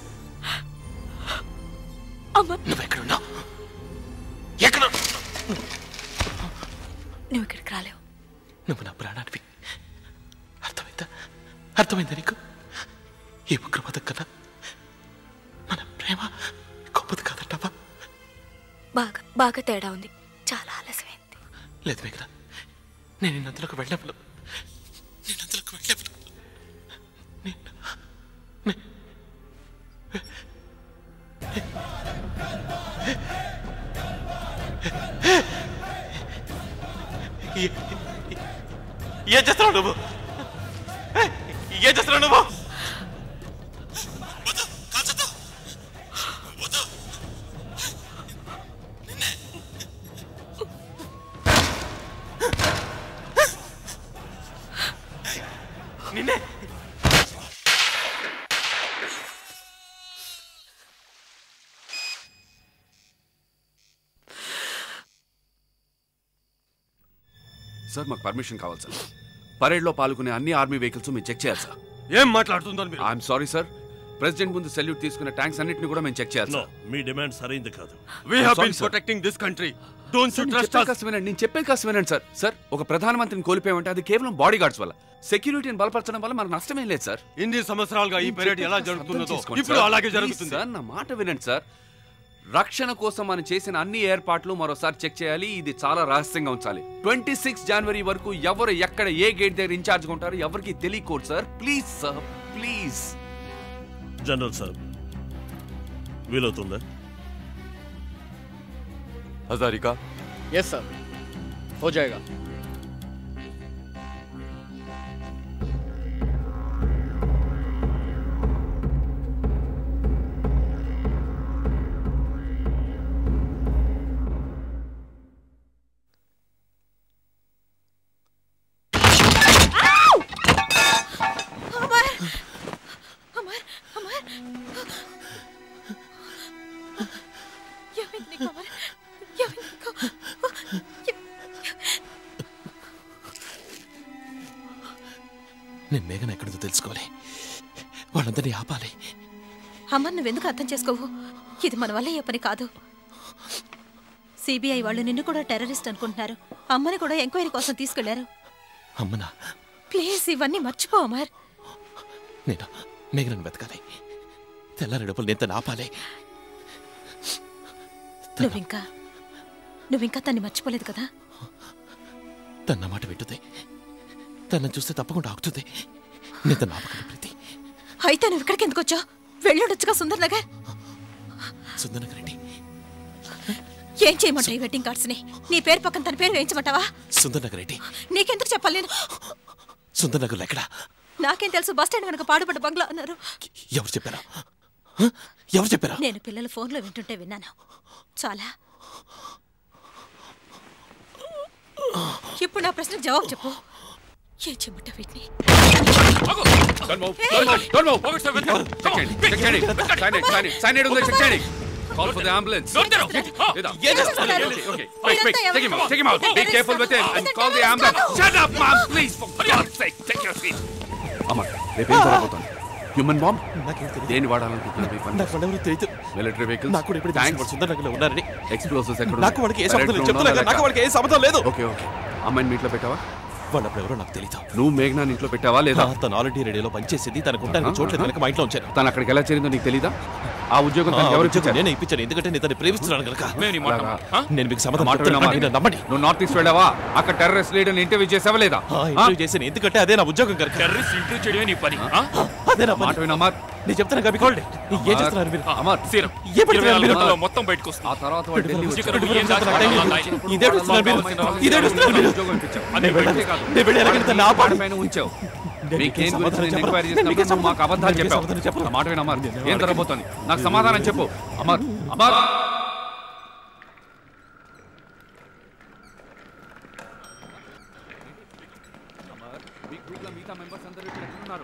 అమ్మ నువ్వు ఎక్కడున్నావు ఎక్కడ నువ్వు ఇక్కడికి రాలేవు నువ్వు నా ప్రాణానివి అర్థమైందా అర్థమైందా నీకు ఈ ఉగ్రవాదం కన్నా మన ప్రేమ గొప్పది కాదంటావా బాగా బాగా తేడా ఉంది చాలా ఆలస్యమైంది లేదు మేఘన నేను నిన్నంతలోకి వెళ్ళప్పుడు నిన్నంతలోకి వెళ్ళప్పుడు నేను నే- ఏ- ఏం చేస్తున్నావు నువ్వు ఏం చేస్తున్నావు నువ్వు వద్దు, కాల్చొద్దు. వద్దు. నిన్నే సార్ మాకు పర్మిషన్ కావాలి సార్ పరేడ్లో పాల్గొనే అన్ని ఆర్మీ వెహికల్స్ మేము చెక్ చేయాలి సార్ ఏం మాట్లాడుతుందో మీరు ఐఎమ్ సారీ సార్ ప్రెసిడెంట్ ముందు సెల్యూట్ తీసుకున్న ట్యాంక్స్ అన్నిటిని కూడా మేము చెక్ చేయాలి No, సార్ మీ డిమాండ్ సరైంది కాదు I'm we have sorry, been sir. Protecting this country don't you నేను ట్రస్ట్ చెప్పే కాస్త వినండి నేను చెప్పే కాస్త వినండి సార్ సార్ ఒక ప్రధానమంత్రిని కోల్పోయామంటే అది కేవలం బాడీ గార్డ్స్ వల్ల సెక్యూరిటీని బలపరచడం వల్ల మనకు నష్టమేం లేదు సార్ ఇన్ని సంవత్సరాలుగా ఈ నేను పరేడ్ చెప్పే ఎలా కాస్త అర్థం జరుగుతున్నదో చేసుకోండి, ఇప్పుడు సార్. అలాగే Please, జరుగుతుంది సార్ నా మాట వినండి సార్ రక్షణ కోసం మనం చేసిన అన్ని ఏర్పాట్లు మరోసారి చెక్ చేయాలి ఇది చాలా రహస్యంగా ఉంచాలి ట్వంటీ సిక్స్ జనవరి వరకు ఎవరు ఎక్కడ ఏ గేట్ దగ్గర ఇన్ఛార్జ్ ఉంటారో ఎవరికి తెలియకూడదు sir please sir please general साहब వీలవుతుందా हजारिका यस सर हो जाएगा అమర్ అమర్ అమర్ ఏమైంది నీకు అమర్ ఏమైంది నీకు నేను మేఘన ఎక్కడిదో తెలుసుకోవాలి వాళ్ళందరినీ ఆపాలి అమర్ నువ్వెందుకు అర్థం చేసుకోవు ఇది మన వల్ల ఏ పని కాదు సిబిఐ వాళ్ళు నిన్ను కూడా టెర్రరిస్ట్ అనుకుంటున్నారు అమ్మని కూడా ఎంక్వైరీ కోసం తీసుకెళ్లారు అమ్మనా ప్లీజ్ ఇవన్నీ మర్చిపో అమర్ నేను మేఘనను వెతకాలి తెల్లారి డబ్బులు నేను తను ఆపాలి నువ్వింకా నువ్వింకా తన్ని మర్చిపోలేదు కదా తన నా మాట వింటుంది తనను చూస్తే తప్పకుండా ఆగుతుంది నేను తను ఆపగలను ప్రీతి అయితే నువ్వు ఇక్కడికి ఎందుకు వచ్చావు వెళ్ళొడొచ్చుగా సుందర్ నగర్ సుందరనగర్ రెడ్డి ఏం చేయమంటావు ఈ వెడ్డింగ్ కార్డ్స్ ని నీ పేరు పక్కన తన పేరు వేయించమంటావా సుందరనగర్ రెడ్డి నీకెందుకు చెప్పాలి నేను సుందరనగర్లో ఎక్కడా నాకేం తెలుసు బస్ స్టాండ్ వెనక పాడుపడ్డ బంగ్లా అన్నారు ఎవరు చెప్పారా హ? ఎవరు చెప్పారా నేను పిల్లల ఫోన్లో వింటుంటే విన్నాను చాలా ఇప్పుడు నా ప్రశ్నకు జవాబు చెప్పు ఏం చెబుతా వీటిని Don't move. Don't move. Don't move. Check చేయండి. Check చేయండి. Cyanide, cyanide. Cyanide ఉందో check చేయండి. Call for the ambulance. లేదా? ఏం చేస్తున్నారు? Okay, okay. Wait, wait. మీరంతా Take him out. ఎవరు? Take him out. Be careful with him and call the ambulance. Shut up, mom. Please, for God's sake. Take your seat. అమ్మ రేపేం జరగబోతోంది human bomb దేని వాడాలనుకుంటున్నారు మీ పని నాకు వాళ్ళెవరో తెలియదు మిలిటరీ వెహికల్ నాకు కూడా ఇప్పుడు తెలిసింది వాడు సుందర్ నగర్లో ఉన్నారని ఎక్స్ప్లోసివ్స్ ఎక్కడ నాకు వాడికి ఏ సంబంధం లేదు చెప్తున్నా నాకు వాడికి ఏ సంబంధం లేదు ఓకే ఓకే అమ్మాయిని మీ ఇంట్లో పెట్టావా వాళ్ళు అప్పుడు ఎవరో నాకు తెలియదు నువ్వు మేఘనా ఇంట్లో పెట్టావా లేదా తను ఆల్రెడీ రేడియోలో పనిచేసింది తనకు ఉండడానికి చోట్లేదు కనుక మా ఇంట్లో ఉంచాను తను అక్కడికి ఎలా చేరిందో నీకు తెలీదా ఆ ఉద్యోగం తనకి ఎవరు ఇచ్చారు నేను ఇప్పించాను ఎందుకంటే నేను తను ప్రేమిస్తున్నాను కనుక మేము నీ మాట నమ్మం. ఆ? నేను మీకు సమాధానం మాట చెప్తాను, వినమ్మా. కానీ నన్ను నమ్మండి నువ్వు నార్త్ ఈస్ట్ వెళ్ళావా అక్కడ టెర్రరిస్ట్ లీడర్ ఇంటర్వ్యూ చేసావా లేదా ఇంటర్వ్యూ చేశాను ఎందుకంటే అదే నా ఉద్యోగం కనుక టెర్రరిస్ట్ ఇంటర్వ్యూ చేయడమే నీ పని అదే నా మాట వినమ్మా నేను చెప్తాను కవి కోల్డ్ ఏం చేస్తున్నారు మీరు అమర్ సీరం ఏ పడుతున్నారు మీరు మొత్తం బయటకు వస్తుంది ఆ తర్వాత వాడు ఢిల్లీ వచ్చి రెండు ఇక్కడ ఏం నిమిషాలు దాచుకున్నాడు? టైం ఆ లేదు. నాయన. ఇదే అడుగుతున్నారు మీరు ఇదే అడుగుతున్నారు మీరు ఉద్యోగం ఇప్పించావు. నేను అది వెళ్ళను. బయటే కాదు. నేను వెళ్ళి ఎలాగైతే నా వాడి పైన ఉంచావు మీకేం సమాధానం గురించి నేను చెప్పరా? ఎంక్వైరీ నేను మీకే చేసినప్పుడు నువ్వు మాకు అబద్ధాలు నేను మీకే చెప్పావు సమాధానం చెప్పరా? నా మాట విను అమర్ ఏం జరగబోతోంది నాకు సమాధానం చెప్పు అమర్ అమర్ మీ గ్రూప్ లో మిగతా మెంబర్స్ అందరూ ఇక్కడ ఎక్కడున్నారు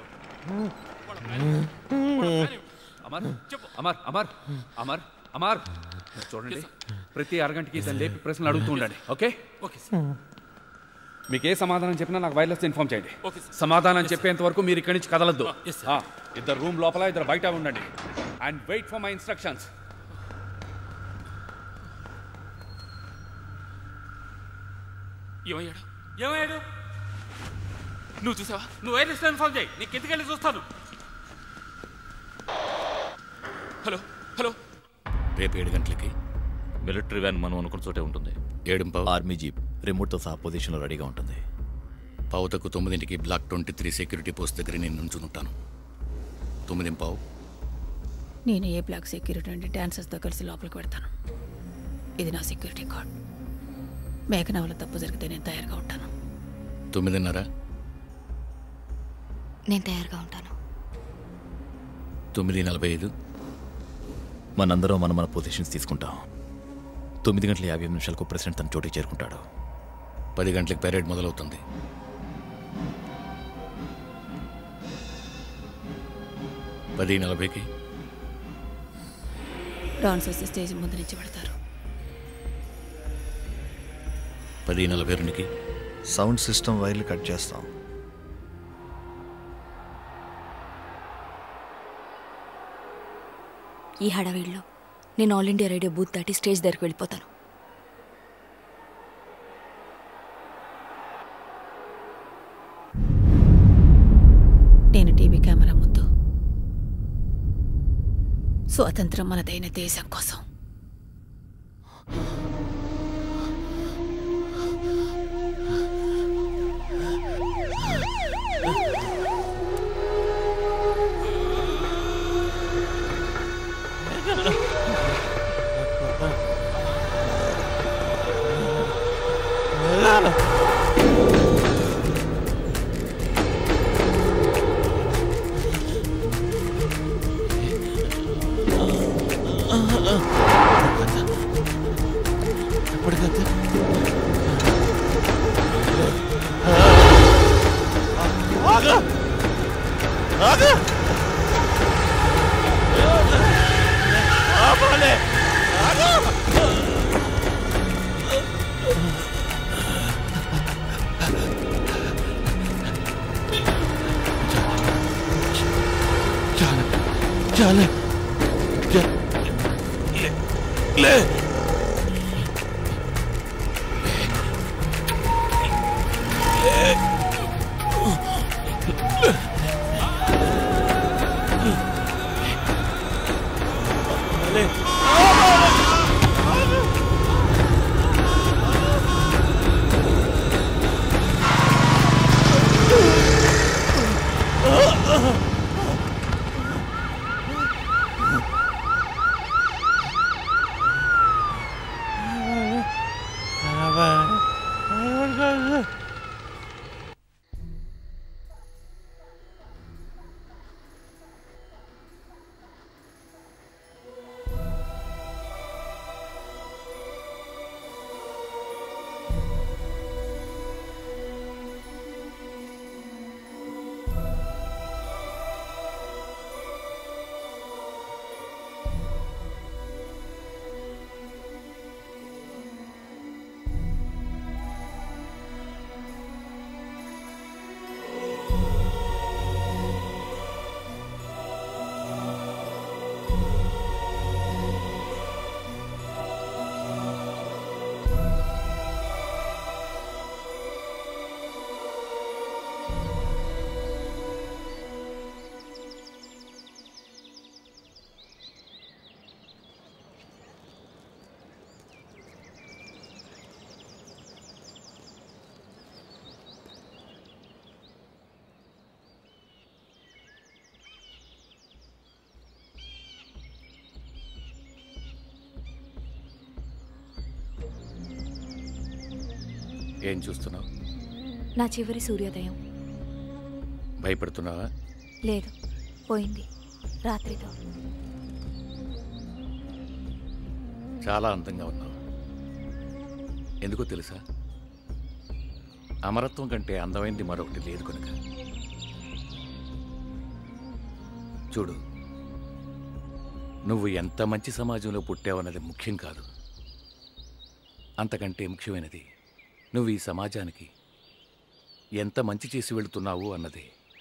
అమర్ చెప్పు అమర్ అమర్ అమర్ అమర్ చూడండి ప్రతి అరగంటకి ఇతను లేపి ప్రశ్నలు అడుగుతూ ఉండండి ఓకే ఓకే మీకు ఏ సమాధానం చెప్పినా నాకు వైర్లెస్ ఇన్ఫార్మ్ చేయండి సమాధానం చెప్పేంత వరకు మీరు ఇక్కడి నుంచి కదలద్దు ఆ, ఇద్దరు రూమ్ లోపల ఇద్దరు బయట ఉండండి and wait for my instructions ఏమయ్యాడు ఏమయ్యాడు నువ్వు చూసావా నువ్వు వైరస్ ఇన్ఫార్మ్ చేయి నీకు ఎందుకెళ్ళి చూస్తాను హలో హలో రేపు ఏడు గంటలకి మిలిటరీ వ్యాన్ మనం అనుకున్న చోటే ఉంటుంది ఏడుంపావు ఆర్మీ జీప్ రిమోట్తో సహా పొజిషన్లో రెడీగా ఉంటుంది పావుతకు తొమ్మిదింటికి block twenty three security post దగ్గర నేను నుంచుంటాను తొమ్మిదింపావు నేను ఏ బ్లాక్ సెక్యూరిటీ అంటే డాన్సర్స్తో కలిసి లోపలికి పెడతాను ఇది నా సెక్యూరిటీ కార్డ్ మేఘన వల్ల తప్పు జరిగితే నేను తయారుగా ఉంటాను తొమ్మిదిన్నర నేను తయారుగా ఉంటాను తొమ్మిది నలభై ఐదు మనందరం మనం మన పొజిషన్స్ తీసుకుంటాం తొమ్మిది గంటల యాభై నిమిషాలకు ప్రెసిడెంట్ తన చోటికి చేరుకుంటాడు పది గంటలకు పెరేడ్ మొదలవుతుంది పది నలభైకి డాన్సర్స్ స్టేజ్ ముందు నుంచి పెడతారు పది నలభై రెండుకి సౌండ్ సిస్టమ్ వైర్లు కట్ చేస్తాం ఈ హడావిడిలో నేను ఆల్ ఇండియా రేడియో బూత్ దాటి స్టేజ్ దగ్గరికి వెళ్ళిపోతాను నేను టీవీ కెమెరా ముందు స్వాతంత్రం మనదైన దేశం కోసం ఆగు ఆగు ఆపాలి ఆగు చాలు చాలు చా- లే- లే ఏం చూస్తున్నావు నా చివరి సూర్యోదయం భయపడుతున్నావా లేదు పోయింది రాత్రితో చాలా అందంగా ఉన్నావు ఎందుకో తెలుసా అమరత్వం కంటే అందమైంది మరొకటి లేదు కనుక చూడు నువ్వు ఎంత మంచి సమాజంలో పుట్టావన్నది ముఖ్యం కాదు అంతకంటే ముఖ్యమైనది నువ్వు ఈ సమాజానికి ఎంత మంచి చేసి వెళుతున్నావు అన్నది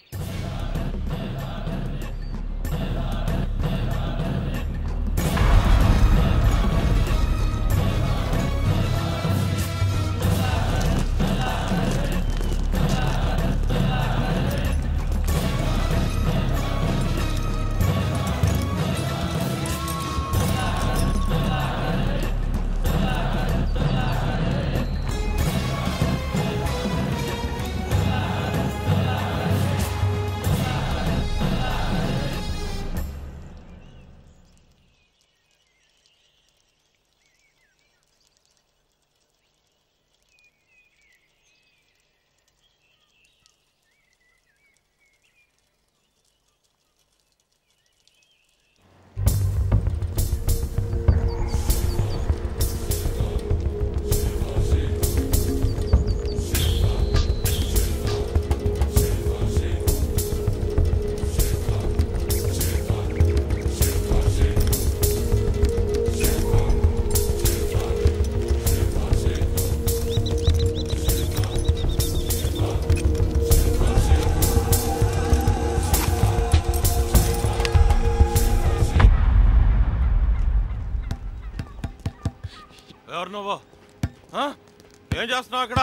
ఎవరు నువ్వు ఆ? ఏం చేస్తున్నావు అక్కడ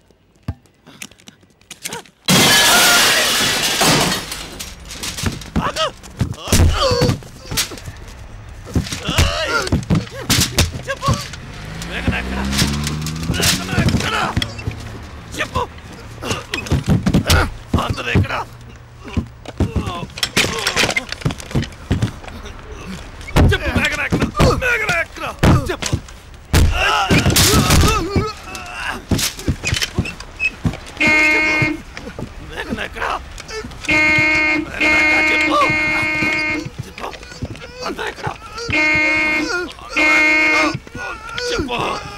ఆగు! ఆగు! ఏయ్! చెప్పు వేగన ఎక్కడ వేగన ఎక్కడ చెప్పు అందరూ ఎక్కడ చెప్పు వేగన ఎక్కడ వేగన ఎక్కడ చెప్పు వేగన ఎక్కడ వేగన ఎక్కడ చెప్పు చెప్పు అందరూ ఎక్కడ చెప్పు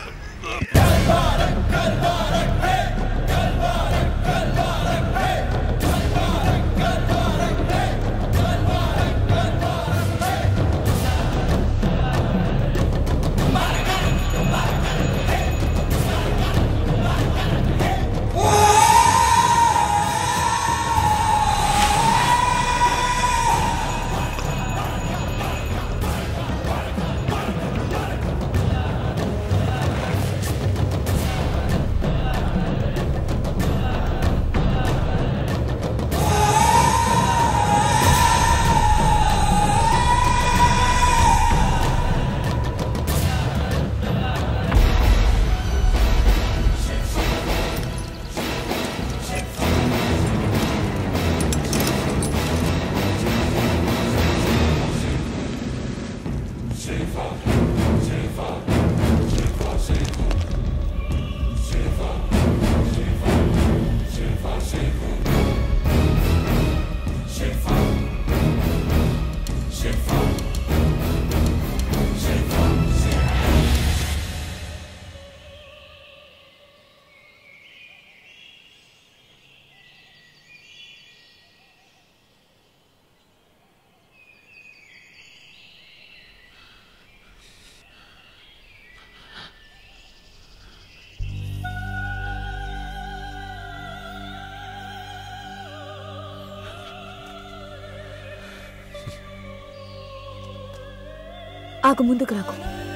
ఆగు ముందుకు రాకు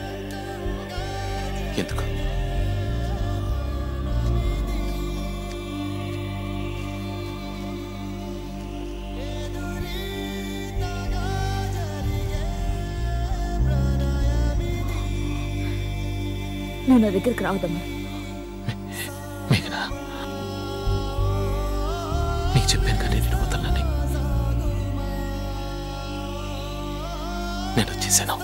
ఎందుకు నువ్వు నా దగ్గరికి రావద్దమ్మా మేఘనా నీకు చెప్పాను కానీ నేను వదలని నేను వచ్చేసాను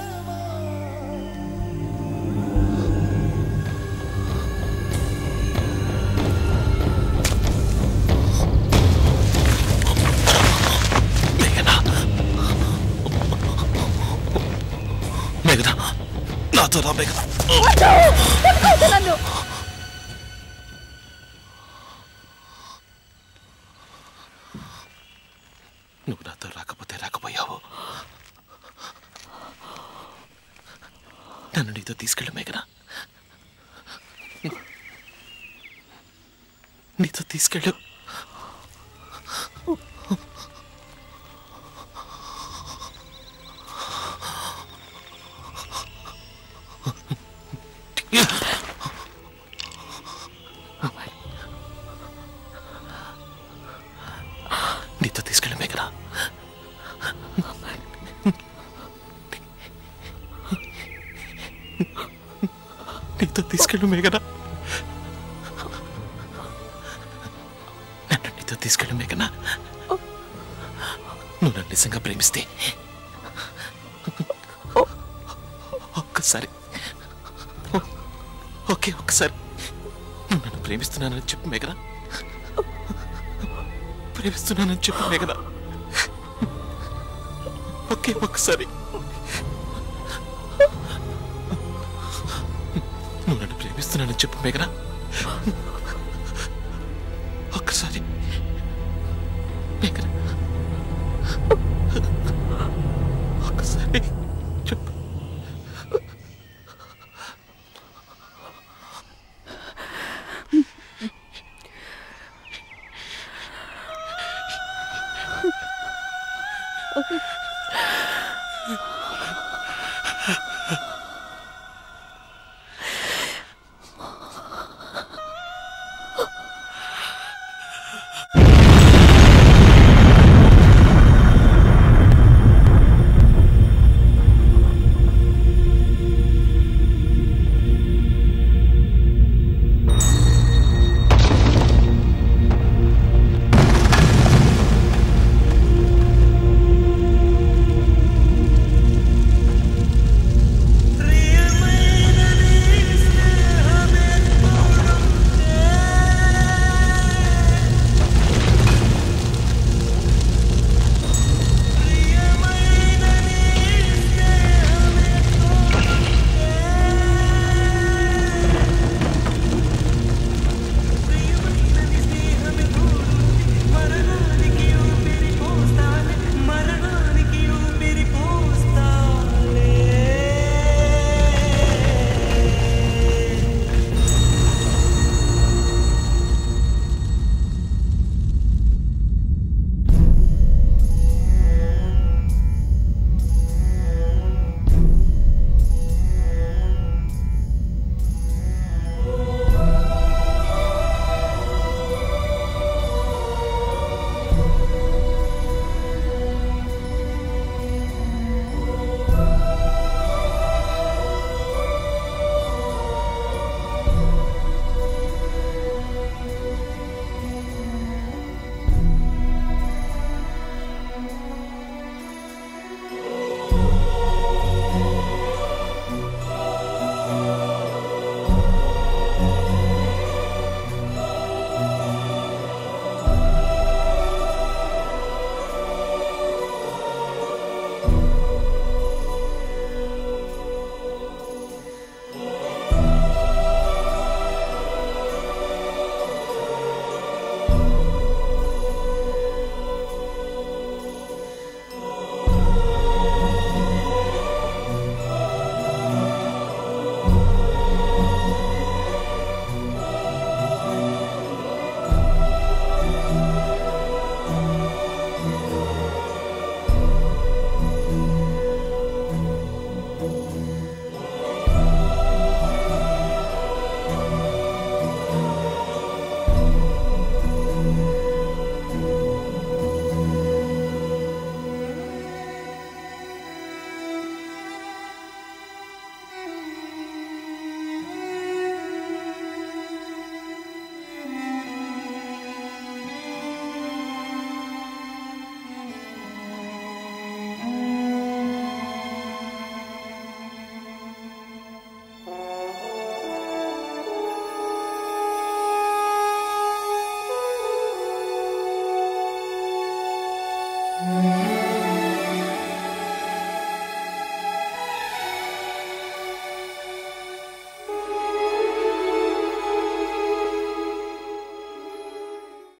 నాతో రా మేఘన నన్ను నువ్వు నాతో రాకపోతే రాకపోయావు నన్ను నీతో తీసుకెళ్ళు మేఘన నీతో తీసుకెళ్ళు నీతో తీసుకెళ్ళు మేఘన నీతో తీసుకెళ్ళు మేఘన నన్ను నీతో తీసుకెళ్ళు మేఘన నువ్వు నన్ను నిజంగా ప్రేమిస్తే ఒక్కసారి ఓకే ఒక్కసారి నువ్వు నన్ను ప్రేమిస్తున్నానని చెప్పు మేఘన ప్రేమిస్తున్నానని చెప్పు మేఘన ఓకే ఒక్కసారి నువ్వు నన్ను ప్రేమిస్తున్నానని చెప్పు మేఘన